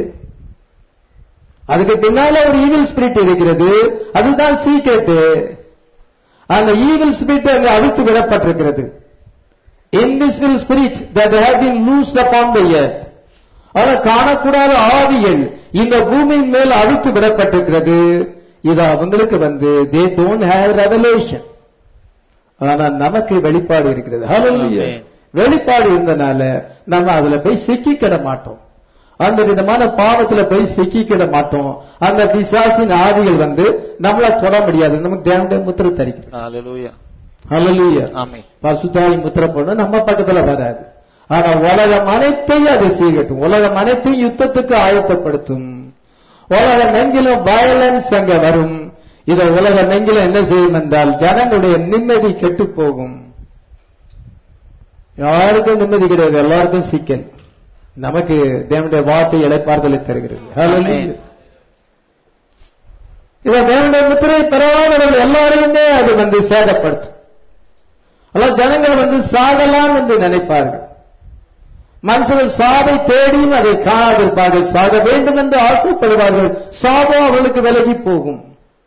Speaker 1: அதுக்கு பின்னால ஒரு ஈவில் ஸ்பிரிட் இருக்கிறது அதுதான் சீக்ரெட் அந்த ஈவில் ஸ்பிரிட் அங்க அழித்து விடப்பட்டிருக்கிறது invisible spirit that have been loosed upon the earth ஆனா காணக்கூடாத ஆவிகள் இந்த பூமியின் மேல் அழித்து விடப்பட்டிருக்கிறது இது அவங்களுக்கு வந்து they don't have revelation ஆனா நமக்கு வெளிப்பாடு இருக்கிறது Hallelujah.
Speaker 2: Amen.
Speaker 1: வெளிப்பாடு இருந்தனால நம்ம அதுல போய் சிக்கிக்கிட மாட்டோம் அந்த விதமான பாவத்துல போய் சிக்கிக்கிட மாட்டோம் அந்த பிசாசின் ஆவிகள் வந்து நம்மள தொட முடியாது நமக்கு தேவனுடைய முத்திரை தரிக்கிறது
Speaker 2: ஹalleluya
Speaker 1: Hallelujah.
Speaker 2: ஆமென்
Speaker 1: பரிசுத்தாவி முத்திரை போட நம்ம பக்கத்துல வராது ஆனா உலகம் அனைத்தையும் அது சீகட்டும் உலகம் அனைத்தையும் யுத்தத்துக்கு ஆயத்தப்படுத்தும் உலக நெங்கிலும் வயலன்ஸ் அங்க வரும் இதை உலக நெங்கிலும் என்ன செய்யும் என்றால் ஜனங்களுடைய நிம்மதி கெட்டு போகும் யாருக்கும் நிம்மதி கிடையாது எல்லாருக்கும் சிக்கல் நமக்கு தேவனுடைய வார்த்தை இழைப்பார்தலை தருகிறது Hallelujah. இதை தேவனுடைய முத்திரை பெறவாதவர்கள் எல்லாரையுமே அது வந்து சேதப்படுத்தும் அல்ல ஜனங்கள் வந்து சாகலாம் என்று நினைப்பார்கள் மனுஷர்கள் சாவை தேடியும் அதை காணாதிருப்பார்கள் சாக வேண்டும் என்று ஆசைப்படுவார்கள் சாபம் அவர்களுக்கு விலகி போகும்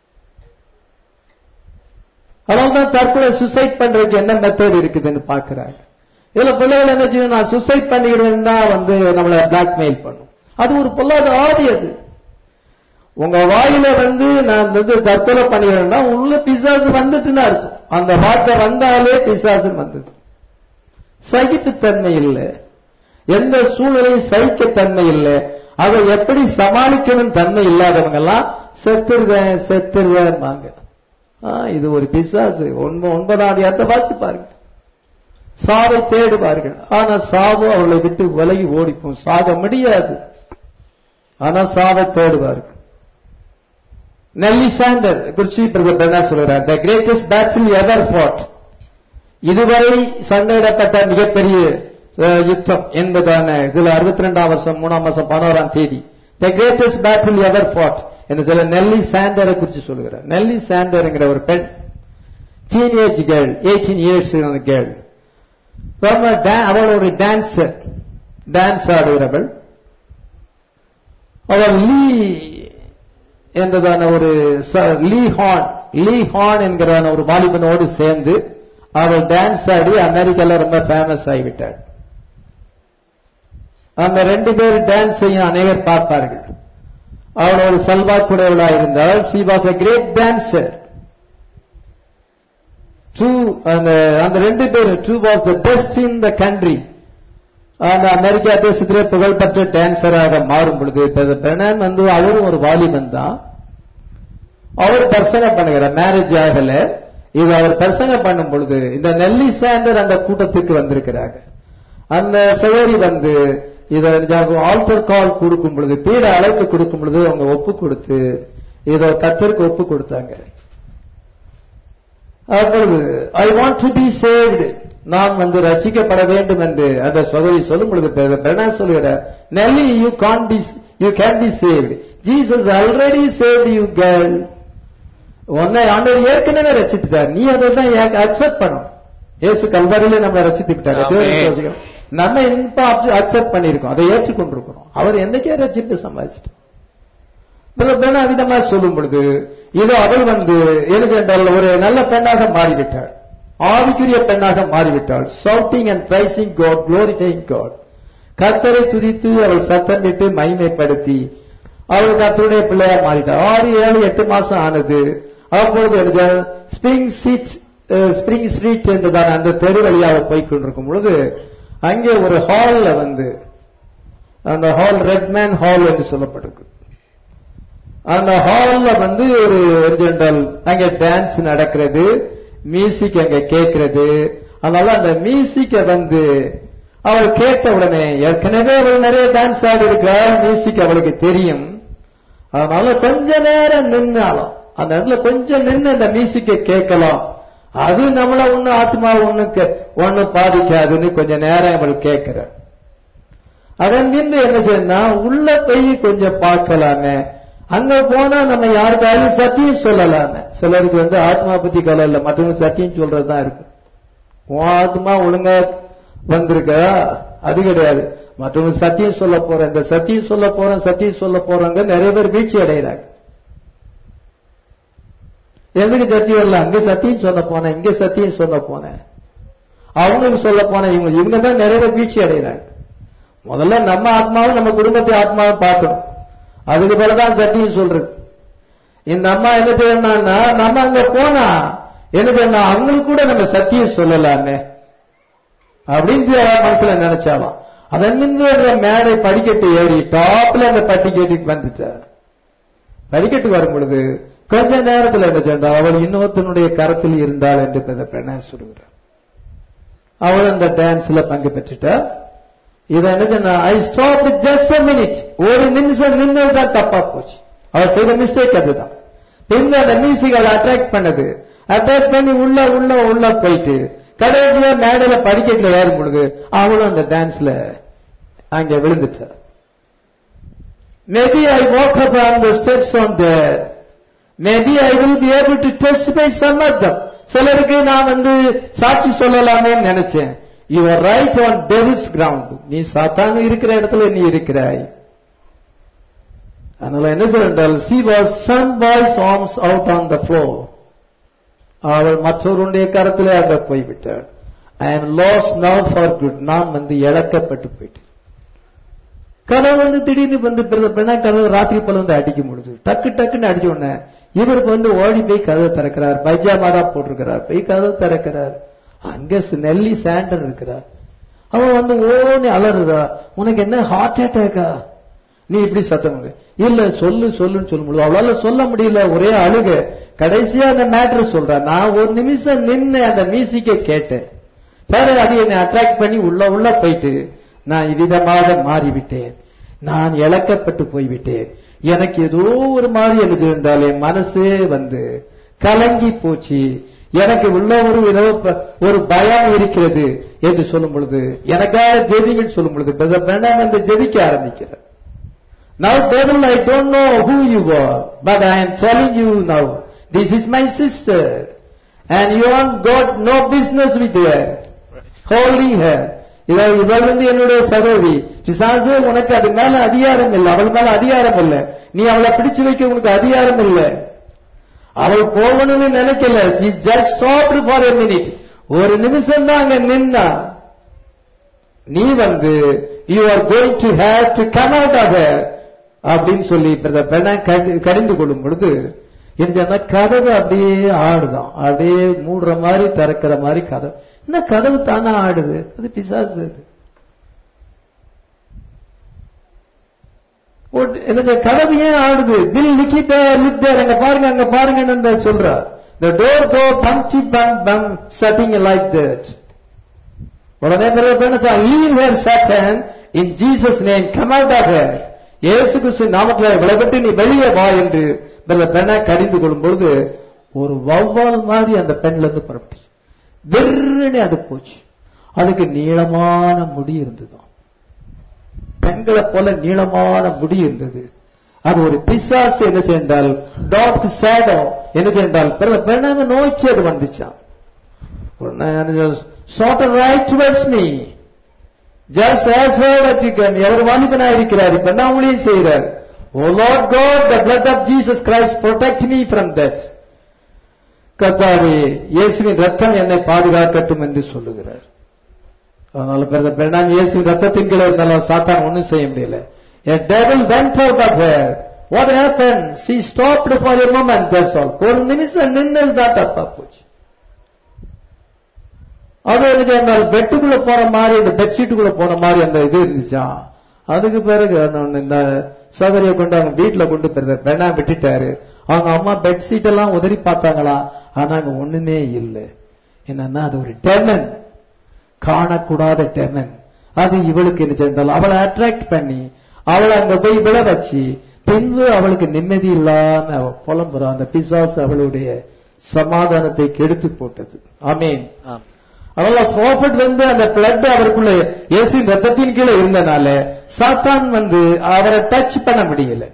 Speaker 1: அதனால்தான் தற்கொலை சுசைட் பண்றதுக்கு என்ன மெத்தட் இருக்குதுன்னு பார்க்கிறாங்க இதுல பிள்ளைகள் என்ன செய்யும் நான் சுசைட் பண்ணிடுவேன் தான் வந்து நம்மளை பிளாக்மெயில் பண்ணும் அது ஒரு பொல்லாத ஆதி அது உங்க வாயில வந்து நான் வந்து தற்கொலை பண்ணிடுறேன்னா உள்ள பிசாசு வந்துட்டுன்னு அர்த்தம் அந்த வார்த்தை வந்தாலே பிசாசு வந்தது சகிப்புத்தன்மை இல்லை எந்த சூழ்நிலையும் சகிக்கத்தன்மை இல்லை அதை எப்படி சமாளிக்கணும் தன்மை இல்லாதவங்க எல்லாம் செத்துருவேன் செத்துருவேன்பாங்க ஆ, இது ஒரு பிசாசு ஒன்ப ஒன்பதாம் அதிகாரத்தை வாசி பாருங்க சாவை தேடுவார்கள் ஆனா சாவு அவளை விட்டு விலகி ஓடிப்போம் சாக முடியாது ஆனா சாவை தேடுவார்கள் நெல்லி சாண்டர் குறிச்சி பிரதமர் என்ன சொல்றார் த கிரேட்டஸ்ட் பேட்டில் எவர் ஃபாட் இதுவரை சண்டையிடப்பட்ட மிகப்பெரிய அஹ், யுத்தம் என்பதான இதுல அறுபத்தி ரெண்டாம் வருஷம் மூணாம் மாசம் பதினோராம் தேதி த கிரேட்டஸ்ட் பேட்டில் எவர் ஃபாட் என்று சொல்ல நெல்லி சாண்டரை குறித்து சொல்லுகிறார் நெல்லி சாண்டர்ங்கிற ஒரு பெண் teenage girl eighteen years girl ரொம்ப dan- அவள் ஒரு டான்சர் டான்ஸ் ஆடுகிறவள் அவள் லீ என்றதான ஒரு ச- லீ ஹான் லீ ஹான் என்கிறதான ஒரு வாலிபனோடு சேர்ந்து அவள் டான்ஸ் ஆடி அமெரிக்கால ரொம்ப ஃபேமஸ் ஆகிவிட்டாள் அந்த ரெண்டு பேர் டான்ஸ் செய்யும் அநேகர் பார்ப்பார்கள் அவள் ஒரு செல்வாக்குடையவளா இருந்தால் she was a great dancer too அந்த அந்த ரெண்டு பேர் too was the best in the country அந்த அமெரிக்கா தேசத்திலே புகழ்பெற்ற டான்சராக மாறும் பொழுது இப்ப பெர்னான் வந்து அவரும் ஒரு வாலிபன் தான் அவர் பர்சனை பண்ணுகிறார் மேரேஜ் ஆகல இது அவர் பர்சனை பண்ணும் பொழுது இந்த நெல்லி சாண்டர் அந்த கூட்டத்துக்கு வந்திருக்கிறாங்க அந்த சகோதரி வந்து இத ஆல்டர் கால் கொடுக்கும் பொழுது பீட அழைப்பு கொடுக்கும் பொழுது அவங்க ஒப்பு கொடுத்து இத கத்தருக்கு ஒப்பு கொடுத்தாங்க அப்பொழுது I want to be saved நான் வந்து ரசிக்கப்பட வேண்டும் என்று அந்த சகோதரி சொல்லும் பொழுது பெருனா சொல்லுகிறார் Nellie you can be you can be saved Jesus already saved you girl உன்னை ஆண்டவர் ஏற்கனவே ரசித்துட்டார் நீ அதை தான் அக்செப்ட் பண்ணும் இயேசு கல்வாரியில நம்ம ரசித்து விட்டார்
Speaker 2: ஆமென்.
Speaker 1: தேவனுக்கு யோசிக்கிறோம். நம்ம இப்ப அக்செப்ட் பண்ணிருக்கோம் அதை ஏற்றுக்கொண்டிருக்கிறோம் அவர் என்னைக்கே ரசித்து சம்பாதிச்சிட்டு விதமா சொல்லும் பொழுது இதோ அவள் வந்து என்ன சென்றால் ஒரு நல்ல பெண்ணாக மாறிவிட்டாள் ஆவிக்குரிய பெண்ணாக மாறிவிட்டாள் shouting and praising God glorifying God கர்த்தரை துதித்து அவள் சத்தமிட்டு மகிமைப்படுத்தி அவள் கர்த்தருடைய பிள்ளையா மாறிட்டாள் ஆறு ஏழு எட்டு மாசம் ஆனது அப்பொழுது ஸ்பிரிங் சீட் ஸ்பிரிங் ஸ்ட்ரீட் என்றுதான் அந்த தெரு வழியாக போய் கொண்டிருக்கும் பொழுது அங்கே ஒரு ஹால்ல வந்து அந்த ஹால் ரெட்மேன் ஹால் என்று சொல்லப்பட்டிருக்கு அந்த ஹால்ல வந்து ஒரு ஜென்ரல் அங்க டான்ஸ் நடக்கிறது மியூசிக் அங்க கேட்கிறது அதனால அந்த மியூசிக்க வந்து அவள் கேட்ட உடனே ஏற்கனவே அவள் நிறைய டான்ஸ் ஆடி இருக்கிறாள் மியூசிக் அவளுக்கு தெரியும் அதனால கொஞ்ச நேரம் நின்னாலும் அந்த இடத்துல கொஞ்சம் நின்று அந்த மியூசிக்கை கேட்கலாம் அது நம்மள ஒண்ணு ஆத்மா ஒண்ணு ஒண்ணு பாதிக்காதுன்னு கொஞ்ச நேரம் அவள் கேட்கிறாள் அதன் பின்பு என்ன செய்யணும்னா உள்ள போய் கொஞ்சம் பார்க்கலாமே அங்க போனா நம்ம யாருக்காவது சத்தியம் சொல்லலாமே சிலருக்கு வந்து ஆத்மா பத்தி கலை இல்ல மற்றவங்க சத்தியம் சொல்றதுதான் இருக்கு உன் ஆத்மா ஒழுங்கா வந்திருக்கா அது கிடையாது மற்றவங்க சத்தியம் சொல்ல போறேன் இந்த சத்தியம் சொல்ல போறேன் சத்தியம் சொல்ல போறவங்க நிறைய பேர் வீழ்ச்சி அடைகிறாங்க எதுக்கு சத்தியம் இல்ல அங்க சத்தியம் சொல்ல போனேன் இங்க சத்தியம் சொல்ல போனேன் அவங்களுக்கு சொல்ல போனேன் இவங்க இவங்க தான் நிறைய பேர் வீழ்ச்சி அடைகிறாங்க முதல்ல நம்ம ஆத்மாவை நம்ம குடும்பத்தை ஆத்மாவை பார்க்கணும் அதுக்கு பிறகுதான் சத்தியம் சொல்றது இந்த அம்மா என்ன செய்யணும்னா நம்ம அங்க போனா என்ன செய்யணும் அவங்களுக்கு கூட நம்ம சத்தியம் சொல்லலாமே அப்படின்னு அவ மனசுல நினைச்சாலும் அதன் முன்பு அந்த மேடை படிக்கட்டு ஏறி டாப்ல அந்த படிக்கட்டுக்கு வந்துச்சா படிக்கட்டு வரும் பொழுது கொஞ்ச நேரத்தில் என்ன சென்றா அவள் இன்னொருத்தனுடைய கரத்தில் இருந்தாள் என்று பெண்ண சொல்லுகிறார் அவள் அந்த டான்ஸ்ல பங்கு பெற்றுட்டா இத என்ன சொன்னா I stop just a minute ஒரு நிமிஷம் நின்னது தான் தப்பா போச்சு அவர் செய்த மிஸ்டேக் அதுதான் பின்ன அந்த மியூசிக் அதை அட்ராக்ட் பண்ணது அட்ராக்ட் பண்ணி உள்ள உள்ள உள்ள போயிட்டு கடைசியா மேடையில படிக்கட்டுல ஏறும் பொழுது அவளும் அந்த டான்ஸ்ல அங்க விழுந்துட்டார் maybe I walk up on the steps on there maybe I will be able to test by some of them சிலருக்கு நான் வந்து சாட்சி சொல்லலாமே நினைச்சேன் you are right on devil's ground நீ சாத்தாங்க இருக்கிற இடத்துல நீ இருக்கிறாய் அதனால என்ன சொல்றால் she was some boy's arms out on the floor அவள் மற்றவருடைய கரத்திலே அங்க போய்விட்டாள் I am lost now for good நான் வந்து இழக்கப்பட்டு போயிட்டேன் கனவு வந்து திடீர்னு வந்து பெண்ணா கதவு ராத்திரி போல வந்து அடிக்க முடியுது டக்கு டக்குன்னு அடிச்ச உடனே இவருக்கு வந்து ஓடி போய் கதவை திறக்கிறார் பைஜாமா தான் போட்டிருக்கிறார் போய் கதவை திறக்கிறார் அங்க நெல்லி சாண்டர் இருக்கிறார் அவன் வந்து ஓனி அலறுதா உனக்கு என்ன ஹார்ட் அட்டாக்கா நீ இப்படி சத்தம் போடு. இல்ல சொல்லு சொல்லுன்னு சொல்ல முடியும் அவளால சொல்ல முடியல ஒரே அழுக கடைசியா அந்த மேட்ரு சொல்றா நான் ஒரு நிமிஷம் நின்னு அந்த மியூசிக்க கேட்டேன் பிறகு அது என்னை அட்ராக்ட் பண்ணி உள்ள உள்ள போயிட்டு நான் இவ்விதமாக மாறிவிட்டேன் நான் இழக்கப்பட்டு போய்விட்டேன் எனக்கு ஏதோ ஒரு மாதிரி என்ன செய்தால் என் மனசே வந்து கலங்கி போச்சு எனக்கு உள்ள ஒரு ஏதோ ப- ஒரு பயம் இருக்கிறது என்று சொல்லும் பொழுது எனக்காக ஜெபிங்கன்னு சொல்லும் பொழுது பிரதர் பிரணாம் என்று ஜெபிக்க ஆரம்பிக்கிறார் Now, devil, I don't know who you are, but I am telling you now, this is my sister, and you have got no business with her, holding her. இவள் இவள் வந்து என்னுடைய சகோதரி பிசாசு உனக்கு அது மேல அதிகாரம் இல்லை அவள் மேல அதிகாரம் இல்லை நீ அவளை பிடிச்சு வைக்க உனக்கு அதிகாரம் இல்லை அவள் போகணும்னு நினைக்கல she just stopped for a minute ஒரு நிமிஷம் தான் அங்க நின்னா நீ வந்து you are going to have to come out of அப்படின்னு சொல்லி பிரதர் பெண்ணா கடிந்து கொள்ளும் பொழுது என்ன கதவு அப்படியே ஆடுதான் அப்படியே மூடுற மாதிரி திறக்கிற மாதிரி கதவு என்ன கதவு தானே ஆடுது அது பிசாசு அது ஒரு- என்னது கதவு ஏன் ஆடுது பில் லிக்கிட்ட லிப்டர் அங்க பாருங்க அங்க பாருங்க சொல்றா the door go bumpy bump bump setting like that உடனே leave her Satan in Jesus name come out of her இயேசு கிறிஸ்து நாமத்தில் விளைவிட்டு நீ வெளியே வா என்று அந்த பெண்ணை கடிந்து கொள்ளும் பொழுது ஒரு வௌவால் மாதிரி அந்த பெண்ல இருந்து புறப்பட்டுச்சு வெறுனே அது போச்சு அதுக்கு நீளமான முடி இருந்ததாம் பெண்களை போல நீளமான முடி இருந்தது அது ஒரு பிசாசு என்ன செய்தால் டாட் சேடோ என்ன செய்தால் பெண்ணாக நோக்கி அது வந்துச்சான் sat right towards me just as hurt at you can ever வாலிபனா இருக்கிறார் இப்ப என்ன ஊழியம் செய்கிறார் oh Lord God the blood of Jesus Christ protect me from that கர்த்தாவே இயேசுவின் ரத்தம் என்னை பாதுகாக்கட்டும் என்று சொல்லுகிறார் அதனால பிறந்த பெண்ணாம் இயேசுவின் ரத்தத்தின் கீழே இருந்தாலும் சாத்தான் ஒண்ணும் செய்ய முடியல A devil went out of her. What happened? She stopped for a moment, that's all. ஒரு நிமிஷம் நின்னது தான் தப்பா போச்சு அது எனக்கு அந்த பெட்டுக்குள்ள போன மாதிரி இந்த பெட்ஷீட்டுக்குள்ள போன மாதிரி அந்த இது இருந்துச்சா அதுக்கு பிறகு நான் இந்த சோதரியை கொண்டு அவங்க வீட்டுல கொண்டு போயிருந்த பெண்ணா விட்டுட்டாரு அவங்க அம்மா பெட்ஷீட் எல்லாம் உதறி பார்த்தாங்களா ஆனா அங்க ஒண்ணுமே இல்லை என்னன்னா அது ஒரு டெமன் காணக்கூடாத டெமன் அது இவளுக்கு என்ன செஞ்சாலும் அவளை அட்ராக்ட் பண்ணி அவளை அங்க போய் விட வச்சு பின்பு அவளுக்கு நிம்மதி இல்லாம அவ புலம்புறா அந்த பிசாசு அவளுடைய சமாதானத்தை கெடுத்து போட்டது ஆமீன்
Speaker 2: ஆம்.
Speaker 1: அதனால ப்ராஃபிட் வந்து அந்த பிளட் அவருக்குள்ள இயேசுவின் ரத்தத்தின் கீழே இருந்தனால சாத்தான் வந்து அவரை டச் பண்ண முடியல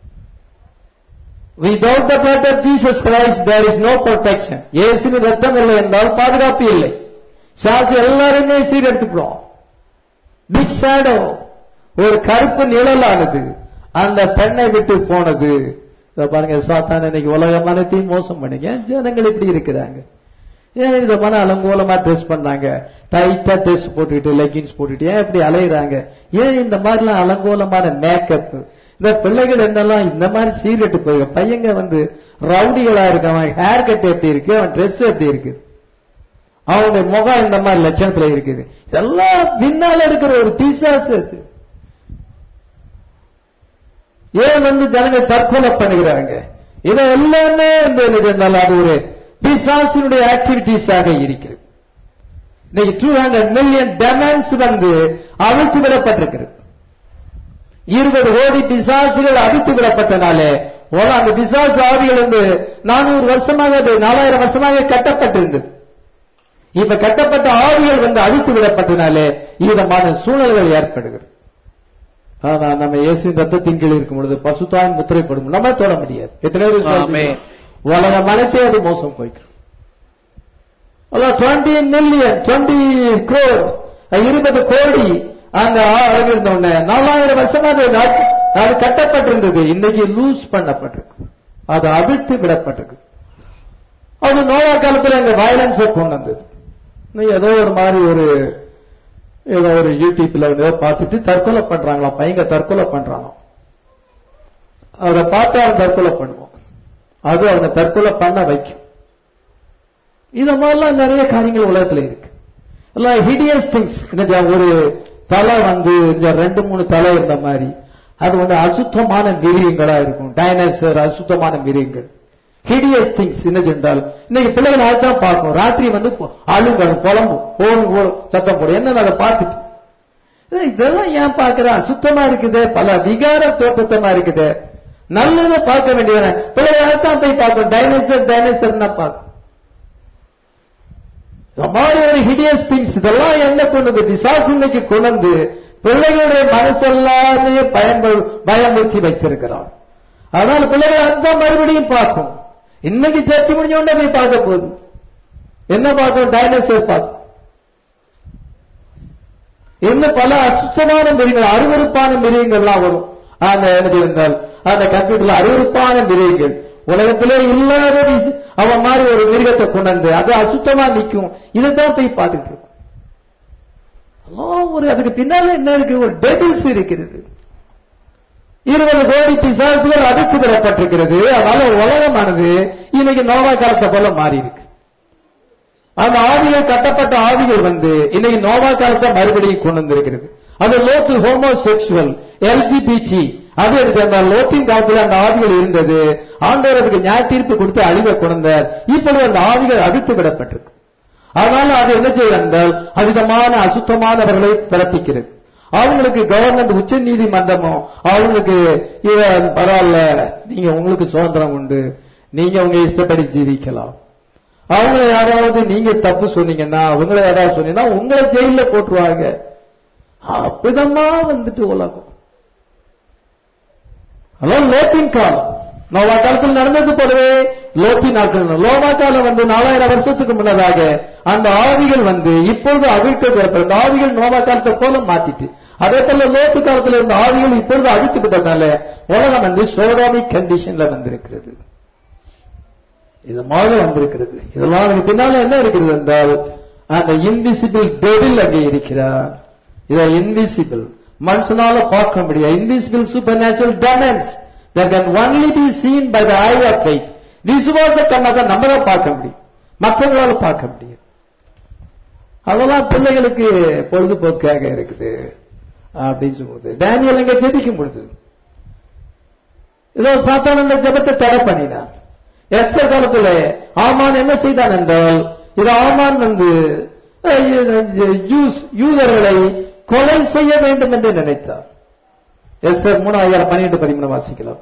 Speaker 1: Without the blood of Jesus Christ, there is no protection. இயேசுவின் ரத்தம் இல்லை என்றால் பாதுகாப்பு இல்லை சாசு எல்லாருமே சீரெடுத்துக்கிறோம் பிக் ஷேடோ ஒரு கருப்பு நிழலானது அந்த பெண்ணை விட்டு போனது இதோ பாருங்க சாத்தான் இன்னைக்கு உலக மனத்தையும் மோசம் பண்ணீங்க ஜனங்கள் இப்படி இருக்கிறாங்க ஏன் விதமான அலங்கோலமா ட்ரெஸ் பண்ணாங்க டைட்டா ட்ரெஸ் போட்டுக்கிட்டு லெகின்ஸ் போட்டுட்டு ஏன் இப்படி அலையுறாங்க ஏன் இந்த மாதிரிலாம் அலங்கோலமான மேக்கப் இந்த பிள்ளைகள் என்னெல்லாம் இந்த மாதிரி சீரட்டு போய் பையங்க வந்து ரவுடிகளா இருக்கு அவன் ஹேர் கட் எப்படி இருக்கு அவன் ட்ரெஸ் எப்படி இருக்கு அவனுடைய முகம் இந்த மாதிரி லட்சணத்துல இருக்குது இதெல்லாம் பின்னால இருக்கிற ஒரு பிசாசு அது ஏன் வந்து ஜனங்கள் தற்கொலை பண்ணுகிறாங்க இதை எல்லாமே இந்த இது இருந்தாலும் அது ஒரு பிசாசினுடைய ஆக்டிவிட்டிஸாக இருக்கிறது இன்னைக்கு டூ ஹண்ட்ரட் மில்லியன் டெமன்ஸ் வந்து அவிழ்த்து விடப்பட்டிருக்கிறது இருபது கோடி பிசாசுகள் அவிழ்த்து விடப்பட்டனாலே ஓல அந்த பிசாசு ஆவிகள் வந்து நானூறு வருஷமாக அது நாலாயிரம் வருஷமாக கட்டப்பட்டிருந்தது இப்ப கட்டப்பட்ட ஆவிகள் வந்து அழித்து விடப்பட்டனாலே விதமான சூழல்கள் ஏற்படுகிறது ஆனா நம்ம இயேசுவின் ரத்தத்தின் கீழ் இருக்கும் பொழுது பசுத்தாயின் முத்திரைப்படும் நம்ம தொட முடியாது எத்தனை பேர் விசுவாசிக்கிறோம்?
Speaker 2: ஆமென்.
Speaker 1: உலக மனசே அது மோசம் போய்க்கும் டுவெண்ட்டி மில்லியன் டுவெண்ட்டி crore இருபது கோடி அந்த அளவு இருந்த உடனே நாலாயிரம் வருஷமா அது நாட்- அது கட்டப்பட்டிருந்தது இன்னைக்கு லூஸ் பண்ணப்பட்டிருக்கு அது அவிழ்த்து விடப்பட்டிருக்கு அது நோவா காலத்துல இந்த வயலன்ஸை கொண்டு வந்தது இன்னும் ஏதோ ஒரு மாதிரி ஒரு ஏதோ ஒரு யூடியூப்ல ஏதோ பார்த்துட்டு தற்கொலை பண்றாங்களாம் பையங்க தற்கொலை பண்றாங்களாம் அதை பார்த்து அவன் தற்கொலை பண்ணுவான் அது அவனை தற்கொலை பண்ண வைக்கும் இத மாதிரிலாம் நிறைய காரியங்கள் உலகத்துல இருக்கு எல்லாம் ஹிடியஸ் திங்ஸ் ஒரு தலை வந்து இந்த ரெண்டு மூணு தலை இருந்த மாதிரி அது வந்து அசுத்தமான மிருகங்களா இருக்கும் டைனோசர் அசுத்தமான மிருகங்கள் ஹிடியஸ் திங்ஸ் என்ன சென்றால் இன்னைக்கு பிள்ளைகள் அதான் பார்க்கும் ராத்திரி வந்து பொ- அழுங்க புலம்பும் ஓடு ஓடு சத்தம் போடும் என்ன அதை பார்த்துட்டு ஏய், இதெல்லாம் ஏன் பாக்குற அசுத்தமா இருக்குது பல விகார தோட்டத்தமா இருக்குது நல்லதை பார்க்க வேண்டியவன பிள்ளைகளை தான் போய் பார்க்கும் டைனோசர் டைனோசர் பார்க்கும் இந்த மாதிரி ஒரு ஹிடியஸ் திங்ஸ் இதெல்லாம் என்ன கொண்டு வந்து பிசாசு இன்னைக்கு கொண்டு வந்து பிள்ளைகளுடைய மனசெல்லாமே பயன்படு பயமுறுத்தி வைத்திருக்கிறான் அதனால பிள்ளைகள் அதுதான் மறுபடியும் பார்க்கும் இன்னைக்கு சர்ச்சை முடிஞ்ச உடனே போய் பார்க்க போகுது என்ன பார்க்கும் டைனோசர் பார்க்கும் இன்னும் பல அசுத்தமான மிருகங்கள் அருவருப்பான மிருகங்கள்லாம் வரும் அந்த என்ன செய்தால் அந்த கம்ப்யூட்டர்ல அருவருப்பான மிருகங்கள் உலகத்திலே இல்லாத வி- அவன் மாதிரி ஒரு மிருகத்தை கொண்டு வந்து அது அசுத்தமா நிக்கும் இதைத்தான் போய் பார்த்துட்டு இருக்கும் எல்லாம் ஒரு அதுக்கு பின்னால என்ன இருக்கு ஒரு டெபிள்ஸ் இருக்கிறது இருபது கோடி பிசாசுகள் அடித்து விடப்பட்டிருக்கிறது அதனால உலகமானது இன்னைக்கு நோவா காலத்தை போல மாறி இருக்கு அந்த ஆவிகள் கட்டப்பட்ட ஆவிகள் வந்து இன்னைக்கு நோவா காலத்தை மறுபடியும் கொண்டு வந்திருக்கிறது அது லோத்து ஹோமோசெக்சுவல் எல்ஜிபிடி அது இருக்கு அந்த லோத்தின் காலத்தில் அந்த ஆவிகள் இருந்தது ஆண்டவர் அதுக்கு நியாய தீர்ப்பு கொடுத்து அழிவை கொண்டார் இப்பொழுது அந்த ஆவிகள் அவிழ்த்து விடப்பட்டிருக்கு அதனால அது என்ன செய்யும் என்றால் அவிதமான அசுத்தமானவர்களை பிறப்பிக்கிறது அவங்களுக்கு கவர்மெண்ட் உச்ச நீதிமன்றமோ அவங்களுக்கு இவன் பரவாயில்ல நீங்க உங்களுக்கு சுதந்திரம் உண்டு நீங்க உங்க இஷ்டப்படி ஜீவிக்கலாம் அவங்கள யாராவது நீங்க தப்பு சொன்னீங்கன்னா அவங்கள யாராவது சொன்னீங்கன்னா உங்களை ஜெயில போட்டுருவாங்க அப்படிதமா வந்துட்டு உலகம் அதான் லோத்தின் காலம் நோவா காலத்தில் நடந்தது போலவே லோத்தி நாட்கள் லோவா காலம் வந்து நாலாயிரம் வருஷத்துக்கு முன்னதாக அந்த ஆவிகள் வந்து இப்பொழுது அவிழ்க்க அந்த ஆவிகள் நோவா காலத்தை போல மாத்திட்டு அதே போல லோத்து காலத்தில் இருந்த ஆவிகள் இப்பொழுது அழித்து விட்டதுனால உலகம் வந்து சோடாமிக் கண்டிஷன்ல வந்திருக்கிறது இது மாதிரி வந்திருக்கிறது இதெல்லாம் அதுக்கு பின்னால என்ன இருக்கிறது என்றால் அந்த இன்விசிபிள் டெவில் அங்கே இருக்கிறார் இதை இன்விசிபிள் மனுஷனால பார்க்க முடியாது invisible supernatural demons that can only be seen by the eye of faith விசுவாச கண்ணாக நம்ம தான் பார்க்க முடியும் மற்றவங்களால பார்க்க முடியும் அதெல்லாம் பிள்ளைகளுக்கு பொழுதுபோக்காக இருக்குது அப்படின்னு சொல்லுது டேனியல் அங்க ஜெபிக்கும் பொழுது ஏதோ சாத்தான இந்த ஜெபத்தை தடை பண்ணினான் எஸ்தர் காலத்துல ஆமான் என்ன செய்தான் என்றால் இது ஆமான் வந்து அஹ், ஜூஸ் யூதர்களை கொலை செய்ய வேண்டும் என்று நினைத்தார் எஸ்தர் மூணாயிரம் பன்னிரெண்டு பதிமூணு வாசிக்கலாம்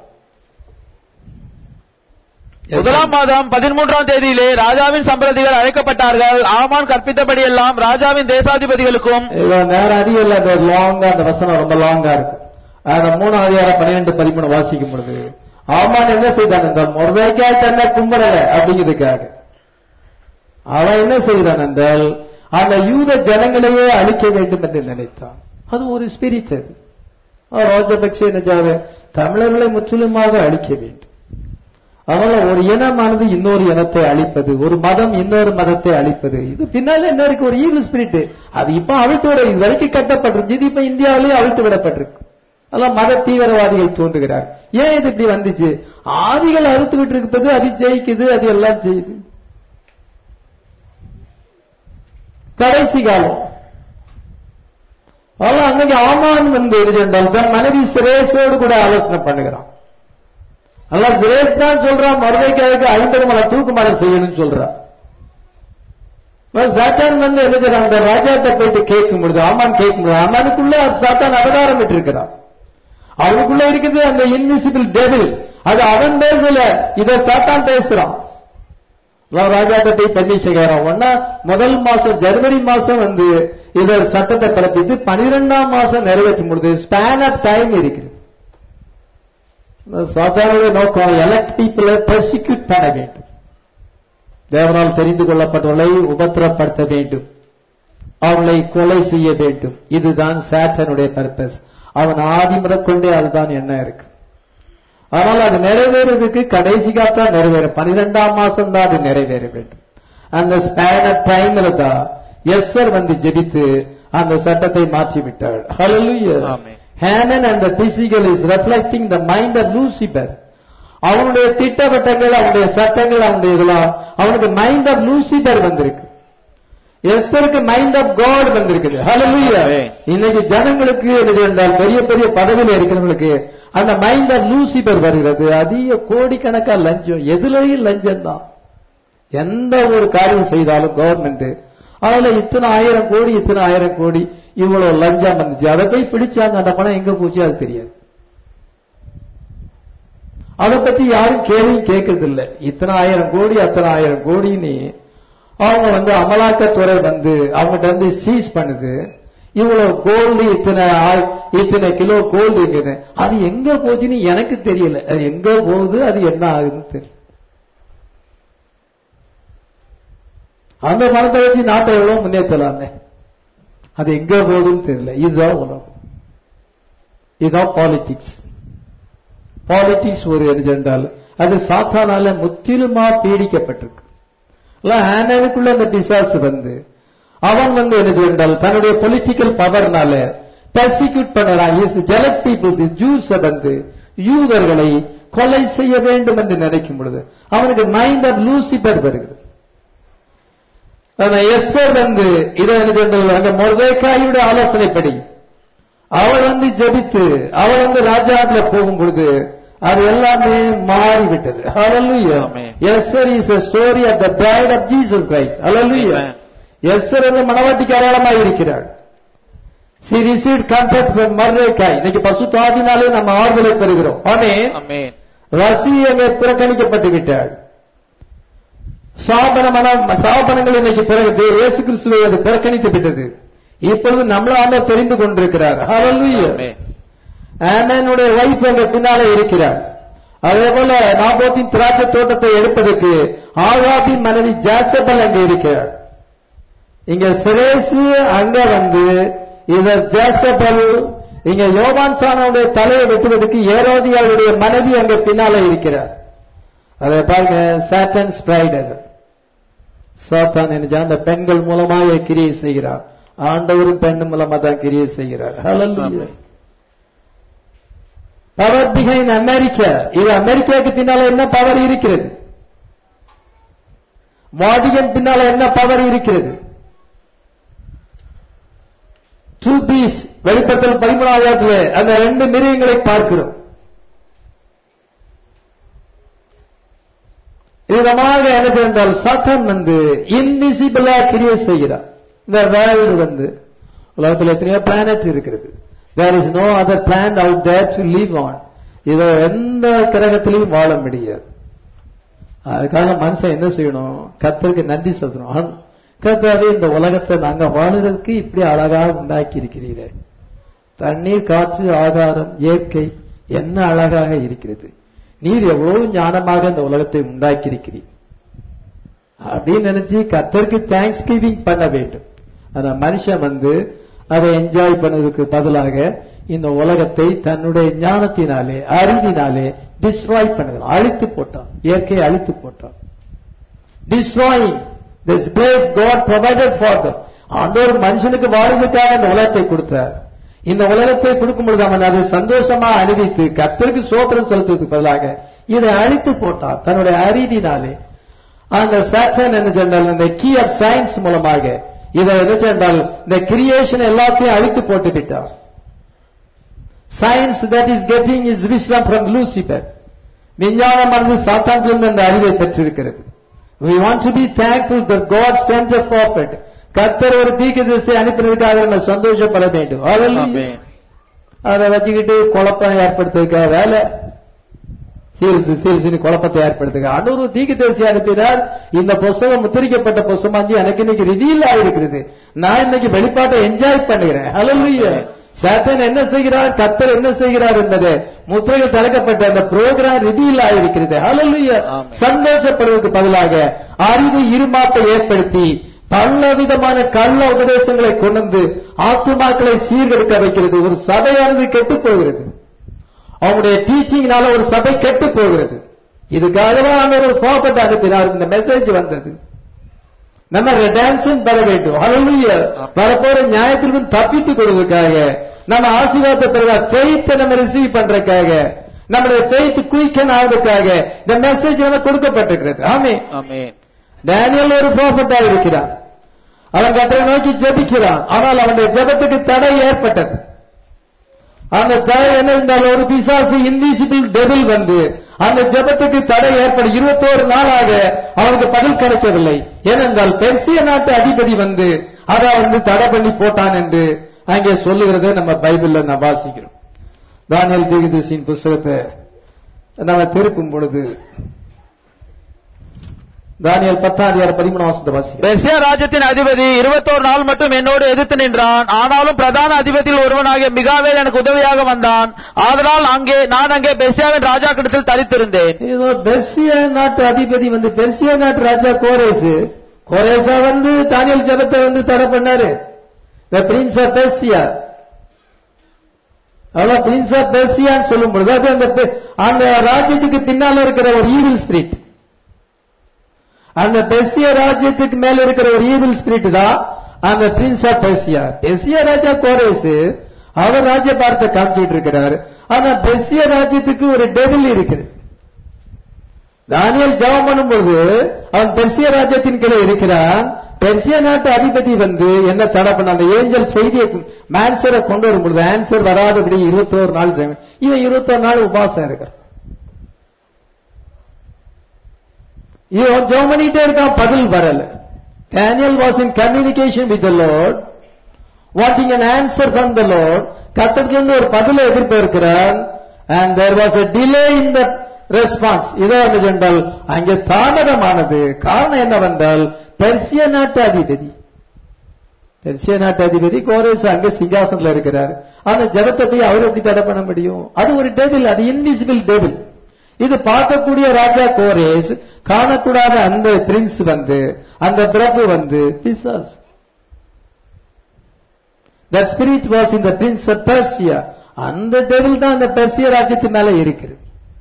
Speaker 2: முதலாம் மாதம் பதிமூன்றாம் தேதியிலே ராஜாவின் சம்பிரதிகள் அழைக்கப்பட்டார்கள் ஆமான் கற்பித்தபடியெல்லாம் ராஜாவின் தேசாதிபதிகளுக்கும்
Speaker 1: இதோ நேரம் அறியல அந்த லாங்கா அந்த வசனம் ரொம்ப லாங்கா இருக்கு அந்த மூணு அதிகாரம் பன்னிரெண்டு பதிமூணு வாசிக்கும் பொழுது ஆமான் என்ன செய்தான் என்றால் முறைக்காய் தன்னை கும்பிடல அப்படிங்கிறதுக்காக அவன் என்ன செய்தான் என்றால் அந்த யூத ஜனங்களையே அழிக்க வேண்டும் என்று நினைத்தான் அது ஒரு ஸ்பிரிட் அது அவர் ராஜபக்சே என்ன செய்வாரு? தமிழர்களை முற்றிலுமாக அழிக்க வேண்டும் அதனால ஒரு இனமானது இன்னொரு இனத்தை அழிப்பது ஒரு மதம் இன்னொரு மதத்தை அழிப்பது இது பின்னால என்ன இருக்கு ஒரு ஈவில் ஸ்பிரிட் அது இப்ப அழித்து விட இது வரைக்கும் கட்டப்பட்டிருக்கு இது இப்ப இந்தியாவிலேயே அழித்து விடப்பட்டிருக்கு அதெல்லாம் மத தீவிரவாதிகள் தோன்றுகிறார் ஏன் இது இப்படி வந்துச்சு ஆதிகள் அறுத்து விட்டு இருப்பது அது ஜெயிக்குது அது எல்லாம் செய்யுது கடைசி காலம் அதெல்லாம் அன்னைக்கு ஆமான் வந்து இருந்தால் தன் மனைவி சிரேசோடு கூட ஆலோசனை பண்ணுகிறான் அல்லாஹ் சிரேஸ் தான் சொல்றான் மறுமைக்காருக்கு ஐம்பது மலை தூக்கு மரம் செய்யணும்னு சொல்றான் இப்ப சாத்தான் வந்து என்ன செய்யறான் அந்த ராஜாட்ட போயிட்டு கேட்கும் பொழுது ஆமான் கேட்கும் பொழுது ஆமானுக்குள்ள சாத்தான் அவதாரம் இருக்கிறான் அவனுக்குள்ள இருக்குது அந்த இன்விசிபிள் டெபிள் அது அவன் பேசல இத சாத்தான் பேசுறான் நான் ராஜாட்ட போய் தண்ணி செய்கிறான் ஒன்னா முதல் மாசம் ஜனவரி மாசம் வந்து இத சட்டத்தை பிறப்பித்து பனிரெண்டாம் மாசம் நிறைவேற்றும் பொழுது ஸ்பேன் ஆஃப் டைம் இருக்குது சாத்தானுடைய நோக்கம் எலக்ட் பீப்புளை பர்சிக்யூட் பண்ண வேண்டும் தேவனால் தெரிந்து கொள்ளப்பட்டவர்களை உபத்திரப்படுத்த வேண்டும் அவர்களை கொலை செய்ய வேண்டும் இதுதான் சாத்தனுடைய பர்பஸ் அவன் ஆதி முதற்கொண்டே அதுதான் என்ன இருக்கு ஆனால் அது நிறைவேறதுக்கு கடைசி காத்தான் நிறைவேறும் பனிரெண்டாம் மாசம் தான் அது நிறைவேற வேண்டும் அந்த ஸ்பேன் ஆஃப் டைம்ல தான் எஸ்ஸர் வந்து ஜெபித்து அந்த சட்டத்தை மாற்றி விட்டாள் Hallelujah.
Speaker 2: Amen.
Speaker 1: Haman and the physical is reflecting the mind of Lucifer. அவனுடைய திட்டவட்டங்கள் அவனுடைய சட்டங்கள் அவனுடைய இதெல்லாம் அவனுக்கு மைண்ட் ஆஃப் லூசிபர் வந்திருக்கு எஸ்தருக்கு மைண்ட் ஆஃப் காட் வந்திருக்குது Hallelujah.
Speaker 2: ஆமென்.
Speaker 1: இன்னைக்கு ஜனங்களுக்கு என்ன என்றால் பெரிய பெரிய பதவியில் இருக்கிறவங்களுக்கு அந்த மைண்ட் ஆஃப் லூசிபர் வருகிறது அதிக கோடிக்கணக்கா லஞ்சம் எதுலையும் லஞ்சம் தான் எந்த ஒரு காரியம் செய்தாலும் கவர்மெண்ட் அதுல இத்தனை ஆயிரம் கோடி இத்தனை ஆயிரம் கோடி இவ்வளவு லஞ்சம் வந்துச்சு அதை போய் பிடிச்சாங்க அந்த பணம் எங்க போச்சு அது தெரியாது அதை பத்தி யாரும் கேள்வியும் கேட்கறது இல்ல இத்தனை ஆயிரம் கோடி அத்தனை ஆயிரம் கோடின்னு அவங்க வந்து அமலாக்கத்துறை வந்து அவங்ககிட்ட வந்து சீஸ் பண்ணுது இவ்வளவு கோல்டு இத்தனை ஆள்- இத்தனை கிலோ கோல்டு இருக்குது அது எங்க போச்சுன்னு எனக்கு தெரியல அது எங்க போகுது அது என்ன ஆகுதுன்னு தெரியல அந்த பணத்தை வச்சு நாட்டை எவ்வளவு முன்னேற்றலாமே அது எங்க போகுதுன்னு தெரியல இதுதான் உலகம் இதுதான் பாலிடிக்ஸ் பாலிடிக்ஸ் ஒரு எரிஜெண்டால் அது சாத்தானால முற்றிலுமா பீடிக்கப்பட்டிருக்கு ஹேனனுக்குள்ள அந்த பிசாசு வந்து அவன் வந்து என்ன செய்தால் தன்னுடைய பொலிட்டிக்கல் பவர்னால பர்சிக்யூட் பண்ணறான் ஜெலட் பீப்புள் ஜூஸ் வந்து யூதர்களை கொலை செய்ய வேண்டும் என்று நினைக்கும் பொழுது அவனுக்கு மைண்ட் ஆஃப் லூசிபர் வருகிறது ஆனா எஸ்ஸர் வந்து இதை என்ன செய்தால் அந்த மொர்தேக்காயுடைய ஆலோசனைப்படி அவள் வந்து ஜெபித்து அவள் வந்து ராஜாவுல போகும் பொழுது அது எல்லாமே மாறிவிட்டது Hallelujah.
Speaker 2: Amen.
Speaker 1: Esther is a story of the bride of Jesus Christ. Hallelujah.
Speaker 2: Amen.
Speaker 1: Esther வந்து மனவாட்டிக்கு அடையாளமாக இருக்கிறாள் she receive comfort from Mordecai இன்னைக்கு பசுத்தாவினாலே நம்ம ஆறுதலை பெறுகிறோம் ஆமென்
Speaker 2: ஆமென்
Speaker 1: ரசி அங்கே புறக்கணிக்கப்பட்டு விட்டாள் சாபன மனம் சாபனங்கள் இன்னைக்கு பிறகு இயேசு கிறிஸ்துவை அது புறக்கணித்து விட்டது இப்பொழுது நம்மள ஆண்டவர் தெரிந்து கொண்டிருக்கிறார் Hallelujah.
Speaker 2: ஆமென்
Speaker 1: ஆமனுடைய வைஃப் அங்க பின்னாலே இருக்கிறார் அதே போல நாபோத்தின் திராட்சை தோட்டத்தை எடுப்பதற்கு ஆகாபின் மனைவி ஜாசபல் அங்க இருக்கிறார் இங்க சிரேசு அங்க வந்து இவர் ஜாசபல் இங்க யோவான் சானவுடைய தலையை வெட்டுவதற்கு ஏரோதியாவுடைய மனைவி அங்க பின்னாலே இருக்கிறார் அதை பாருங்க சாட்டன் ஸ்பிரைடர் சாத்தான் என்ன அந்த பெண்கள் மூலமாக கிரியை செய்கிறார் ஆண்டவரும் பெண் மூலமா தான் கிரியை செய்கிறார் Hallelujah.
Speaker 2: ஆமென்.
Speaker 1: பவர் பிஹைண்ட் அமெரிக்கா இது அமெரிக்காவுக்கு பின்னால என்ன பவர் இருக்கிறது மாடிகன் பின்னால என்ன பவர் இருக்கிறது டூ பீஸ் வெளிப்பத்தல் பதிமூணாவது அந்த ரெண்டு மிருகங்களை பார்க்கிறோம் விதமாக என்ன செய்தால் சாத்தான் வந்து இன்விசிபிளா கிரியை செய்கிறார் இந்த வேர்ல்டு வந்து உலகத்தில் எத்தனையோ பிளானட் இருக்கிறது there is no other plan out there to live on இதை எந்த கிரகத்திலையும் வாழ முடியாது அதுக்காக மனுஷன் என்ன செய்யணும் கத்தருக்கு நன்றி சொல்லணும் கத்தாவே இந்த உலகத்தை நாங்க வாழுறதுக்கு இப்படி அழகாக உண்டாக்கி இருக்கிறீரே தண்ணீர் காற்று ஆகாரம் இயற்கை என்ன அழகாக இருக்கிறது நீர் எவ்வளவு ஞானமாக இந்த உலகத்தை உண்டாக்கி இருக்கிறீர் அப்படின்னு நினைச்சு கத்தருக்கு தேங்க்ஸ் கிவிங் பண்ண வேண்டும் அந்த மனுஷன் வந்து அதை என்ஜாய் பண்ணதுக்கு பதிலாக இந்த உலகத்தை தன்னுடைய ஞானத்தினாலே அறிவினாலே டிஸ்ட்ராய் பண்ணுகிறான் அழித்து போட்டான் இயற்கையை அழித்து போட்டான் destroying this place God provided for them ஆண்டவர் மனுஷனுக்கு வாழ்வதற்காக இந்த உலகத்தை கொடுத்தார் இந்த உலகத்தை கொடுக்கும் பொழுது அவன் அதை சந்தோஷமா அணிவித்து கத்தருக்கு சோத்திரம் செலுத்துவதற்கு பதிலாக இதை அழித்து போட்டான் தன்னுடைய அறிவினாலே அந்த சாட்சன் என்ன சொன்னால் இந்த கீ ஆஃப் சயின்ஸ் மூலமாக இதை என்ன சொன்னால் இந்த கிரியேஷன் எல்லாத்தையும் அழித்து போட்டு விட்டார் science that is getting is wisdom from Lucifer விஞ்ஞானமானது சாத்தான்றிலிருந்து அந்த அறிவை பெற்றிருக்கிறது we want to be thankful that God sent a prophet கர்த்தர் ஒரு தீர்க்கதரிசி அனுப்பினதுக்காக நம்ம சந்தோஷப்பட வேண்டும் Hallelujah.
Speaker 2: ஆமென்.
Speaker 1: அதை வச்சுக்கிட்டு குழப்பம் ஏற்படுத்துறதுக்காக வேலை சீல்ஸ் சீல்ஸ்னு குழப்பத்தை ஏற்படுத்துக அன்னொரு தீர்க்கதரிசி அனுப்பினார் இந்த புஸ்தகம் முத்திரிக்கப்பட்ட புஸ்தகம் வந்து எனக்கு இன்னைக்கு ரிவீல் ஆயிருக்கிறது நான் இன்னைக்கு வெளிப்பாட்டை என்ஜாய் பண்ணுகிறேன் ஹalleluya சாத்தான் என்ன செய்கிறார் கர்த்தர் என்ன செய்கிறார் என்பது முத்திரைகள் திறக்கப்பட்ட அந்த புரோகிராம் ரிவீல் ஆயிருக்கிறது ஹalleluya
Speaker 2: ஆமென்.
Speaker 1: சந்தோஷப்படுவதற்கு பதிலாக அறிவு இருமாப்பை ஏற்படுத்தி பல விதமான கள்ள உபதேசங்களை கொண்டு வந்து ஆத்துமாக்களை சீர்கெடுக்க வைக்கிறது ஒரு சபையானது கெட்டு போகிறது அவங்களுடைய டீச்சிங்னால ஒரு சபை கெட்டு போகிறது இதுக்காகவே அவர் ஒரு ப்ராப்பர்ட் அனுப்பினார் இந்த மெசேஜ் வந்தது நம்ம ரெடான்ஷன் பெற வேண்டும் ஹalleluya வரப்போற நியாயத்திலிருந்து தப்பித்துக் கொள்வதற்காக நம்ம ஆசீர்வாதத்தை பெறுவா ஃபெய்த்தை நம்ம ரிசீவ் பண்றதுக்காக நம்முடைய ஃபெய்த் குயிக்கன் ஆவதற்காக இந்த மெசேஜ் நமக்கு கொடுக்கப்பட்டிருக்கிறது ஆமே
Speaker 2: ஆமென்.
Speaker 1: டேனியல் ஒரு ப்ராஃபட்டா இருக்கிறான் அவன் கத்தரை நோக்கி ஜெபிக்கிறான் ஆனால் அவனுடைய ஜெபத்துக்கு தடை ஏற்பட்டது அந்த தடை என்ன என்றால் ஒரு பிசாசு இன்விசிபிள் டெபிள் வந்து அந்த ஜெபத்துக்கு தடை ஏற்பட இருபத்தோரு நாளாக அவனுக்கு பதில் கிடைக்கவில்லை ஏனென்றால் பெர்சிய நாட்டு அதிபதி வந்து அதை வந்து தடை பண்ணி போட்டான் என்று அங்கே சொல்லுகிறதை நம்ம பைபிள்ல நம்ம வாசிக்கிறோம் தானியல் தீர்க்கதரிசியின் புஸ்தகத்தை நம்ம திருப்பும் பொழுது தானியல் பத்தாம் அதிகாரம் பதிமூணாம் வசனத்தை வாசிக்கிறோம்
Speaker 2: பெர்சியா ராஜ்யத்தின் அதிபதி இருபத்தோரு நாள் மட்டும் என்னோடு எதிர்த்து நின்றான் ஆனாலும் பிரதான அதிபதியில் ஒருவனாகிய மிகாவேல் எனக்கு உதவியாக வந்தான் ஆதலால் அங்கே நான் அங்கே பெர்சியாவின் ராஜாக்கிடத்தில் தரித்திருந்தேன்
Speaker 1: ஏதோ பெர்சிய நாட்டு அதிபதி வந்து பெர்சிய நாட்டு ராஜா கோரேஸ் கோரேசா வந்து தானியல் ஜெபத்தை வந்து தடை பண்ணாரு த பிரின்ஸ் ஆஃப் பெர்சியா அதான் பிரின்ஸ் ஆஃப் பெர்சியான்னு சொல்லும் பொழுது அது அந்த பெ- அந்த ராஜ்யத்துக்கு பின்னால இருக்கிற ஒரு ஈவில் ஸ்பிரிட் அந்த பெர்சிய ராஜ்யத்துக்கு மேல இருக்கிற ஒரு ஈவில் ஸ்பிரிட் தான் அந்த பிரின்ஸ் ஆஃப் பெர்சியா பெர்சிய ராஜா கோரேஸ் அவர் ராஜ்யபாரத்தை காமிச்சிட்டு இருக்கிறார் ஆனா பெர்சிய ராஜ்யத்துக்கு ஒரு டெவில் இருக்கிறது தானியல் ஜெபம் பண்ணும்போது அவன் பெர்சிய ராஜ்யத்தின் கீழே இருக்கிறான் பெர்சிய நாட்டு அதிபதி வந்து என்ன தடை பண்ண அந்த ஏஞ்சல் செய்தியை ஆன்சரை கொண்டு வரும்பொழுது ஆன்சர் வராதபடி இருபத்தோரு நாள் இவன் இவன் இருபத்தோரு நாள் உபாசம் இருக்கிறான் இவன் ஜெபம் பண்ணிட்டே இருக்கான் பதில் வரல Daniel was in communication with the Lord wanting an answer from the Lord கத்தத்திலிருந்து ஒரு பதிலை எதிர்பார்க்கிறான் and there was a delay in the response இதோ என்ன சென்றால் அங்கே தாமதமானது காரணம் என்னவென்றால் பெர்சிய நாட்டு அதிபதி பெர்சிய நாட்டு அதிபதி கோரேஸ் அங்க சிங்காசனத்துல இருக்கிறார் அந்த ஜபத்தை போய் அவர் எப்படி தடை பண்ண முடியும் அது ஒரு டேபிள் அது இன்விசிபிள் டேபிள் இது பார்க்கக்கூடிய ராஜா கோரேஸ் காணக்கூடாத அந்த பிரின்ஸ் வந்து அந்த பிரபு வந்து பிசாஸ் that spirit was in the prince of Persia அந்த டெவில் தான் அந்த பெர்சிய ராஜ்யத்து மேல இருக்குது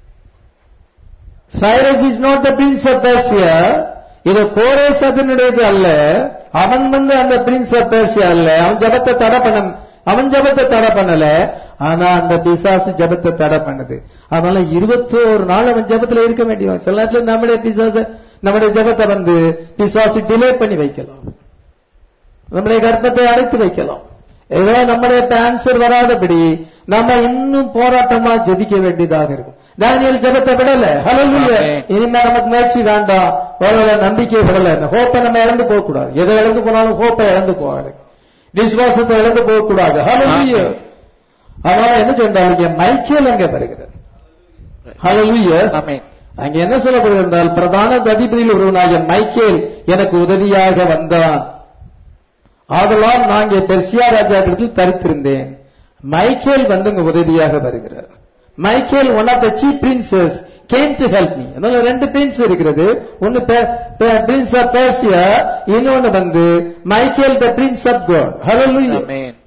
Speaker 1: Cyrus is not the prince of Persia இது கோரேஸ் அதனுடையது அல்ல அவன் வந்து அந்த பிரின்ஸ் ஆஃப் பெர்சியா அல்ல அவன் ஜபத்தை தடை பண்ண அவன் ஜபத்தை தடை பண்ணல ஆனா அந்த பிசாசு ஜபத்தை தடை பண்ணுது அதனால இருபத்தோரு நாள் அவன் ஜபத்துல இருக்க வேண்டியவன் சில நேரத்துல நம்முடைய பிசாச நம்முடைய ஜபத்தை வந்து பிசாசு டிலே பண்ணி வைக்கலாம் நம்முடைய கர்ப்பத்தை அடைத்து வைக்கலாம் ஏதோ நம்முடைய ஆன்சர் வராதபடி நம்ம இன்னும் போராட்டமா ஜெபிக்க வேண்டியதாக இருக்கும் தானியல் ஜெபத்தை விடல ஹalleluya
Speaker 2: Amen.
Speaker 1: இனிமே நமக்கு முயற்சி வேண்டாம் ஒருவேளை நம்பிக்கை விடல ஹோப்பை நம்ம இழந்து போக கூடாது எதை இழந்து போனாலும் ஹோப்பை இழந்து போகாது விசுவாசத்தை இழந்து போக கூடாது ஹalleluya
Speaker 2: Amen.
Speaker 1: அதனால என்ன சொன்னால் இங்க மைக்கேல் அங்கே வருகிறது ஹalleluya
Speaker 2: ஆமென்.
Speaker 1: அங்க என்ன சொல்லப்படுகிறது என்றால் பிரதான அதிபதியில் ஒருவனாகிய மைக்கேல் எனக்கு உதவியாக வந்தான் ஆதலால் நான் இங்கே பெர்சியா ராஜாவிடத்தில் தரித்திருந்தேன் மைக்கேல் வந்து இங்க உதவியாக வருகிறார் Michael one of the chief princes came to help me அதனால ரெண்டு பிரின்ஸ் இருக்கிறது ஒன்னு பிரின்ஸ் ஆஃப் பெர்சியா இன்னொன்னு வந்து Michael the prince of God hello
Speaker 2: ஆமென்.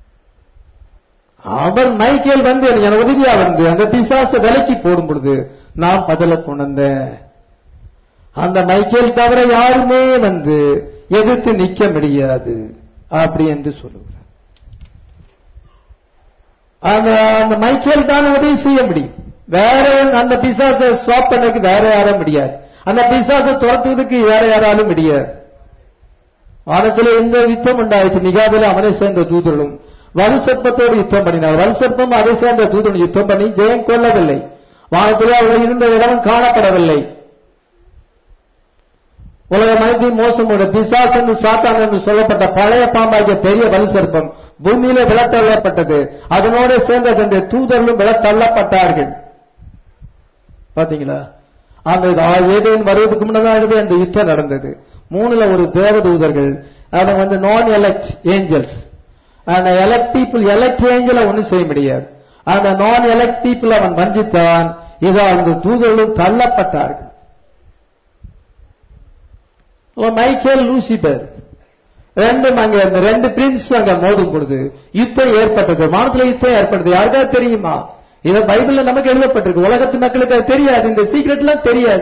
Speaker 1: அவர் மைக்கேல் வந்து எனக்கு எனக்கு உதவியா வந்து அந்த பிசாச விலைக்கு போடும் பொழுது நான் பதில கொண்டு வந்தேன் அந்த மைக்கேல் தவிர யாருமே வந்து எதிர்த்து நிக்க முடியாது அப்படி என்று சொல்லுகிறார் அந்த அந்த மைக்கேல் தான் உதவி செய்ய முடியும் வேற அந்த பிசாசை ஸ்வாப் பண்ணதுக்கு வேற யாரும் முடியாது அந்த பிசாசை துரத்துவதற்கு வேற யாராலும் முடியாது வானத்திலே எந்த யுத்தம் உண்டாயிற்று மிகாவில அவனை சேர்ந்த தூதர்களும் வலுசற்பத்தோடு யுத்தம் பண்ணினார் வலுசற்பம் அதை சேர்ந்த தூதன் யுத்தம் பண்ணி ஜெயம் கொள்ளவில்லை வானத்திலே அவர்கள் இருந்த இடம் காணப்படவில்லை உலகம் அனைத்தையும் மோசமோட பிசாஸ் என்று சாத்தான் என்று சொல்லப்பட்ட பழைய பாம்பாகிய பெரிய வலுசற்பம் பூமியில விழத்தள்ளப்பட்டது அதனோட சேர்ந்த தன்னுடைய தூதர்களும் விழத்தள்ளப்பட்டார்கள் பாத்தீங்களா அந்த ஏதேன் வருவதற்கு முன்னதாகவே அந்த யுத்தம் நடந்தது மூணுல ஒரு தேவதூதர்கள் அதை வந்து நான் எலக்ட் ஏஞ்சல்ஸ் அந்த எலக்ட் பீப்புள் எலக்ட் ஏஞ்சலை ஒண்ணும் செய்ய முடியாது அந்த நான் எலக்ட் பீப்புள் அவன் வஞ்சித்தான் இதோ அந்த தூதர்களும் தள்ளப்பட்டார்கள் ஓ, மைக்கேல் லூசிபர் ரெண்டும் அங்க இந்த ரெண்டு பிரின்ஸ் அங்க மோதும் பொழுது யுத்தம் ஏற்பட்டது வானத்துல யுத்தம் ஏற்பட்டது யாருக்காவது தெரியுமா இது பைபிள்ல நமக்கு எழுதப்பட்டிருக்கு உலகத்து மக்களுக்கு அது தெரியாது இந்த சீக்ரெட் எல்லாம் தெரியாது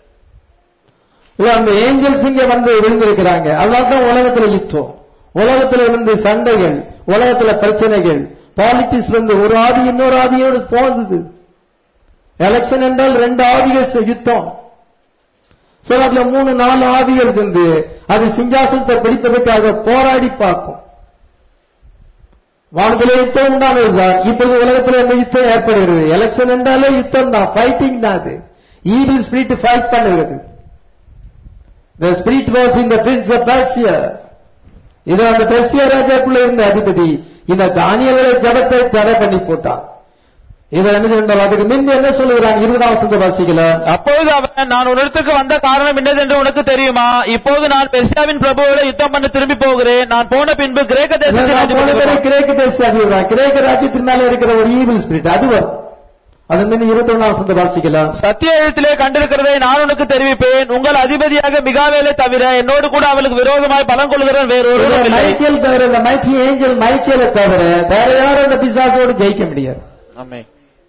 Speaker 1: இல்ல அந்த ஏஞ்சல்ஸ் இங்க வந்து விழுந்திருக்கிறாங்க அதனால தான் உலகத்துல யுத்தம் உலகத்துல இருந்து சண்டைகள் உலகத்துல பிரச்சனைகள் பாலிட்டிக்ஸ் வந்து ஒரு ஆதி இன்னொரு ஆதியோடு போகுது எலெக்ஷன் என்றால் ரெண்டு ஆதிகள் ச- யுத்தம் சிலர்ல மூணு நாலு ஆவிகள் இருந்து அது சிங்காசனத்தை பிடிப்பதற்காக போராடி பார்க்கும் வானத்திலே யுத்தம் உண்டானதுதான் இப்போது உலகத்தில் இந்த யுத்தம் ஏற்படுகிறது எலெக்ஷன் என்றாலே யுத்தம் தான் ஃபைட்டிங் தான் அது ஈவில் ஸ்பிரிட் ஃபைட் பண்ணுகிறது The spirit was in the prince of Persia. இது அந்த பெர்சியா ராஜாக்குள்ள இருந்த அதிபதி இந்த தானியலுடைய ஜபத்தை தடை பண்ணி போட்டான் இதை என்ன சொன்னால் அதுக்கு முன்பு என்ன சொல்லுகிறான் இருபதாம் வசந்த வாசிக்கலாம்
Speaker 2: அப்பொழுது அவன் நான் உன்னிடத்துக்கு வந்த காரணம் என்னதென்று உனக்கு தெரியுமா இப்போது நான் பெர்சியாவின் பிரபுவோட யுத்தம் பண்ண திரும்பி போகிறேன் நான் போன பின்பு கிரேக்க தேசத்தின்
Speaker 1: நான் போன தடவை
Speaker 2: அதிபதி
Speaker 1: கிரேக்க தேச அதிபதி கிரேக்க ராஜ்யத்தின் மேல இருக்கிற ஒரு ஈவில் ஸ்பிரிட் அது வரும் அது முன்ன இருபத்தி ஒண்ணாம் வசந்த வாசிக்கலாம்
Speaker 2: சத்திய எழுத்திலே கண்டிருக்கிறதை நான் உனக்கு தெரிவிப்பேன் உங்கள் அதிபதியாக மிகாவேலை தவிர என்னோடு கூட அவளுக்கு விரோதமாய் பலம் கொள்கிறவன் வேறொருவரும் இல்லை
Speaker 1: மைக்கேல் தவிர இந்த மைட்டி ஏஞ்சல் மைக்கேலை தவிர வேற யாரும் இந்த பிசாசோடு ஜெயிக்க முடியாது
Speaker 2: ஆமென்.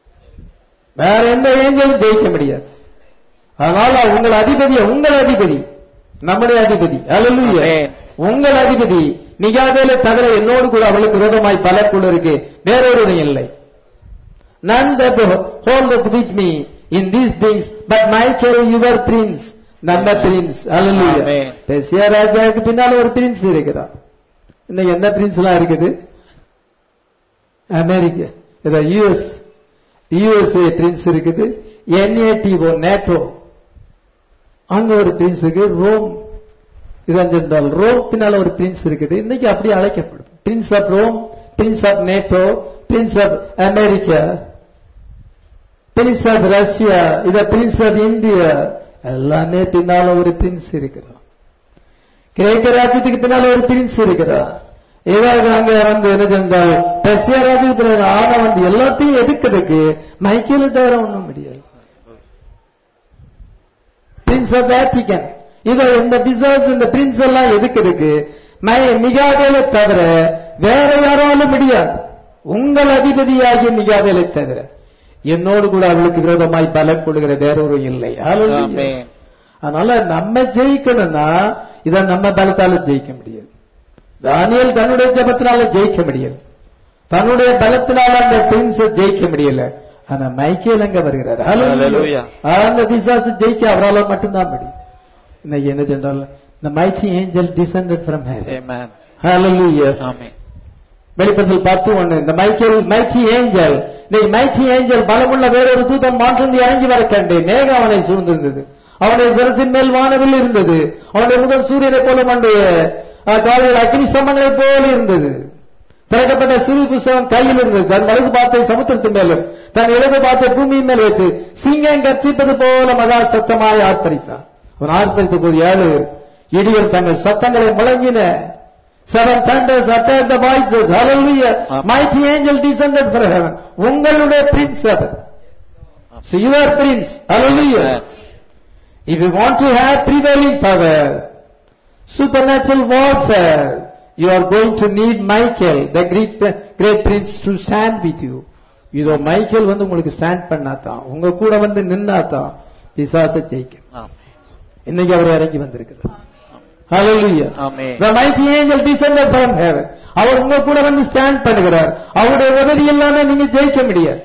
Speaker 1: வேற எந்த ஏஞ்சலும் ஜெயிக்க முடியாது அதனால உங்கள் அதிபதி உங்கள் அதிபதி நம்முடைய அதிபதி அல்லேலூயா
Speaker 2: ஆமென்.
Speaker 1: உங்கள் அதிபதி நிகாதேல தவிர என்னோடு கூட அவளுக்கு விரோதமாய் பலக்குள்ள இருக்கு வேறொரு இல்லை none that holdeth with me in these things but Michael your prince நம்ம பிரின்ஸ் அல்லேலூயா
Speaker 2: ஆமென்.
Speaker 1: பெர்சியா ராஜாவுக்கு பின்னால ஒரு பிரின்ஸ் இருக்கிறார் இன்னைக்கு என்ன பிரின்ஸ் எல்லாம் இருக்குது அமெரிக்கா இத யுஎஸ் யுஎஸ்ஏ பிரின்ஸ் இருக்குது என்ஏடிஓ நேட்டோ அங்க ஒரு பிரின்ஸ் இருக்கு ரோம் இதென்றால் ரோம் பின்னால ஒரு பிரின்ஸ் இருக்குது இன்னைக்கு அப்படி அழைக்கப்படுது prince of Rome prince of NATO prince of America prince of Russia இத பிரின்ஸ் ஆஃப் இந்தியா எல்லாமே பின்னால ஒரு பிரின்ஸ் இருக்கிறான் கிரேக்க ராஜ்யத்துக்கு பின்னால ஒரு பிரின்ஸ் இருக்கிறார் இவர்கள் அங்க வந்து என்ன செஞ்சால் பெர்சியா ராஜ்யத்துல ஆனா வந்து எல்லாத்தையும் எதுக்குறதுக்கு மைக்கேல தவிர ஒண்ணும் முடியாது பிரின்ஸ் ஆஃப் வேட்டிகன் இத இந்த பிசாஸ் இந்த பிரின்ஸ் எல்லாம் எதுக்குறதுக்கு மை மிகாவேலை தவிர வேற யாராலும் முடியாது உங்கள் அதிபதியாகிய மிகாவேலை தவிர என்னோடு கூட அவளுக்கு விரோதமாய் பலம் கொள்கிற வேறொரு இல்லை ஹalleluya.
Speaker 2: ஆமென்.
Speaker 1: அதனால நம்ம ஜெயிக்கணும்னா இத நம்ம பலத்தால ஜெயிக்க முடியாது தானியல் தன்னுடைய ஜபத்தினால ஜெயிக்க முடியாது தன்னுடைய பலத்தினால அந்த பிரின்ஸ் ஜெயிக்க முடியல ஆனா மைக்கேல் அங்க வருகிறார்
Speaker 2: Hallelujah.
Speaker 1: Hallelujah. அந்த பிசாசு ஜெயிக்க அவரால மட்டும்தான் முடியும் இன்னைக்கு என்ன சொன்னால் the mighty angel descended from heaven
Speaker 2: Amen.
Speaker 1: hallelujah
Speaker 2: ஆமென்.
Speaker 1: வெளிப்படத்தில் பத்து ஒண்ணு இந்த மைக்கேல் மைட்டி ஏஞ்சல் நீ மைட்டி ஏஞ்சல் பலமுள்ள வேறொரு தூதன் மாற்றந்து இறங்கி வர கண்டு மேகம் அவனை சூழ்ந்திருந்தது அவனுடைய சிரசின் மேல் வானவில் இருந்தது அவனுடைய முதல் சூரியனை போல அவனுடைய காலையில் அக்னி சமங்களைப் போல இருந்தது திறக்கப்பட்ட சிறு புஸ்தகம் கையில் இருந்தது தன் வலது பாத்தை சமுத்திரத்தின் மேலும் தன் இடது பாத்தை பூமியின் மேல் வைத்து சிங்கம் கர்ச்சிப்பது போல மகா சத்தமாய் ஆர்ப்பரித்தான் அவன் ஆர்ப்பரித்த போது ஏழு இடிகள் தங்கள் சத்தங்களை முழங்கின Seven thunders uttered the voices. Hallelujah.
Speaker 2: Amen.
Speaker 1: Mighty angel descended from heaven. உங்களுடைய prince அவர். So you are prince. Hallelujah.
Speaker 2: Amen.
Speaker 1: If you want to have prevailing power, supernatural warfare, you are going to need Michael, the great, great prince to stand with you. இதோ Michael வந்து உங்களுக்கு stand பண்ணாதான் உங்க கூட வந்து நின்னாதான் பிசாச ஜெயிக்கும்
Speaker 2: ஆமென்.
Speaker 1: இன்னைக்கு அவர் இறங்கி வந்திருக்கிறார் Hallelujah.
Speaker 2: Amen.
Speaker 1: The mighty angel descended from heaven. அவர் உங்க கூட வந்து ஸ்டாண்ட் பண்ணுகிறார் அவருடைய உதவி இல்லாம நீங்க ஜெயிக்க முடியாது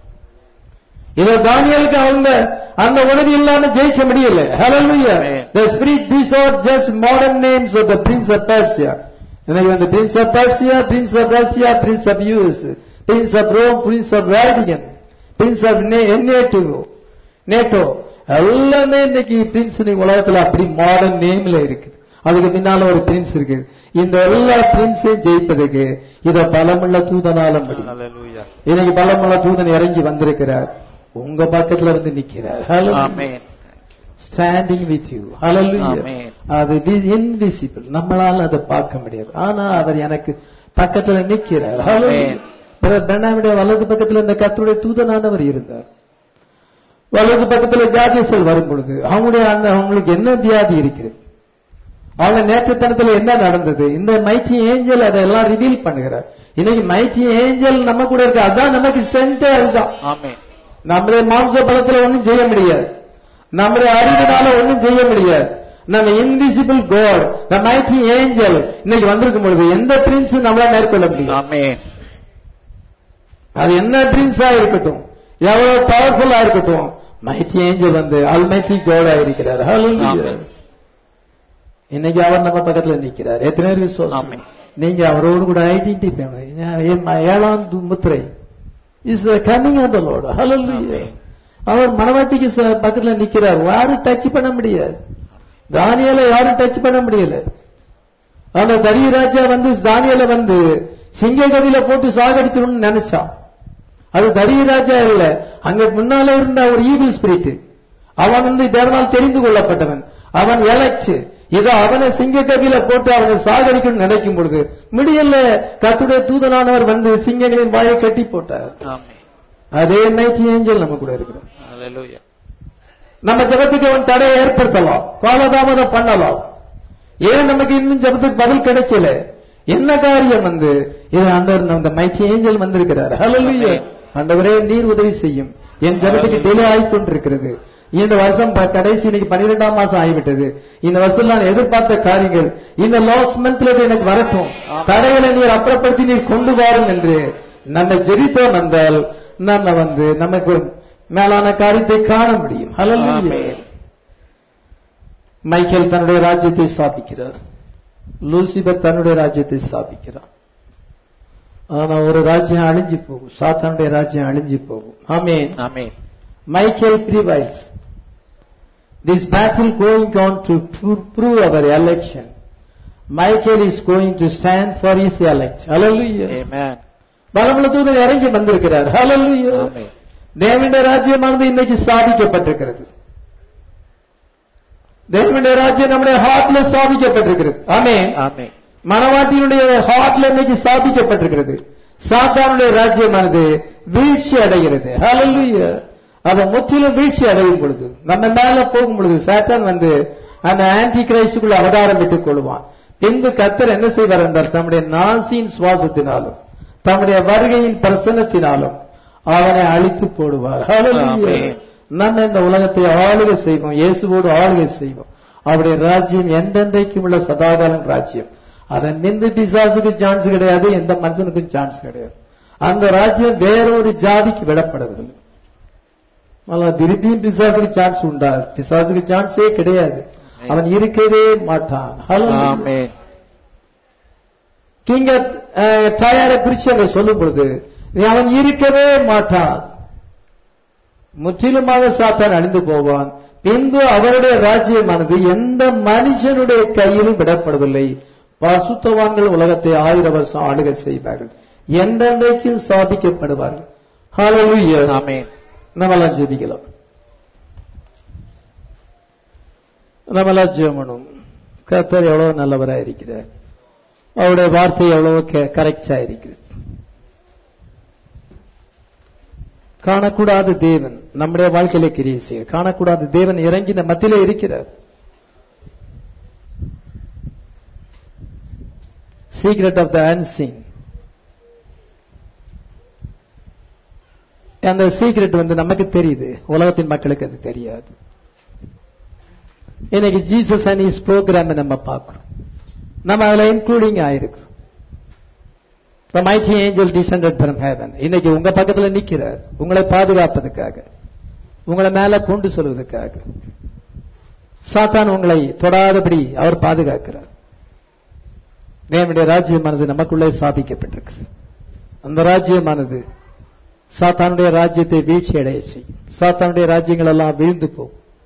Speaker 1: இதோ தானியலுக்கு அவங்க அந்த உதவி இல்லாம ஜெயிக்க முடியல Hallelujah.
Speaker 2: Amen.
Speaker 1: The spirit these are just modern names of the prince of Persia. எனக்கு வந்து prince of Persia, prince of Russia, prince of US, prince of Rome, prince of Vatican, prince of Na- NATO, NATO எல்லாமே இன்னைக்கு Prince உலகத்துல அப்படி modern நேம்ல இருக்குது அதுக்கு பின்னால ஒரு பிரின்ஸ் இருக்கு இந்த எல்லா பிரின்ஸையும் ஜெயிப்பதுக்கு இத பலமுள்ள தூதனால முடியும்
Speaker 2: Hallelujah.
Speaker 1: இன்னைக்கு பலமுள்ள தூதன் இறங்கி வந்திருக்கிறார் உங்க பக்கத்துல வந்து நிக்கிறார்
Speaker 2: Amen.
Speaker 1: ஸ்டாண்டிங் வித் யூ ஹalleluya
Speaker 2: Amen.
Speaker 1: அது இன்விசிபிள் நம்மளால அதை பார்க்க முடியாது ஆனா அவர் எனக்கு பக்கத்துல நிக்கிறார்
Speaker 2: Amen.
Speaker 1: பெண்ணாவுடைய வலது பக்கத்துல இந்த கர்த்தருடைய தூதனானவர் இருந்தார் வலது பக்கத்துல ஜாதிசல் வரும் பொழுது அவங்களுடைய அந்த அவங்களுக்கு என்ன வியாதி இருக்கிறது அவங்க நேற்றுத்தனத்துல என்ன நடந்தது இந்த மைச்சி ஏஞ்சல் அதெல்லாம் ரிவீல் பண்ணுகிறார் இன்னைக்கு மைச்சி ஏஞ்சல் நம்ம கூட இருக்கு அதான் நமக்கு ஸ்ட்ரென்த்தே அதுதான்
Speaker 2: Amen.
Speaker 1: நம்முடைய மாம்ச பலத்துல ஒண்ணும் செய்ய முடியாது நம்முடைய அறிவினால ஒண்ணும் செய்ய முடியாது நம்ம invisible God the mighty angel இன்னைக்கு வந்திருக்கும் பொழுது எந்த பிரின்ஸ் நம்மளால மேற்கொள்ள முடியும்
Speaker 2: Amen.
Speaker 1: அது என்ன பிரின்ஸா இருக்கட்டும் எவ்வளவு பவர்ஃபுல்லா இருக்கட்டும் மைட்டி ஏஞ்சல் வந்து அல்மைட்டி கோடா இருக்கிறார் Hallelujah.
Speaker 2: Amen.
Speaker 1: இன்னைக்கு அவர் நம்ம பக்கத்துல நிக்கிறார் எத்தனை பேர் விசுவாசம்
Speaker 2: Amen.
Speaker 1: நீங்க அவரோடு கூட ஐடென்டிஃபை ஏழாம் து- முத்திரை is coming of the Lord ஹalleluya
Speaker 2: Amen.
Speaker 1: அவர் மனவாட்டிக்கு ச- பக்கத்துல நிக்கிறார் யாரும் டச் பண்ண முடியாது தானியல யாரும் டச் பண்ண முடியல அந்த தரிய ராஜா வந்து தானியல வந்து சிங்க கதியில போட்டு சாகடிச்சிடணும்னு நினைச்சான் அது தரிய ராஜா இல்ல அங்க முன்னால இருந்த ஒரு ஈவில் ஸ்பிரிட் அவன் வந்து தேவனால் தெரிந்து கொள்ளப்பட்டவன் அவன் எலக்ட் இதோ அவனை சிங்க கதியில போட்டு அவனை சாகடிக்கணும்னு நினைக்கும் பொழுது முடியல கத்துடைய தூதனானவர் வந்து சிங்கங்களின் வாயை கட்டி போட்டார்
Speaker 2: Amen.
Speaker 1: அதே நைச்சி ஏஞ்சல் நம்ம கூட இருக்கிறார்
Speaker 2: Hallelujah.
Speaker 1: நம்ம ஜெபத்துக்கு அவன் தடையை ஏற்படுத்தலாம் காலதாமதம் பண்ணலாம் ஏன் நமக்கு இன்னும் ஜெபத்துக்கு பதில் கிடைக்கல என்ன காரியம் வந்து இது ஆண்டவர் அந்த மைச்சி ஏஞ்சல் வந்திருக்கிறார் ஹalleluya ஆண்டவரே நீர் உதவி செய்யும் என் ஜெபத்துக்கு டிலே ஆகி கொண்டிருக்கிறது இந்த வருஷம் ப- கடைசி இன்னைக்கு பன்னிரெண்டாம் மாசம் ஆகிவிட்டது இந்த வருஷம் நான் எதிர்பார்த்த காரியங்கள் இந்த லாஸ்ட் மந்த்ல எனக்கு வரட்டும் தடைகளை நீர் அப்புறப்படுத்தி நீர் கொண்டு வாரும் என்று நம்ம ஜெபித்தோம் என்றால் நம்ம வந்து நமக்கு மேலான காரியத்தை காண முடியும் ஹalleluya
Speaker 2: Amen.
Speaker 1: மைக்கேல் தன்னுடைய ராஜ்யத்தை ஸ்தாபிக்கிறார் லூசிபர் தன்னுடைய ராஜ்யத்தை ஸ்தாபிக்கிறார் ஆனா ஒரு ராஜ்யம் அழிஞ்சு போகும் சாத்தானுடைய ராஜ்யம் அழிஞ்சு போகும் ஆமென்
Speaker 2: Amen.
Speaker 1: Michael prevails. This battle going on to pro- prove our election. Michael is going to stand for his elect. Hallelujah.
Speaker 2: Amen.
Speaker 1: பலமுள்ள தூதன் இறங்கி வந்திருக்கிறார் Hallelujah.
Speaker 2: Amen.
Speaker 1: தேவனுடைய ராஜ்யமானது இன்னைக்கு ஸ்தாபிக்கப்பட்டிருக்கிறது தேவனுடைய ராஜ்யம் நம்முடைய ஹார்ட்ல ஸ்தாபிக்கப்பட்டிருக்கிறது ஆமென்
Speaker 2: Amen.
Speaker 1: மனவாட்டியினுடைய ஹார்ட்ல இன்னைக்கு ஸ்தாபிக்கப்பட்டிருக்கிறது சாத்தானுடைய ராஜ்யமானது வீழ்ச்சி அடைகிறது ஹalleluya அவ முற்றிலும் வீழ்ச்சி அடையும் பொழுது நம்ம மேல போகும் பொழுது சாத்தான் வந்து அந்த ஆன்டி கிரைஸ்டுக்குள்ள அவதாரம் விட்டுக் கொள்வான் பின்பு கத்தர் என்ன செய்வார் என்றால் தம்முடைய நாசியின் சுவாசத்தினாலும் தம்முடைய வருகையின் பிரசன்னத்தினாலும் அவனை அழித்து போடுவார் ஹalleluya
Speaker 2: ஆமென்.
Speaker 1: நம்ம இந்த உலகத்தை ஆளுகை செய்வோம் இயேசுவோடு ஆளுகை செய்வோம் அவருடைய ராஜ்யம் என்றென்றைக்கும் உள்ள சதாகாலம் ராஜ்யம் அதன் மின்பு பிசாசுக்கு சான்ஸ் கிடையாது எந்த மனுஷனுக்கும் சான்ஸ் கிடையாது அந்த ராஜ்யம் வேறொரு ஜாதிக்கு விடப்படுவதில்லை ஆனா திருப்பியும் பிசாசுக்கு சான்ஸ் உண்டா பிசாசுக்கு சான்ஸே கிடையாது அவன் இருக்கவே மாட்டான்
Speaker 2: Amen.
Speaker 1: கிங்க டயரை குறிச்சு அங்க சொல்லும் பொழுது அவன் இருக்கவே மாட்டான் முற்றிலுமாக சாத்தான் அழிந்து போவான் பின்பு அவருடைய ராஜ்யமானது எந்த மனுஷனுடைய கையிலும் விடப்படுவதில்லை பசுத்தவான்கள் உலகத்தை ஆயிரம் வருஷம் ஆளுகை செய்வார்கள் என்றென்றைக்கும் சாதிக்கப்படுவார்கள் ஹalleluya
Speaker 2: Amen.
Speaker 1: நம்மளாம் ஜெபிக்கலாம் நம்மளாம் ஜெபணும் கர்த்தர் எவ்வளவு நல்லவராக இருக்கிறார் அவருடைய வார்த்தை எவ்வளவு கரெக்டா இருக்கிறது காணக்கூடாத தேவன் நம்முடைய வாழ்க்கையில கிரியை செய்ய காணக்கூடாத தேவன் இறங்கி இந்த மத்தியிலே இருக்கிறார் சீக்ரெட் ஆஃப் த அன்சீன் அந்த சீக்ரெட் வந்து நமக்கு தெரியுது உலகத்தின் மக்களுக்கு அது தெரியாது இன்னைக்கு ஜீசஸ் அண்ட் இஸ் ப்ரோக்ராம் நம்ம பார்க்கிறோம் நம்ம அதுல இன்க்ளூடிங் ஆயிருக்கிறோம் The mighty angel descended from heaven. இன்னைக்கு உங்க பக்கத்துல நிக்கிறார் உங்களை பாதுகாப்பதற்காக உங்களை மேல கொண்டு சொல்வதற்காக சாத்தான் உங்களை தொடாதபடி அவர் பாதுகாக்கிறார் தேவனுடைய ராஜ்யமானது நமக்குள்ளே ஸ்தாபிக்கப்பட்டிருக்கிறது அந்த ராஜ்யமானது சாத்தானுடைய ராஜ்யத்தை வீழ்ச்சி அடைய செய்யும் சாத்தானுடைய ராஜ்யங்கள் எல்லாம் வீழ்ந்து போகும்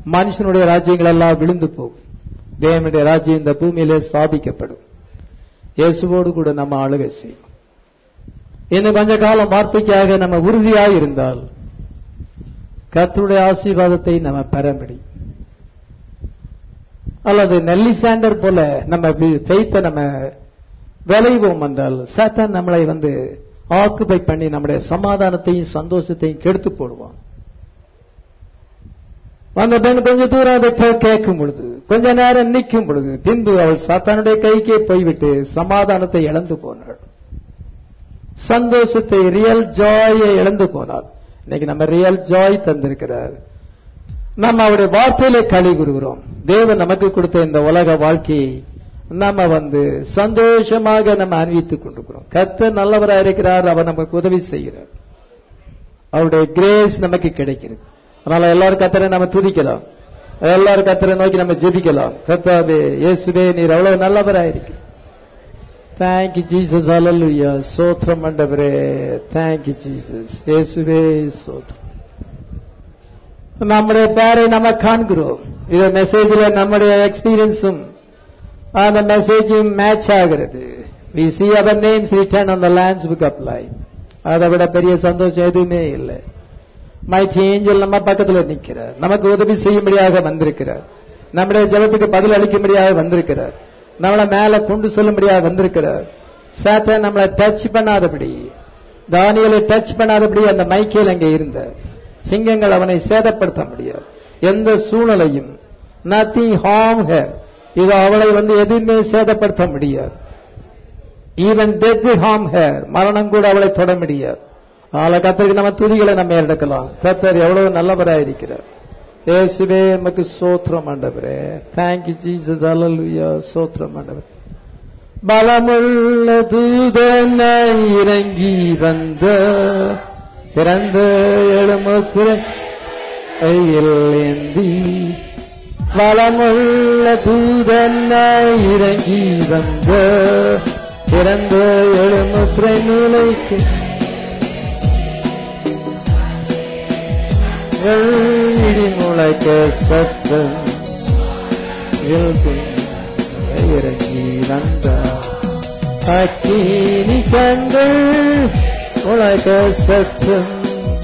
Speaker 1: மனுஷனுடைய ராஜ்யங்கள் எல்லாம் விழுந்து போகும் தேவனுடைய ராஜ்யம் இந்த பூமியிலே ஸ்தாபிக்கப்படும் இயேசுவோடு கூட நம்ம ஆளுகை செய்யும் இன்னும் கொஞ்ச காலம் வார்த்தைக்காக நம்ம உறுதியாக இருந்தால் கர்த்தருடைய ஆசீர்வாதத்தை நம்ம பெற முடியும் அல்லது நெல்லிசாண்டர் போல நம்ம ஃபெய்த்தை நம்ம விளைவோம் என்றால் சாத்தான் நம்மளை வந்து ஆக்குபை பண்ணி நம்முடைய சமாதானத்தையும் சந்தோஷத்தையும் கெடுத்து போடுவான் அந்த பெண் கொஞ்ச தூரம் அதை போய் கேட்கும் பொழுது கொஞ்ச நேரம் நிற்கும் பொழுது பின்பு அவள் சாத்தானுடைய கைக்கே போய்விட்டு சமாதானத்தை இழந்து போனாள் சந்தோஷத்தை ரியல் ஜாயை இழந்து போனாள் இன்னைக்கு நம்ம ரியல் ஜாய் தந்திருக்கிறார் நம்ம அவருடைய வார்த்தையில களி கூறுகிறோம் தேவன் நமக்கு கொடுத்த இந்த உலக வாழ்க்கையை நம்ம வந்து சந்தோஷமாக நம்ம அணிவித்துக் கொண்டிருக்கிறோம் கர்த்தர் நல்லவராக இருக்கிறார் அவர் நமக்கு உதவி செய்கிறார் அவருடைய கிரேஸ் நமக்கு கிடைக்கிறது அதனால எல்லாரும் கத்தரை நம்ம துதிக்கலாம் எல்லாரும் கத்தரை நோக்கி நம்ம ஜெபிக்கலாம் கர்த்தாவே இயேசுவே நீர் அவ்வளவு நல்லவராயிருக்கு தேங்க்யூ ஜீசஸ் அல்லலுயா சோத்திரம் மண்டபரே தேங்க்யூ ஜீசஸ் இயேசுவே சோத்திரம் நம்முடைய பேரை நம்ம காண்கிறோம் இது மெசேஜ்ல நம்முடைய எக்ஸ்பீரியன்ஸும் அந்த மெசேஜும் மேட்ச் ஆகிறது we see our names written on the lamb's book of life அதை விட பெரிய சந்தோஷம் எதுவுமே இல்லை மைட்டி ஏஞ்சல் நம்ம பக்கத்தில் நிற்கிறார் நமக்கு உதவி செய்யும்படியாக வந்திருக்கிறார் நம்முடைய ஜபத்துக்கு பதில் அளிக்கும்படியாக வந்திருக்கிறார் நம்மளை மேல கொண்டு செல்லும்படியாக வந்திருக்கிறார் சாத்த நம்மளை டச் பண்ணாதபடி தானியலை டச் பண்ணாதபடி அந்த மைக்கேல் அங்கே இருந்த சிங்கங்கள் அவனை சேதப்படுத்த முடியாது எந்த சூழ்நிலையும் நத்திங் ஹார்ம் ஹேர் இது அவளை வந்து எதுவுமே சேதப்படுத்த முடியாது ஈவன் டெத் ஹார்ம் ஹேர் மரணம் கூட அவளை தொட முடியாது ஆள கத்தருக்கு நம்ம துதிகளை நம்ம எடுக்கலாம் கத்தர் எவ்வளவு நல்லவராயிருக்கிறார் இயேசுவே நமக்கு சோத்திரம் ஆண்டவரே தேங்க்யூ ஜீசஸ் அல்லலுயா சோத்திரம் ஆண்டவர் பலமுள்ள தூதன இறங்கி வந்த பிறந்த எழுமுத்திரை கையில் ஏந்தி வளமுள்ள தூதன இறங்கி வந்த பிறந்த எழுமுத்திரை நிலைக்கு இடி முளைக்க சத்தம் இறங்கி வந்த அக்கினி கண்கள் முளைக்க சத்தம்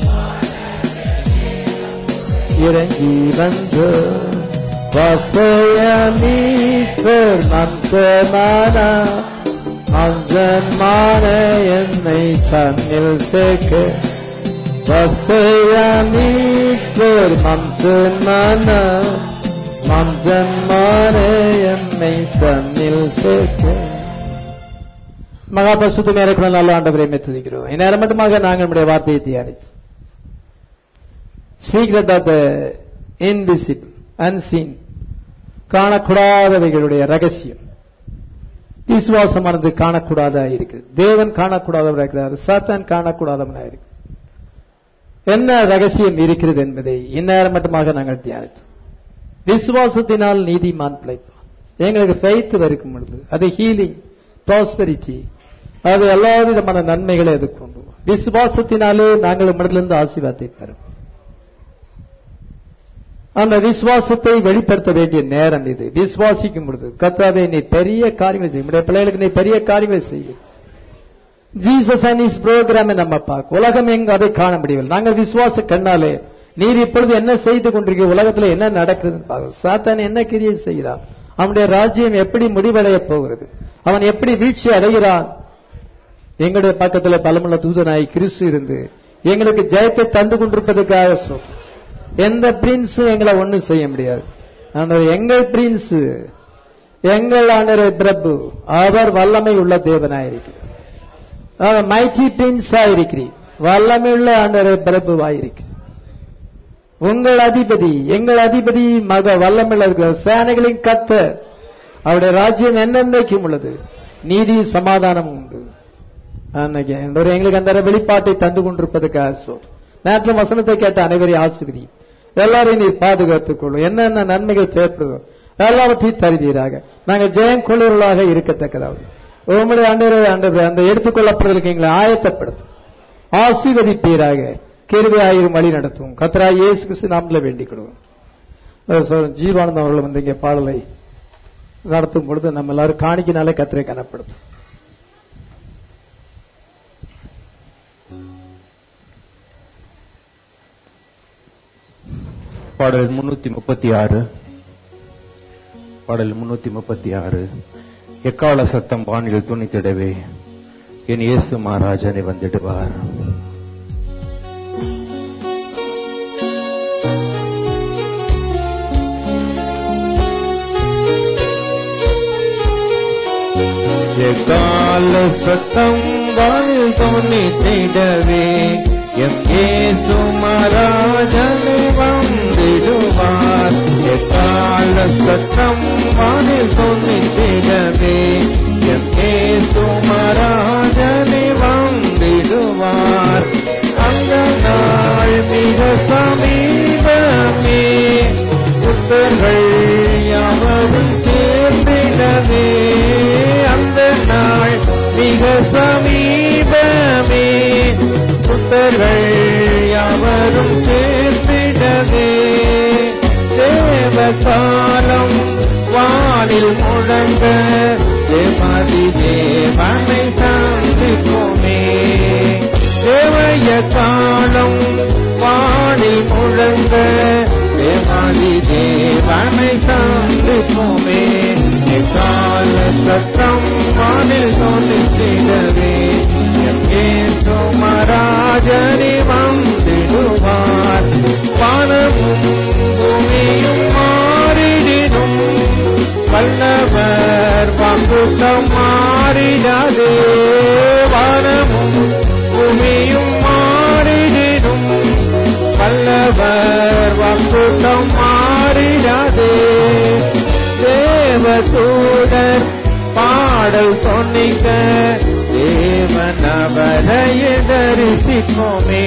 Speaker 1: இறங்கி வந்த வசையமீப்பர் மம்சமான மஞ்சன்மான என்னை தன்னில் சேர்க்க வசையமீப்பர் மம்சமான மம்சன்மான என்னை தன்னில் சேர்க்க மகாபசுத்தமே இருக்கிற நல்ல ஆண்டவரை மெத்துதிக்கிறோம் இந்நேரம் மட்டுமாக நாங்கள் நம்முடைய வார்த்தையை தியானித்தோம் secret of the invisible unseen காணக்கூடாதவைகளுடைய ரகசியம் விசுவாசமானது காணக்கூடாதா இருக்கு தேவன் காணக்கூடாதவராக இருக்கிறார் சாத்தான் காணக்கூடாதவனா இருக்கு என்ன ரகசியம் இருக்கிறது என்பதை இந்நேரம் மட்டுமாக நாங்கள் தியானித்தோம் விசுவாசத்தினால் நீதிமான் பிழைப்பான் எங்களுக்கு ஃபெய்த் இருக்கும் பொழுது அது ஹீலிங் ப்ராஸ்பெரிட்டி அது எல்லா விதமான நன்மைகளை அது கொண்டு வரும். விசுவாசத்தினாலே நாங்கள் உம்மிடத்திலிருந்து ஆசீர்வாதத்தை பெறும் அந்த விசுவாசத்தை வெளிப்படுத்த வேண்டிய நேரம் இது விசுவாசிக்கும் பொழுது கத்தாவே நீ பெரிய காரியங்களை செய்யும் உடைய பிள்ளைகளுக்கு நீ பெரிய காரியங்களை செய்யும் ஜீசஸ் அண்ட் இஸ் ப்ரோக்ராம் நம்ம பார்க்க உலகம் எங்க அதை காண முடியவில்லை நாங்கள் விசுவாச கண்ணாலே நீர் இப்பொழுது என்ன செய்து கொண்டிருக்க உலகத்துல என்ன நடக்குதுன்னு பார்க்க சாத்தான் என்ன கிரியை செய்கிறான் அவனுடைய ராஜ்யம் எப்படி முடிவடைய போகிறது அவன் எப்படி வீழ்ச்சி அடைகிறான் எங்களுடைய பக்கத்துல பலமுள்ள தூதனாய் கிறிஸ்து இருந்து எங்களுக்கு ஜெயத்தை தந்து கொண்டிருப்பதற்காக சொல்றோம் எந்த பிரின்ஸ் எங்களை ஒண்ணும் செய்ய முடியாது ஆண்டவர் எங்கள் பிரின்ஸ் எங்கள் ஆண்டவர் பிரபு அவர் வல்லமை உள்ள தேவனாயிருக்கிறார் அவர் மைட்டி பிரின்ஸ் ஆயிருக்கிறீர் வல்லமை உள்ள ஆண்டவர் பிரபுவாயிருக்கிறார் உங்கள் அதிபதி எங்கள் அதிபதி மக வல்லமையில் இருக்கிற சேனைகளின் கத்த அவருடைய ராஜ்யம் என்னென்னைக்கும் உள்ளது நீதி சமாதானம் உண்டு அன்னைக்கு ஆண்டவரே, எங்களுக்கு அந்த வெளிப்பாட்டை தந்து கொண்டிருப்பதுக்காக சொல் நேற்று வசனத்தை கேட்ட அனைவரையும் ஆசிர்வதி எல்லாரையும் நீர் பாதுகாத்துக் கொள்ளும் என்னென்ன நன்மைகள் தேவைப்படுதோ எல்லாவற்றையும் தருவீராக நாங்கள் ஜெயம் கொள்ளுவர்களாக இருக்கத்தக்கதாவது உங்களுடைய ஆண்டவரே ஆண்டவரே அந்த எடுத்துக்கொள்ளப்படுவதற்கு எங்களை ஆயத்தப்படுத்தும் ஆசீர்வதிப்பீராக கிருபை ஆயிரம் வழி நடத்தும் கத்ரா இயேசு கிறிஸ்து நாமல வேண்டிக் கொள்வோம் ஜீவானந்தம் அவர்கள் வந்து இங்கே பாடலை நடத்தும் பொழுது நம்ம எல்லாரும் காணிக்கினாலே கத்திரை காணப்படுது
Speaker 3: பாடல் முன்னூத்தி முப்பத்தி ஆறு பாடல் முன்னூத்தி முப்பத்தி ஆறு எக்கால சத்தம் வானில் துணித்திடவே என் இயேசு மகாராஜனை வந்திடுவார் எக்கால சத்தம் வானில் துணித்திடவே எம் இயேசு மகாராஜனை வந்திடுவார் எக்கால சத்தம் வானில் துணித்திடவே எம் இயேசு மகாராஜனை வந்திடுவார் அந்த நாள் மிக சமீபமே புத்தர்கள் யாவரும் சேர்ந்திடவே அந்த நாள் மிக சமீபமே புத்தர்கள் யாவரும் சேர்ந்திடவே தேவ காலம் வானில் முழங்க தேவாதி தேவனை சந்திப்போமே தேவைய காலம் வானில் முழங்க தேவாதி தேவனை சந்திப்போமே கால சத்தம் வானில் தோன்றிடவே மராஜனி வந்திடுவார் வானமும் பூமியும் மாறிடினும் வல்லவர் வாங்குத்தம் மாறிடாதே வானமும் பூமியும் மாறிடினும் வல்லவர் வாக்குத்தம் மாறிடாதே தேவதூதர் பாடல் சொன்னிக்க தேவன் அவரைய தரிசிப்போமே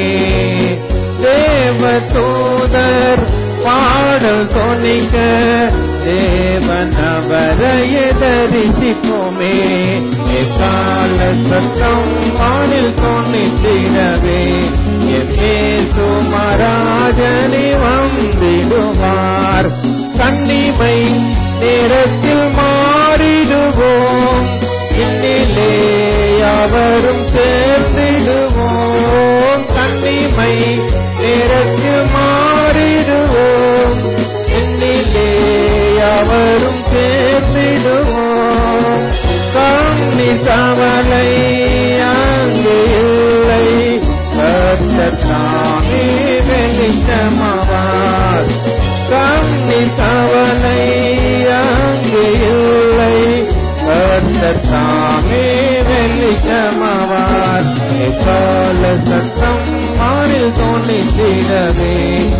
Speaker 3: தேவதூதர் பாடல் சொன்னிக்க தேவன் அவரைய தரிசிப்போமே கால சத்தம் வானில் தோன்றிடவே ஏசு மராஜனி வந்திடுவார் கண்ணிமை நேரத்தில் மாறிடுவோம் இன்னிலே யாவரும் சேர்ந்திடுவோம் கண்ணிமை நேரத்தில் மாறிடுவோம் இன்னிலே யாவரும் சேர்ந்திடுவோம் கண்ணி கவலை அங்கு இல்லை கர்த்தத்தாமே வெளிச்சமாவார் கண்ணி கவலை அங்கு இல்லை கர்த்தத்தாமே வெளிச்சமாவார் கால சத்தம் மாறில் தோன்றிடவே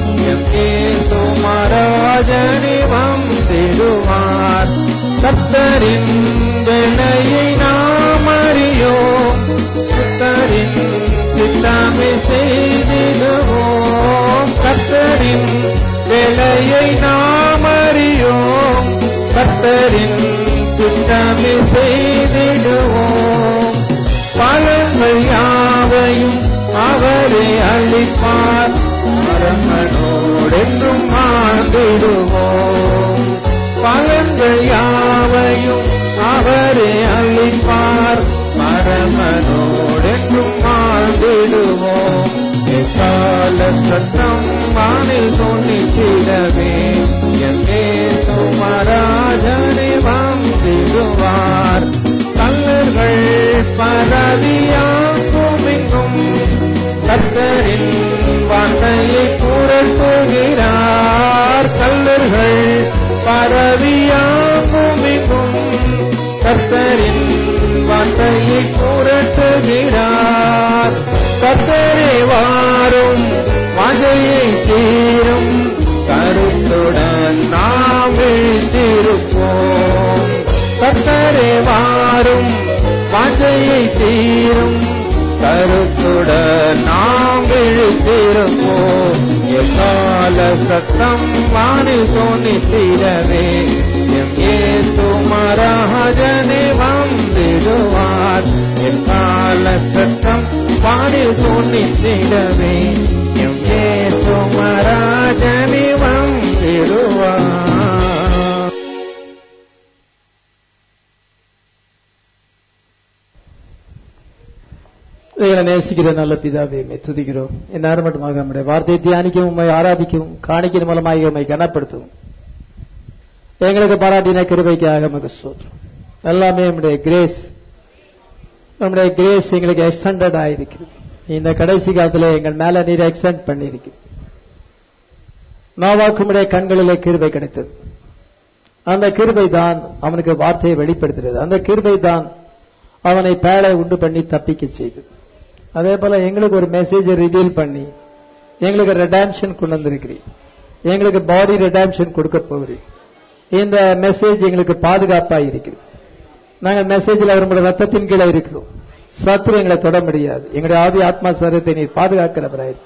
Speaker 3: மராஜனி வந்திடுவார் கத்தரின் வினையை நாம் அறியோம் கத்தரின் திட்டமே செய்திடுவோம் கத்தரின் விலையை நாம் அறியோம் கத்தரின் திட்டமே செய்திடுவோம் பலன்கள் யாவையும் அவரே அளிப்பார் மரமனோடென்றும் ஆண்டிடுவோம் பலன்கள் யாவையும் அவரே அளிப்பார் மரமனோடென்றும் ஆண்டிடுவோம் கால சத்தம் வானில் தோன்றிடவே எங்கே சுமராஜனை வந்திடுவார் கல்லர்கள் பரவியாக்குமிங்கும் கத்தரின் வார்த்தையை கூறட்டுகிறார் கல்லர்கள் பரவியாக்குமிங்கும் கத்தரின் வார்த்தையை கூறட்டுகிறார் கத்தரே வாரும் வாஞ்சையை தீரும் கருத்துடன் நாம் விழித்திருப்போம் கத்தரே வாரும் வாஞ்சையை தீரும் கருத்துடன் நாம் விழித்திருப்போம் எக்கால சத்தம் வானில் தோணித்திடவே எம் ஏசு மராஜனே வந்திடுவார் எக்கால சத்தம் வானில் தோணித்திடவே எம் ஏசு மராஜனே வந்திடுவார்
Speaker 1: எங்களை நேசிக்கிற நல்ல பிதாவே உம்மை துதிக்கிறோம் எந்நேரம் மட்டுமாக நம்முடைய வார்த்தையை தியானிக்கவும் உம்மை ஆராதிக்கவும் காணிக்கிற மூலமாக உம்மை கனப்படுத்தவும் எங்களுக்கு பாராட்டின கிருபைக்காக நமக்கு சோற்றம் எல்லாமே நம்முடைய கிரேஸ் நம்முடைய கிரேஸ் எங்களுக்கு எக்ஸ்டெண்டட் ஆயிருக்கிறது இந்த கடைசி காலத்துல எங்கள் மேல நீர் எக்ஸ்டெண்ட் பண்ணியிருக்கிறது நோவாக்குமுடைய கண்களிலே கிருபை கிடைத்தது அந்த கிருபை தான் அவனுக்கு வார்த்தையை வெளிப்படுத்துகிறது அந்த கிருபை தான் அவனை பேழை உண்டு பண்ணி தப்பிக்க செய்தது அதே போல எங்களுக்கு ஒரு மெசேஜை ரிவீல் பண்ணி எங்களுக்கு ரெடாம்ஷன் கொண்டு வந்திருக்கிறீர் எங்களுக்கு பாடி ரெடாம்ஷன் கொடுக்க போகிறீர் இந்த மெசேஜ் எங்களுக்கு பாதுகாப்பா இருக்கிறது நாங்கள் மெசேஜில் அவருடைய ரத்தத்தின் கீழே இருக்கிறோம் சத்துரு எங்களை தொட முடியாது எங்களுடைய ஆதி ஆத்மா சரீரத்தை நீர் பாதுகாக்கிறவராயிருக்கு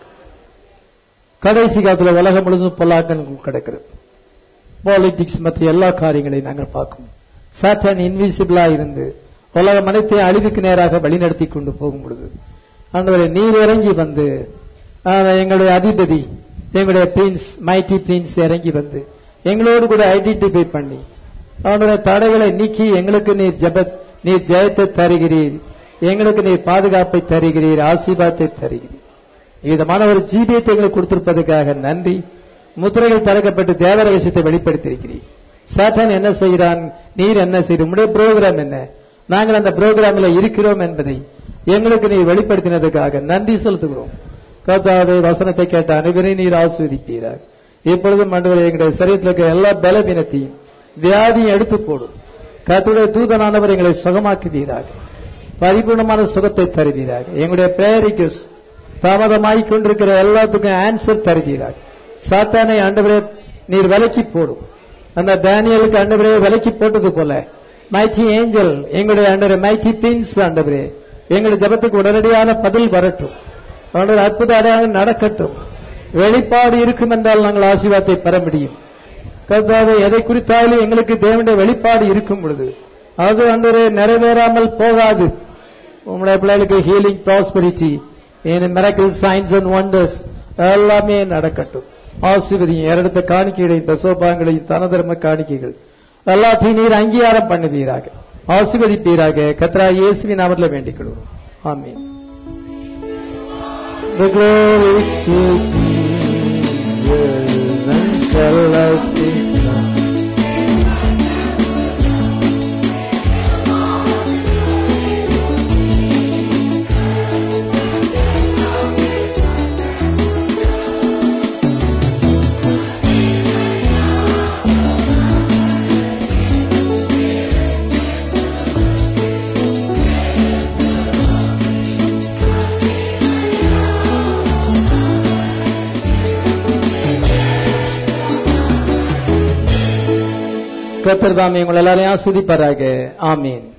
Speaker 1: கடைசி காலத்துல உலகம் முழுவதும் பொல்லாக்கன் கிடக்கிறது பாலிடிக்ஸ் மற்ற எல்லா காரியங்களையும் நாங்கள் பார்க்கணும் சாத்தான் இன்விசிபிளா இருந்து உலகம் அனைத்தையும் அழிவுக்கு நேராக வழிநடத்தி கொண்டு போகும் பொழுது ஆண்டவரை நீர் இறங்கி வந்து ஆஹ், எங்களுடைய அதிபதி எங்களுடைய பிரின்ஸ் மைட்டி பிரின்ஸ் இறங்கி வந்து எங்களோடு கூட ஐடென்டிஃபை பண்ணி அவனுடைய தடைகளை நீக்கி எங்களுக்கு நீர் ஜெப நீர் ஜெயத்தை தருகிறீர் எங்களுக்கு நீர் பாதுகாப்பை தருகிறீர் ஆசீர்வாதத்தை தருகிறீர் விதமான ஒரு ஜீவியத்தை எங்களுக்கு கொடுத்திருப்பதற்காக நன்றி முத்திரைகள் திறக்கப்பட்டு தேவ ரகசியத்தை வெளிப்படுத்தியிருக்கிறீர் சாத்தான் என்ன செய்கிறான் நீர் என்ன செய்கிற உடைய புரோகிராம் என்ன நாங்கள் அந்த புரோகிராமில் இருக்கிறோம் என்பதை எங்களுக்கு நீர் வெளிப்படுத்தினதுக்காக நன்றி செலுத்துகிறோம் கர்த்தாவே வசனத்தை கேட்ட அனைவரையும் நீர் ஆஸ்வதிப்பீரார் இப்பொழுதும் ஆண்டவரே எங்களுடைய சரீரத்தில் இருக்கிற எல்லா பலவீனத்தையும் வியாதியும் எடுத்து போடும் கர்த்தருடைய தூதனானவர் எங்களை சுகமாக்குவீராக பரிபூர்ணமான சுகத்தை தருவீராக எங்களுடைய பிரேரிக்கஸ் தாமதமாகிக் கொண்டிருக்கிற எல்லாத்துக்கும் ஆன்சர் தருவீராக சாத்தானை ஆண்டவரே நீர் விலக்கி போடும் அந்த தானியலுக்கு ஆண்டவரே விலக்கி போட்டது போல மைட்டி ஏஞ்சல் எங்களுடைய ஆண்டவரே மைட்டி பின்ஸ் ஆண்டவரே எங்களுடைய ஜபத்துக்கு உடனடியான பதில் வரட்டும் ஆண்டவர் அற்புத அடையாளம் நடக்கட்டும் வெளிப்பாடு இருக்கும் என்றால் நாங்கள் ஆசீர்வாதத்தை பெற முடியும் கர்த்தாவே எதை குறித்தாலும் எங்களுக்கு தேவனுடைய வெளிப்பாடு இருக்கும் பொழுது அது அன்றே நிறைவேறாமல் போகாது உங்களுடைய பிள்ளைகளுக்கு healing prosperity in miracle signs and wonders எல்லாமே நடக்கட்டும் ஆசீர்வதியும் ஏறெடுத்த காணிக்கைகளையும் தசோபாங்களையும் தனதர்ம காணிக்கைகள் எல்லாத்தையும் நீர் அங்கீகாரம் பண்ணுவீராக ஆசீர்வதிப்பீராக கத்ரா இயேசுவின் நாமத்தில் வேண்டிக் கொள்வோம் ஆமென் The glory to Jesus and celestial கர்த்தர் தாமே உங்கள் எல்லாரையும் ஆஸ்வதிப்பாராக ஆமீன்